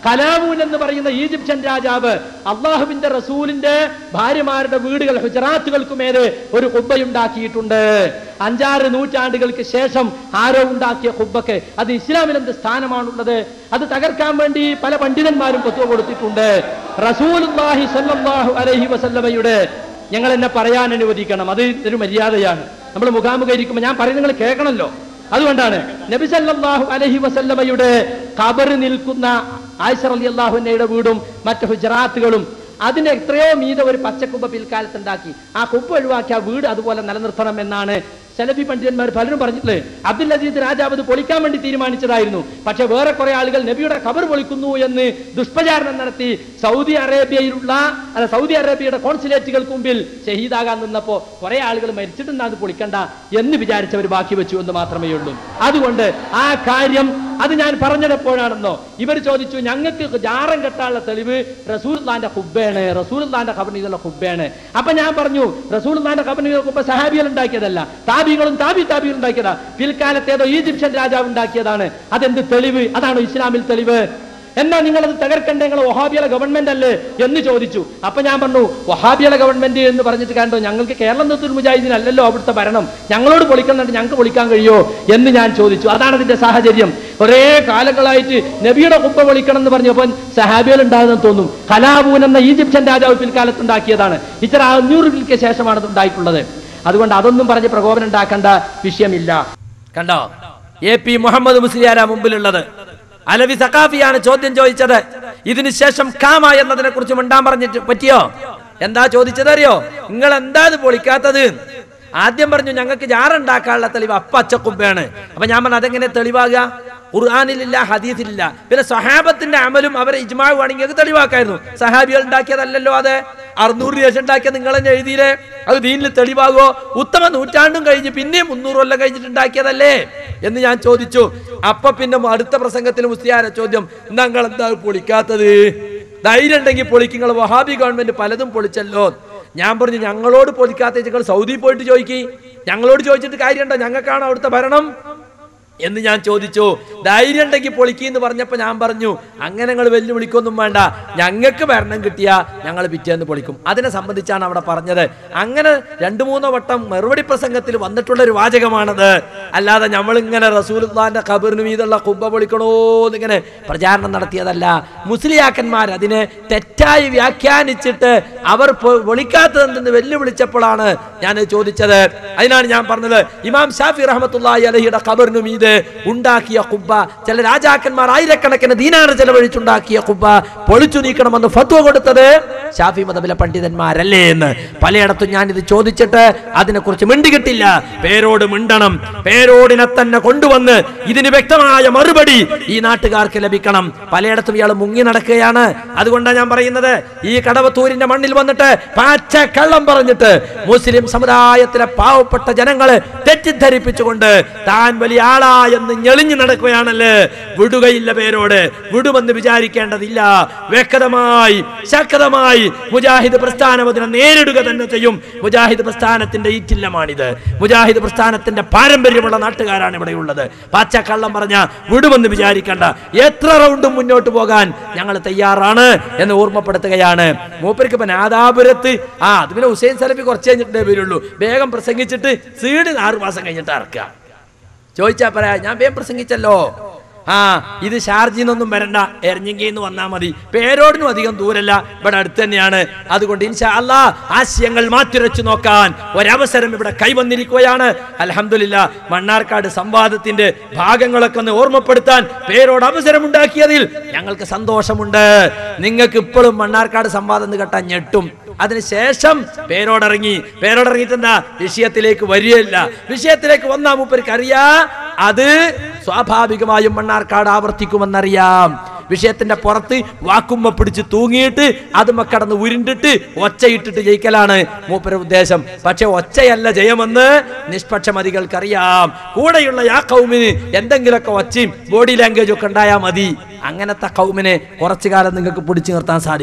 കലാമൂൻ എന്ന് പറയുന്ന ഈജിപ്ഷ്യൻ രാജാവ് അള്ളാഹുവിന്റെ റസൂലിന്റെ ഭാര്യമാരുടെ വീടുകൾ ഹുജറാത്തുകൾക്കുമേലെ ഒരു കുബ്ബയുണ്ടാക്കിയിട്ടുണ്ട് അഞ്ചാറ് നൂറ്റാണ്ടുകൾക്ക് ശേഷം ആരോ ഉണ്ടാക്കിയ കുബ്ബക്ക് അത് ഇസ്ലാമിൽ എന്ത് സ്ഥാനമാണുള്ളത് അത് തകർക്കാൻ വേണ്ടി പല പണ്ഡിതന്മാരും കൊത്തുവ കൊടുത്തിട്ടുണ്ട് റസൂലുള്ളാഹി സ്വല്ലല്ലാഹു അലൈഹി വസല്ലമയുടെ ഞങ്ങൾ എന്നെ പറയാൻ അനുവദിക്കണം അത് ഒരു മര്യാദയാണ് നമ്മൾ മുഖാമുഖം ഇരിക്കുമ്പോൾ ഞാൻ പറയുന്നത് നിങ്ങൾ കേൾക്കണമല്ലോ അതുകൊണ്ടാണ് നബി സല്ലല്ലാഹു അലൈഹി വസല്ലമയുടെ ഖബർ നിൽക്കുന്ന ആയിഷ റളിയല്ലാഹുവിന്റെ വീടും മറ്റു ഹുജറാത്തുകളും അതിന് എത്രയോ മീത ഒരു പച്ചക്കുബ്ബ പിൽക്കാലത്ത് ഉണ്ടാക്കി ആ കുബ്ബ ഒഴിവാക്കി ആ വീട് അതുപോലെ നിലനിർത്തണം എന്നാണ് സെലഫി പണ്ഡിതന്മാർ പലരും പറഞ്ഞിട്ടുള്ളത് അബ്ദുൽ അസീദ് രാജാവ് ഇത് പൊളിക്കാൻ വേണ്ടി തീരുമാനിച്ചതായിരുന്നു പക്ഷെ വേറെ കുറെ ആളുകൾ നബിയുടെ ഖബർ പൊളിക്കുന്നു എന്ന് ദുഷ്പ്രചാരണം നടത്തി സൗദി അറേബ്യയിലുള്ള അല്ല സൗദി അറേബ്യയുടെ കോൺസുലേറ്റുകൾക്ക് മുമ്പിൽ ഷഹീദാകാൻ നിന്നപ്പോ കുറെ ആളുകൾ മരിച്ചിട്ടുണ്ട് അത് പൊളിക്കണ്ട എന്ന് വിചാരിച്ചവർ ബാക്കി വെച്ചു എന്ന് മാത്രമേ ഉള്ളൂ അതുകൊണ്ട് ആ കാര്യം അത് ഞാൻ പറഞ്ഞതെപ്പോഴാണെന്നോ ഇവർ ചോദിച്ചു ഞങ്ങൾക്ക് ജാറം കെട്ടാനുള്ള തെളിവ് റസൂൽദാന്റെ ഹുബേണ് റസൂൽദാന്റെ ഖബറിനുള്ള ഹുബേണ് അപ്പൊ ഞാൻ പറഞ്ഞു റസൂൽദാന്റെ ഖബറിനുള്ള ഹുബ സഹാബികൾ ഉണ്ടാക്കിയതല്ല താബികളും താബി താബികൾ ഉണ്ടാക്കിയതാ പിൽക്കാലത്തേതോ ഈജിപ്ഷ്യൻ രാജാവ് ഉണ്ടാക്കിയതാണ് അതെന്ത് തെളിവ് അതാണോ ഇസ്ലാമിൽ തെളിവ് എന്നാ നിങ്ങളത് തകർക്കണ്ടേ നിങ്ങൾ വഹാബിയുടെ ഗവൺമെന്റ് അല്ലേ എന്ന് ചോദിച്ചു അപ്പൊ ഞാൻ പറഞ്ഞു വഹാബിയുടെ ഗവൺമെന്റ് എന്ന് പറഞ്ഞിട്ട് കണ്ടോ ഞങ്ങൾക്ക് കേരളം നിർത്തൂർ മുജാഹിദീൻ അല്ലല്ലോ അവിടുത്തെ ഭരണം ഞങ്ങളോട് പൊളിക്കുന്നുണ്ട് ഞങ്ങൾക്ക് പൊളിക്കാൻ കഴിയോ എന്ന് ഞാൻ ചോദിച്ചു അതാണ് അതിന്റെ സാഹചര്യം ഒരേ കാലങ്ങളായിട്ട് നബിയുടെ കുപ്പ പൊളിക്കണം എന്ന് പറഞ്ഞപ്പോൾ സഹാബികൾ ഉണ്ടാകുന്നെന്ന് തോന്നും കലാബൂൻ എന്ന ഈജിപ്ഷ്യൻ രാജാവ് പിൽക്കാലത്ത് ഉണ്ടാക്കിയതാണ് ഇത്ര അഞ്ഞൂറുകൾക്ക് ശേഷമാണ് അത് ഉണ്ടായിട്ടുള്ളത് അതുകൊണ്ട് അതൊന്നും പറഞ്ഞ് പ്രകോപനം ഉണ്ടാക്കേണ്ട വിഷയമില്ല കണ്ടോ എ പി മുഹമ്മദ് മുസ്ലിയാരാ മുമ്പിലുള്ളത് അലവി സഖാഫിയാണ് ചോദ്യം ചോദിച്ചത് ഇതിനു ശേഷം കാമ എന്നതിനെ കുറിച്ച് മിണ്ടാൻ പറഞ്ഞിട്ട് പറ്റിയോ എന്താ ചോദിച്ചത് അറിയോ നിങ്ങൾ എന്താ ഇത് പൊളിക്കാത്തത് ആദ്യം പറഞ്ഞു ഞങ്ങൾക്ക് ജാറുണ്ടാക്കാനുള്ള തെളിവ് അപ്പ അച്ചക്കുമ്പയാണ് അപ്പൊ ഞാൻ പറഞ്ഞു അതെങ്ങനെ തെളിവാകുക ഖുർആാനിലില്ല ഹദീസിലില്ല പിന്നെ സഹാബത്തിന്റെ അമലും അവരെ ഇജ്മാവുകയാണെങ്കിൽ അത് തെളിവാക്കായിരുന്നു സഹാബികൾ ഉണ്ടാക്കിയതല്ലല്ലോ അത് അറുന്നൂറ് ശേഷം ഉണ്ടാക്കിയ നിങ്ങൾ തന്നെ എഴുതിയില്ലേ അത് ദീനിൽ തെളിവാകുമോ ഉത്തമ നൂറ്റാണ്ടും കഴിഞ്ഞ് പിന്നെയും മുന്നൂറ് കൊല്ലം കഴിഞ്ഞിട്ട് ഉണ്ടാക്കിയതല്ലേ എന്ന് ഞാൻ ചോദിച്ചു അപ്പൊ പിന്നെ അടുത്ത പ്രസംഗത്തിൽ മുസ്ലിയാര ചോദ്യം നിങ്ങൾ എന്താ പൊളിക്കാത്തത് ധൈര്യം ഉണ്ടെങ്കിൽ പൊളിക്കും നിങ്ങൾ വഹാബി ഗവൺമെന്റ് പലതും പൊളിച്ചല്ലോ ഞാൻ പറഞ്ഞു ഞങ്ങളോട് പൊളിക്കാത്ത നിങ്ങൾ സൗദി പോയിട്ട് ചോദിക്കി ഞങ്ങളോട് ചോദിച്ചിട്ട് കാര്യമുണ്ടോ ഞങ്ങൾക്കാണ് അവിടുത്തെ ഭരണം എന്ന് ഞാൻ ചോദിച്ചു ധൈര്യം ഉണ്ടെങ്കിൽ പൊളിക്കി എന്ന് പറഞ്ഞപ്പോ ഞാൻ പറഞ്ഞു അങ്ങനെ നിങ്ങൾ വെല്ലുവിളിക്കൊന്നും വേണ്ട ഞങ്ങൾക്ക് ഭരണം കിട്ടിയാ ഞങ്ങൾ പിറ്റേന്ന് പൊളിക്കും അതിനെ സംബന്ധിച്ചാണ് അവിടെ പറഞ്ഞത് അങ്ങനെ രണ്ടു മൂന്നോ വട്ടം മറുപടി പ്രസംഗത്തിൽ വന്നിട്ടുള്ള ഒരു വാചകമാണത് അല്ലാതെ നമ്മൾ ഇങ്ങനെ റസൂൽഖാന്റെ ഖബറിന് മീതുള്ള കുബ്ബ പൊളിക്കണോ എന്നിങ്ങനെ പ്രചാരണം നടത്തിയതല്ല മുസ്ലിയാക്കന്മാർ അതിനെ തെറ്റായി വ്യാഖ്യാനിച്ചിട്ട് അവർ പൊ- പൊളിക്കാത്തതെന്ന് വെല്ലുവിളിച്ചപ്പോഴാണ് ഞാൻ ചോദിച്ചത് അതിനാണ് ഞാൻ പറഞ്ഞത് ഇമാം ഷാഫി റഹ്മത്തുള്ളാഹി അലഹിയുടെ ഖബറിന് മീത് ഉണ്ടാക്കിയ കുബ്ബ ചില രാജാക്കന്മാർ ആയിരക്കണക്കിന് ദീനാണ് ചെലവഴിച്ചുണ്ടാക്കിയ കുബ്ബ പൊളിച്ചു നീക്കണമെന്ന് ഫത്വ കൊടുത്തത് ഷാഫി മതബിലെ പണ്ഡിതന്മാരല്ലേ എന്ന് പലയിടത്തും ഞാൻ ഇത് ചോദിച്ചിട്ട് അതിനെക്കുറിച്ച് മിണ്ടികിട്ടില്ല പേരോട് മിണ്ടണം പേരോടിനെ തന്നെ കൊണ്ടുവന്ന് ഇതിന് വ്യക്തമായ മറുപടി ഈ നാട്ടുകാർക്ക് ലഭിക്കണം പലയിടത്തും ഇയാൾ മുങ്ങി നടക്കുകയാണ് അതുകൊണ്ടാണ് ഞാൻ പറയുന്നത് ഈ കടവത്തൂരിന്റെ മണ്ണിൽ വന്നിട്ട് പാച്ച കള്ളം പറഞ്ഞിട്ട് മുസ്ലിം സമുദായത്തിലെ പാവപ്പെട്ട ജനങ്ങളെ തെറ്റിദ്ധരിപ്പിച്ചുകൊണ്ട് താൻ വലിയ ആളാ എന്ന് ഞെളിഞ്ഞു നടക്കുകയാണല്ലേ വിടുകയില്ല പേരോട് വിടുമെന്ന് വിചാരിക്കേണ്ടതില്ല വ്യക്തമായി ശക്തമായി മുജാഹിദ് പ്രസ്ഥാനം അതിനെ നേരിടുക തന്നെ ചെയ്യും മുജാഹിദ് പ്രസ്ഥാനത്തിന്റെ ഈറ്റില്ലമാണിത് മുജാഹിദ് പ്രസ്ഥാനത്തിന്റെ പാരമ്പര്യമുള്ള നാട്ടുകാരാണ് ഇവിടെ ഉള്ളത് പാച്ചക്കള്ളം പറഞ്ഞ വിടുമെന്ന് വിചാരിക്കേണ്ട എത്ര റൗണ്ടും മുന്നോട്ട് പോകാൻ ഞങ്ങൾ തയ്യാറാണ് എന്ന് ഓർമ്മപ്പെടുത്തുകയാണ് മൂപ്പർക്ക് ഇപ്പൊ നാദാപുരത്ത് ആ അത് പിന്നെ ഹുസൈൻ സലഫി കുറച്ച് കഴിഞ്ഞിട്ടേ വരുള്ളൂ വേഗം പ്രസംഗിച്ചിട്ട് സീഡ് ആറു മാസം കഴിഞ്ഞിട്ട് ഇറക്കുക ചോദിച്ചാ പറയാ ഞാൻ വേഗം പ്രസംഗിച്ചല്ലോ ആ ഇത് ഷാർജിൽ നിന്നൊന്നും വരണ്ട എരഞ്ഞിങ്കിൽ നിന്ന് വന്നാൽ മതി പേരോടിനും അധികം ദൂരല്ല ഇവിടെ അടുത്ത് തന്നെയാണ് അതുകൊണ്ട് ഇൻഷാ അല്ലാ ആശയങ്ങൾ മാറ്റുരച്ചു നോക്കാൻ ഒരവസരം ഇവിടെ കൈവന്നിരിക്കുകയാണ് അലഹമില്ല മണ്ണാർക്കാട് സംവാദത്തിന്റെ ഭാഗങ്ങളൊക്കെ ഒന്ന് ഓർമ്മപ്പെടുത്താൻ പേരോട് അവസരമുണ്ടാക്കിയതിൽ ഞങ്ങൾക്ക് സന്തോഷമുണ്ട് നിങ്ങൾക്ക് ഇപ്പോഴും മണ്ണാർക്കാട് സംവാദം എന്ന് കേട്ടാൽ ഞെട്ടും അതിനുശേഷം പേരോടിറങ്ങി പേരോടിറങ്ങിയിട്ട് എന്താ വിഷയത്തിലേക്ക് വരികയില്ല വിഷയത്തിലേക്ക് വന്നാ മൂപ്പർക്ക് അറിയാ അത് സ്വാഭാവികമായും മണ്ണാർക്കാട് ആവർത്തിക്കുമെന്നറിയാം വിഷയത്തിന്റെ പുറത്ത് വാക്കുമ്മ പിടിച്ച് തൂങ്ങിയിട്ട് അതുമ്മ കടന്ന് ഉരുണ്ടിട്ട് ഒച്ചയിട്ടിട്ട് ജയിക്കലാണ് മൂപ്പര ഉദ്ദേശം പക്ഷെ ഒച്ചയല്ല ജയമെന്ന് നിഷ്പക്ഷമതികൾക്കറിയാം കൂടെയുള്ള ആ കൗമിന് എന്തെങ്കിലുമൊക്കെ ഒച്ചയും ബോഡി ലാംഗ്വേജും ഒക്കെ ഉണ്ടായാൽ മതി അങ്ങനത്തെ കൗമിനെ കുറച്ചു കാലം നിങ്ങൾക്ക് പിടിച്ചു നിർത്താൻ സാധിക്കും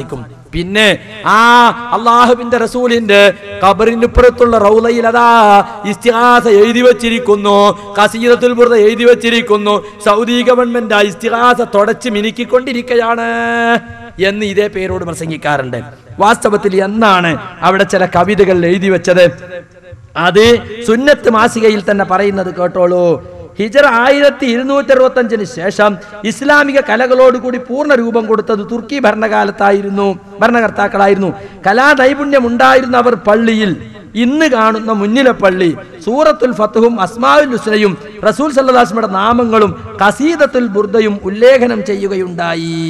പിന്നെ ആ അള്ളാഹുവിന്റെ റസൂലിന്റെ കബറിനുപ്പുറത്തുള്ള റൗലയിൽ അതാ ഇസ്തിഹാസ എഴുതി വെച്ചിരിക്കുന്നു കസീദത്തുൽ ബുർദ എഴുതി വെച്ചിരിക്കുന്നു സൗദി ഗവൺമെന്റ് ആ ഇസ്തിഹാസ തുടച്ച് മിനുക്കിക്കൊണ്ടിരിക്കുകയാണ് എന്ന് ഇതേ പേരോട് പ്രസംഗിക്കാറുണ്ട് വാസ്തവത്തിൽ എന്നാണ് അവിടെ ചില കവിതകൾ എഴുതി വെച്ചത് അത് സുന്നത്ത് മാസികയിൽ തന്നെ പറയുന്നത് കേട്ടോളൂ ഹിജറ ആയിരത്തി ഇരുന്നൂറ്റി അറുപത്തി അഞ്ചിന് ശേഷം ഇസ്ലാമിക കലകളോടുകൂടി പൂർണ്ണ രൂപം കൊടുത്തത് തുർക്കി ഭരണകാലത്തായിരുന്നു ഭരണകർത്താക്കളായിരുന്നു കലാ നൈപുണ്യം ഉണ്ടായിരുന്ന അവർ പള്ളിയിൽ ഇന്ന് കാണുന്ന മുന്നിലെ പള്ളി സൂറത്തുൽ ഫത്തുഹും അസ്മാവുൽ ഹുസ്നയും റസൂൽ സല്ലാസ്മയുടെ നാമങ്ങളും കസീദത്തുൽ ബുർദയും ഉല്ലേഖനം ചെയ്യുകയുണ്ടായി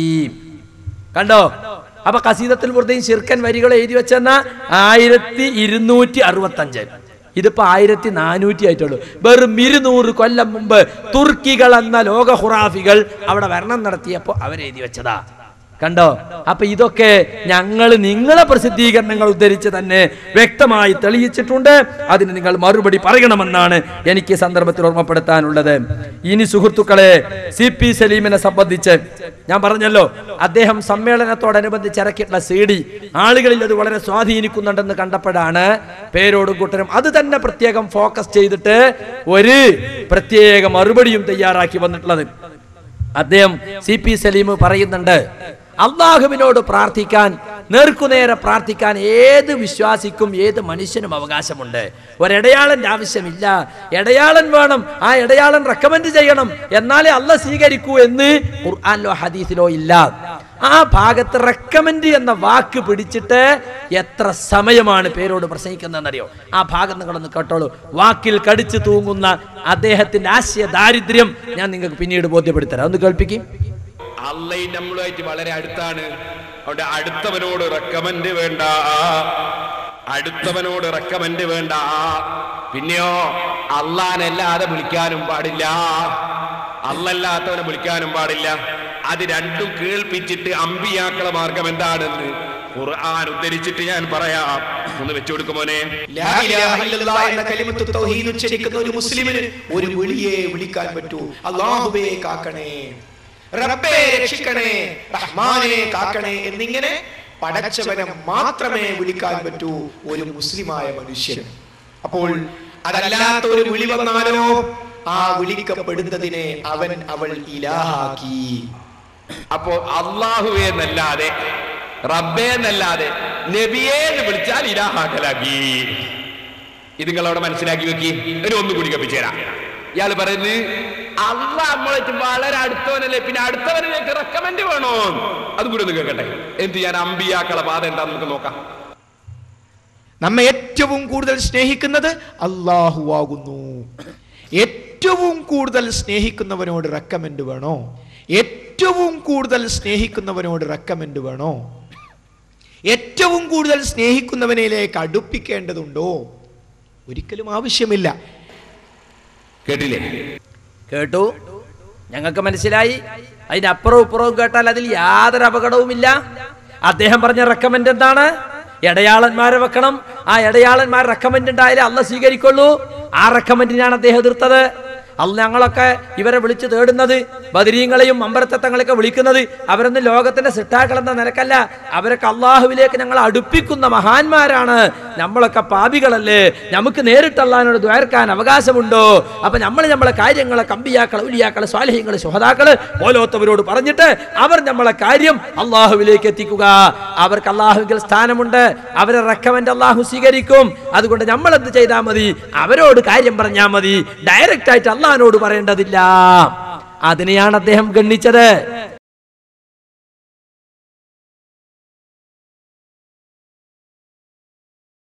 കണ്ടോ അപ്പൊ കസീദത്തുൽ ബുർദയും ശിർക്കൻ വരികൾ എഴുതി വെച്ചെന്ന ആയിരത്തി ഇരുന്നൂറ്റി അറുപത്തി അഞ്ച് ഇതിപ്പോ ആയിരത്തി നാനൂറ്റി ആയിട്ടുള്ളൂ വെറും ഇരുന്നൂറ് കൊല്ലം മുമ്പ് തുർക്കികൾ എന്ന ലോക ഹുറാഫികൾ അവിടെ ഭരണം നടത്തിയപ്പോ അവരെഴുതി വെച്ചതാ കണ്ടോ അപ്പൊ ഇതൊക്കെ ഞങ്ങൾ നിങ്ങളെ പ്രസിദ്ധീകരണങ്ങൾ ഉദ്ധരിച്ച് തന്നെ വ്യക്തമായി തെളിയിച്ചിട്ടുണ്ട് അതിന് നിങ്ങൾ മറുപടി പറയണമെന്നാണ് എനിക്ക് ഈ സന്ദർഭത്തിൽ ഓർമ്മപ്പെടുത്താനുള്ളത് ഇനി സുഹൃത്തുക്കളെ സി പി സലീമിനെ സംബന്ധിച്ച് ഞാൻ പറഞ്ഞല്ലോ അദ്ദേഹം സമ്മേളനത്തോടനുബന്ധിച്ച് ഇറക്കിയിട്ടുള്ള സി ഡി ആളുകളിൽ അത് വളരെ സ്വാധീനിക്കുന്നുണ്ടെന്ന് കണ്ടപ്പോഴാണ് പേരോടും കൂട്ടരും അത് തന്നെ പ്രത്യേകം ഫോക്കസ് ചെയ്തിട്ട് ഒരു പ്രത്യേക മറുപടിയും തയ്യാറാക്കി വന്നിട്ടുള്ളത് അദ്ദേഹം സി പി സലീം പറയുന്നുണ്ട് അള്ളാഹുവിനോട് പ്രാർത്ഥിക്കാൻ നേർക്കുനേരെ പ്രാർത്ഥിക്കാൻ ഏത് വിശ്വാസിക്കും ഏത് മനുഷ്യനും അവകാശമുണ്ട് ഒരിടയാളന്റെ ആവശ്യമില്ല ഇടയാളൻ വേണം ആ ഇടയാളൻ റെക്കമെൻഡ് ചെയ്യണം എന്നാലേ അല്ല സ്വീകരിക്കൂ എന്ന് ഖുർആാനിലോ ഹദീസിലോ ഇല്ല ആ ഭാഗത്ത് റെക്കമെൻഡ് എന്ന വാക്ക് പിടിച്ചിട്ട് എത്ര സമയമാണ് പേരോട് പ്രസംഗിക്കുന്നതെന്നറിയോ ആ ഭാഗം നിങ്ങളൊന്ന് കേട്ടോളൂ വാക്കിൽ കടിച്ചു തൂങ്ങുന്ന അദ്ദേഹത്തിന്റെ ആശയ ദാരിദ്ര്യം ഞാൻ നിങ്ങൾക്ക് പിന്നീട് ബോധ്യപ്പെടുത്തരാം ഒന്ന് കേൾപ്പിക്കും അള്ളയും നമ്മളുമായിട്ട് വളരെ അടുത്താണ് അവിടെ അടുത്തവനോട് റെക്കമെൻഡ് വേണ്ട അടുത്തവനോട് റെക്കമെൻഡ് വേണ്ട പിന്നെയോ അള്ളാനല്ലാതെ വിളിക്കാനും പാടില്ല അല്ലല്ലാത്തവനെ വിളിക്കാനും പാടില്ല അത് രണ്ടും കേൾപ്പിച്ചിട്ട് അമ്പിയാക്കള മാർഗം എന്താണെന്ന് ഖുർആൻ ഉദ്ധരിച്ചിട്ട് ഞാൻ പറയാം ഒന്ന് വെച്ചു കൊടുക്കുമോനെ ലാ ഇലാഹ ഇല്ലല്ലാഹ് എന്ന കലിമത്ത് തൗഹീദ് ഉച്ചരിക്കുന്ന ഒരു മുസ്ലിമിന് ഒരു വിളിയെ വിളിക്കാൻ പറ്റൂ അള്ളാഹുവേ കാക്കണേ റബ്ബേ രക്ഷിക്കണേ റഹ്മാനെ കാക്കണേ എന്നിങ്ങനെ പടച്ചവനെ മാത്രമേ വിളിക്കാൻ പറ്റൂ ഒരു മുസ്ലിമായ മനുഷ്യൻ അപ്പോൾ അതല്ലാത്ത ഒരു വിളി വന്നാലോ ആ വിളിക്കപ്പെടുന്നതിനെ അവൻ അവൾ ഇലാഹാക്കി അപ്പോ അള്ളാഹുവേ എന്നല്ലാതെ റബ്ബേ എന്നല്ലാതെ നബിയെ എന്ന് വിളിച്ചാൽ ഇലാഹാക്കലാക്കി ഇത് നിങ്ങളവിടെ മനസ്സിലാക്കി വെക്കി ഒരു ഒന്നും കൂടി കപ്പിച്ചേരാ ഇയാൾ പറയുന്നത് അള്ള നമ്മളായിട്ട് വളരെ അടുത്തവനല്ലേ പിന്നെ അടുത്തവനിലേക്ക് റെക്കമെൻഡ് വേണോ അതും കൂടി ഒന്ന് കേൾക്കട്ടെ എന്ത് ഞാൻ അമ്പിയാക്കളെ പാത എന്താന്ന് നമുക്ക് നോക്കാം നമ്മെ ഏറ്റവും കൂടുതൽ സ്നേഹിക്കുന്നത് അള്ളാഹു ആകുന്നു ഏറ്റവും കൂടുതൽ സ്നേഹിക്കുന്നവനോട് റെക്കമെൻഡ് വേണോ ഏറ്റവും കൂടുതൽ സ്നേഹിക്കുന്നവനോട് റെക്കമെൻഡ് വേണോ ഏറ്റവും കൂടുതൽ സ്നേഹിക്കുന്നവനിലേക്ക് അടുപ്പിക്കേണ്ടതുണ്ടോ ഒരിക്കലും ആവശ്യമില്ല കേട്ടില്ലേ കേട്ടു ഞങ്ങൾക്ക് മനസ്സിലായി അതിന്റെ അപ്പുറവും ഇപ്പുറവും കേട്ടാൽ അതിൽ യാതൊരു അപകടവുമില്ല അദ്ദേഹം പറഞ്ഞ റെക്കമെൻഡ് എന്താണ് ഇടയാളന്മാരെ വെക്കണം ആ ഇടയാളന്മാർ റെക്കമെൻഡ് ഉണ്ടായാലേ അല്ല സ്വീകരിക്കുള്ളൂ ആ റെക്കമെൻഡിനാണ് അദ്ദേഹം എതിർത്തത് അല്ല ഞങ്ങളൊക്കെ ഇവരെ വിളിച്ചു തേടുന്നത് ബദരീങ്ങളെയും അമ്പരത്തങ്ങളെയൊക്കെ വിളിക്കുന്നത് അവരൊന്നും ലോകത്തിന്റെ സിട്ടാക്കൾ എന്ന നിലക്കല്ല അവരൊക്കെ അള്ളാഹുവിലേക്ക് ഞങ്ങൾ അടുപ്പിക്കുന്ന മഹാന്മാരാണ് നമ്മളൊക്കെ പാപികളല്ലേ നമുക്ക് നേരിട്ട് അള്ളഹാനോട് ദ്വാരക്കാൻ അവകാശമുണ്ടോ അപ്പൊ നമ്മൾ നമ്മളെ കാര്യങ്ങളെ കമ്പിയാക്കളെ ഉലിയാക്കളെ സ്വാലഹ്യങ്ങളെ സുഹതാക്കള് പോലോത്തവരോട് പറഞ്ഞിട്ട് അവർ നമ്മളെ കാര്യം അള്ളാഹുവിലേക്ക് എത്തിക്കുക അവർക്ക് അള്ളാഹുവിൽ സ്ഥാനമുണ്ട് അവരെ റെക്കമെൻഡ് അള്ളാഹു സ്വീകരിക്കും അതുകൊണ്ട് നമ്മൾ എന്ത് ചെയ്താൽ മതി അവരോട് കാര്യം പറഞ്ഞാൽ മതി ഡയറക്റ്റ് ആയിട്ട് അള്ളഹാനോട് പറയേണ്ടതില്ല അതിനെയാണ് അദ്ദേഹം ഗണ്ണിച്ചത്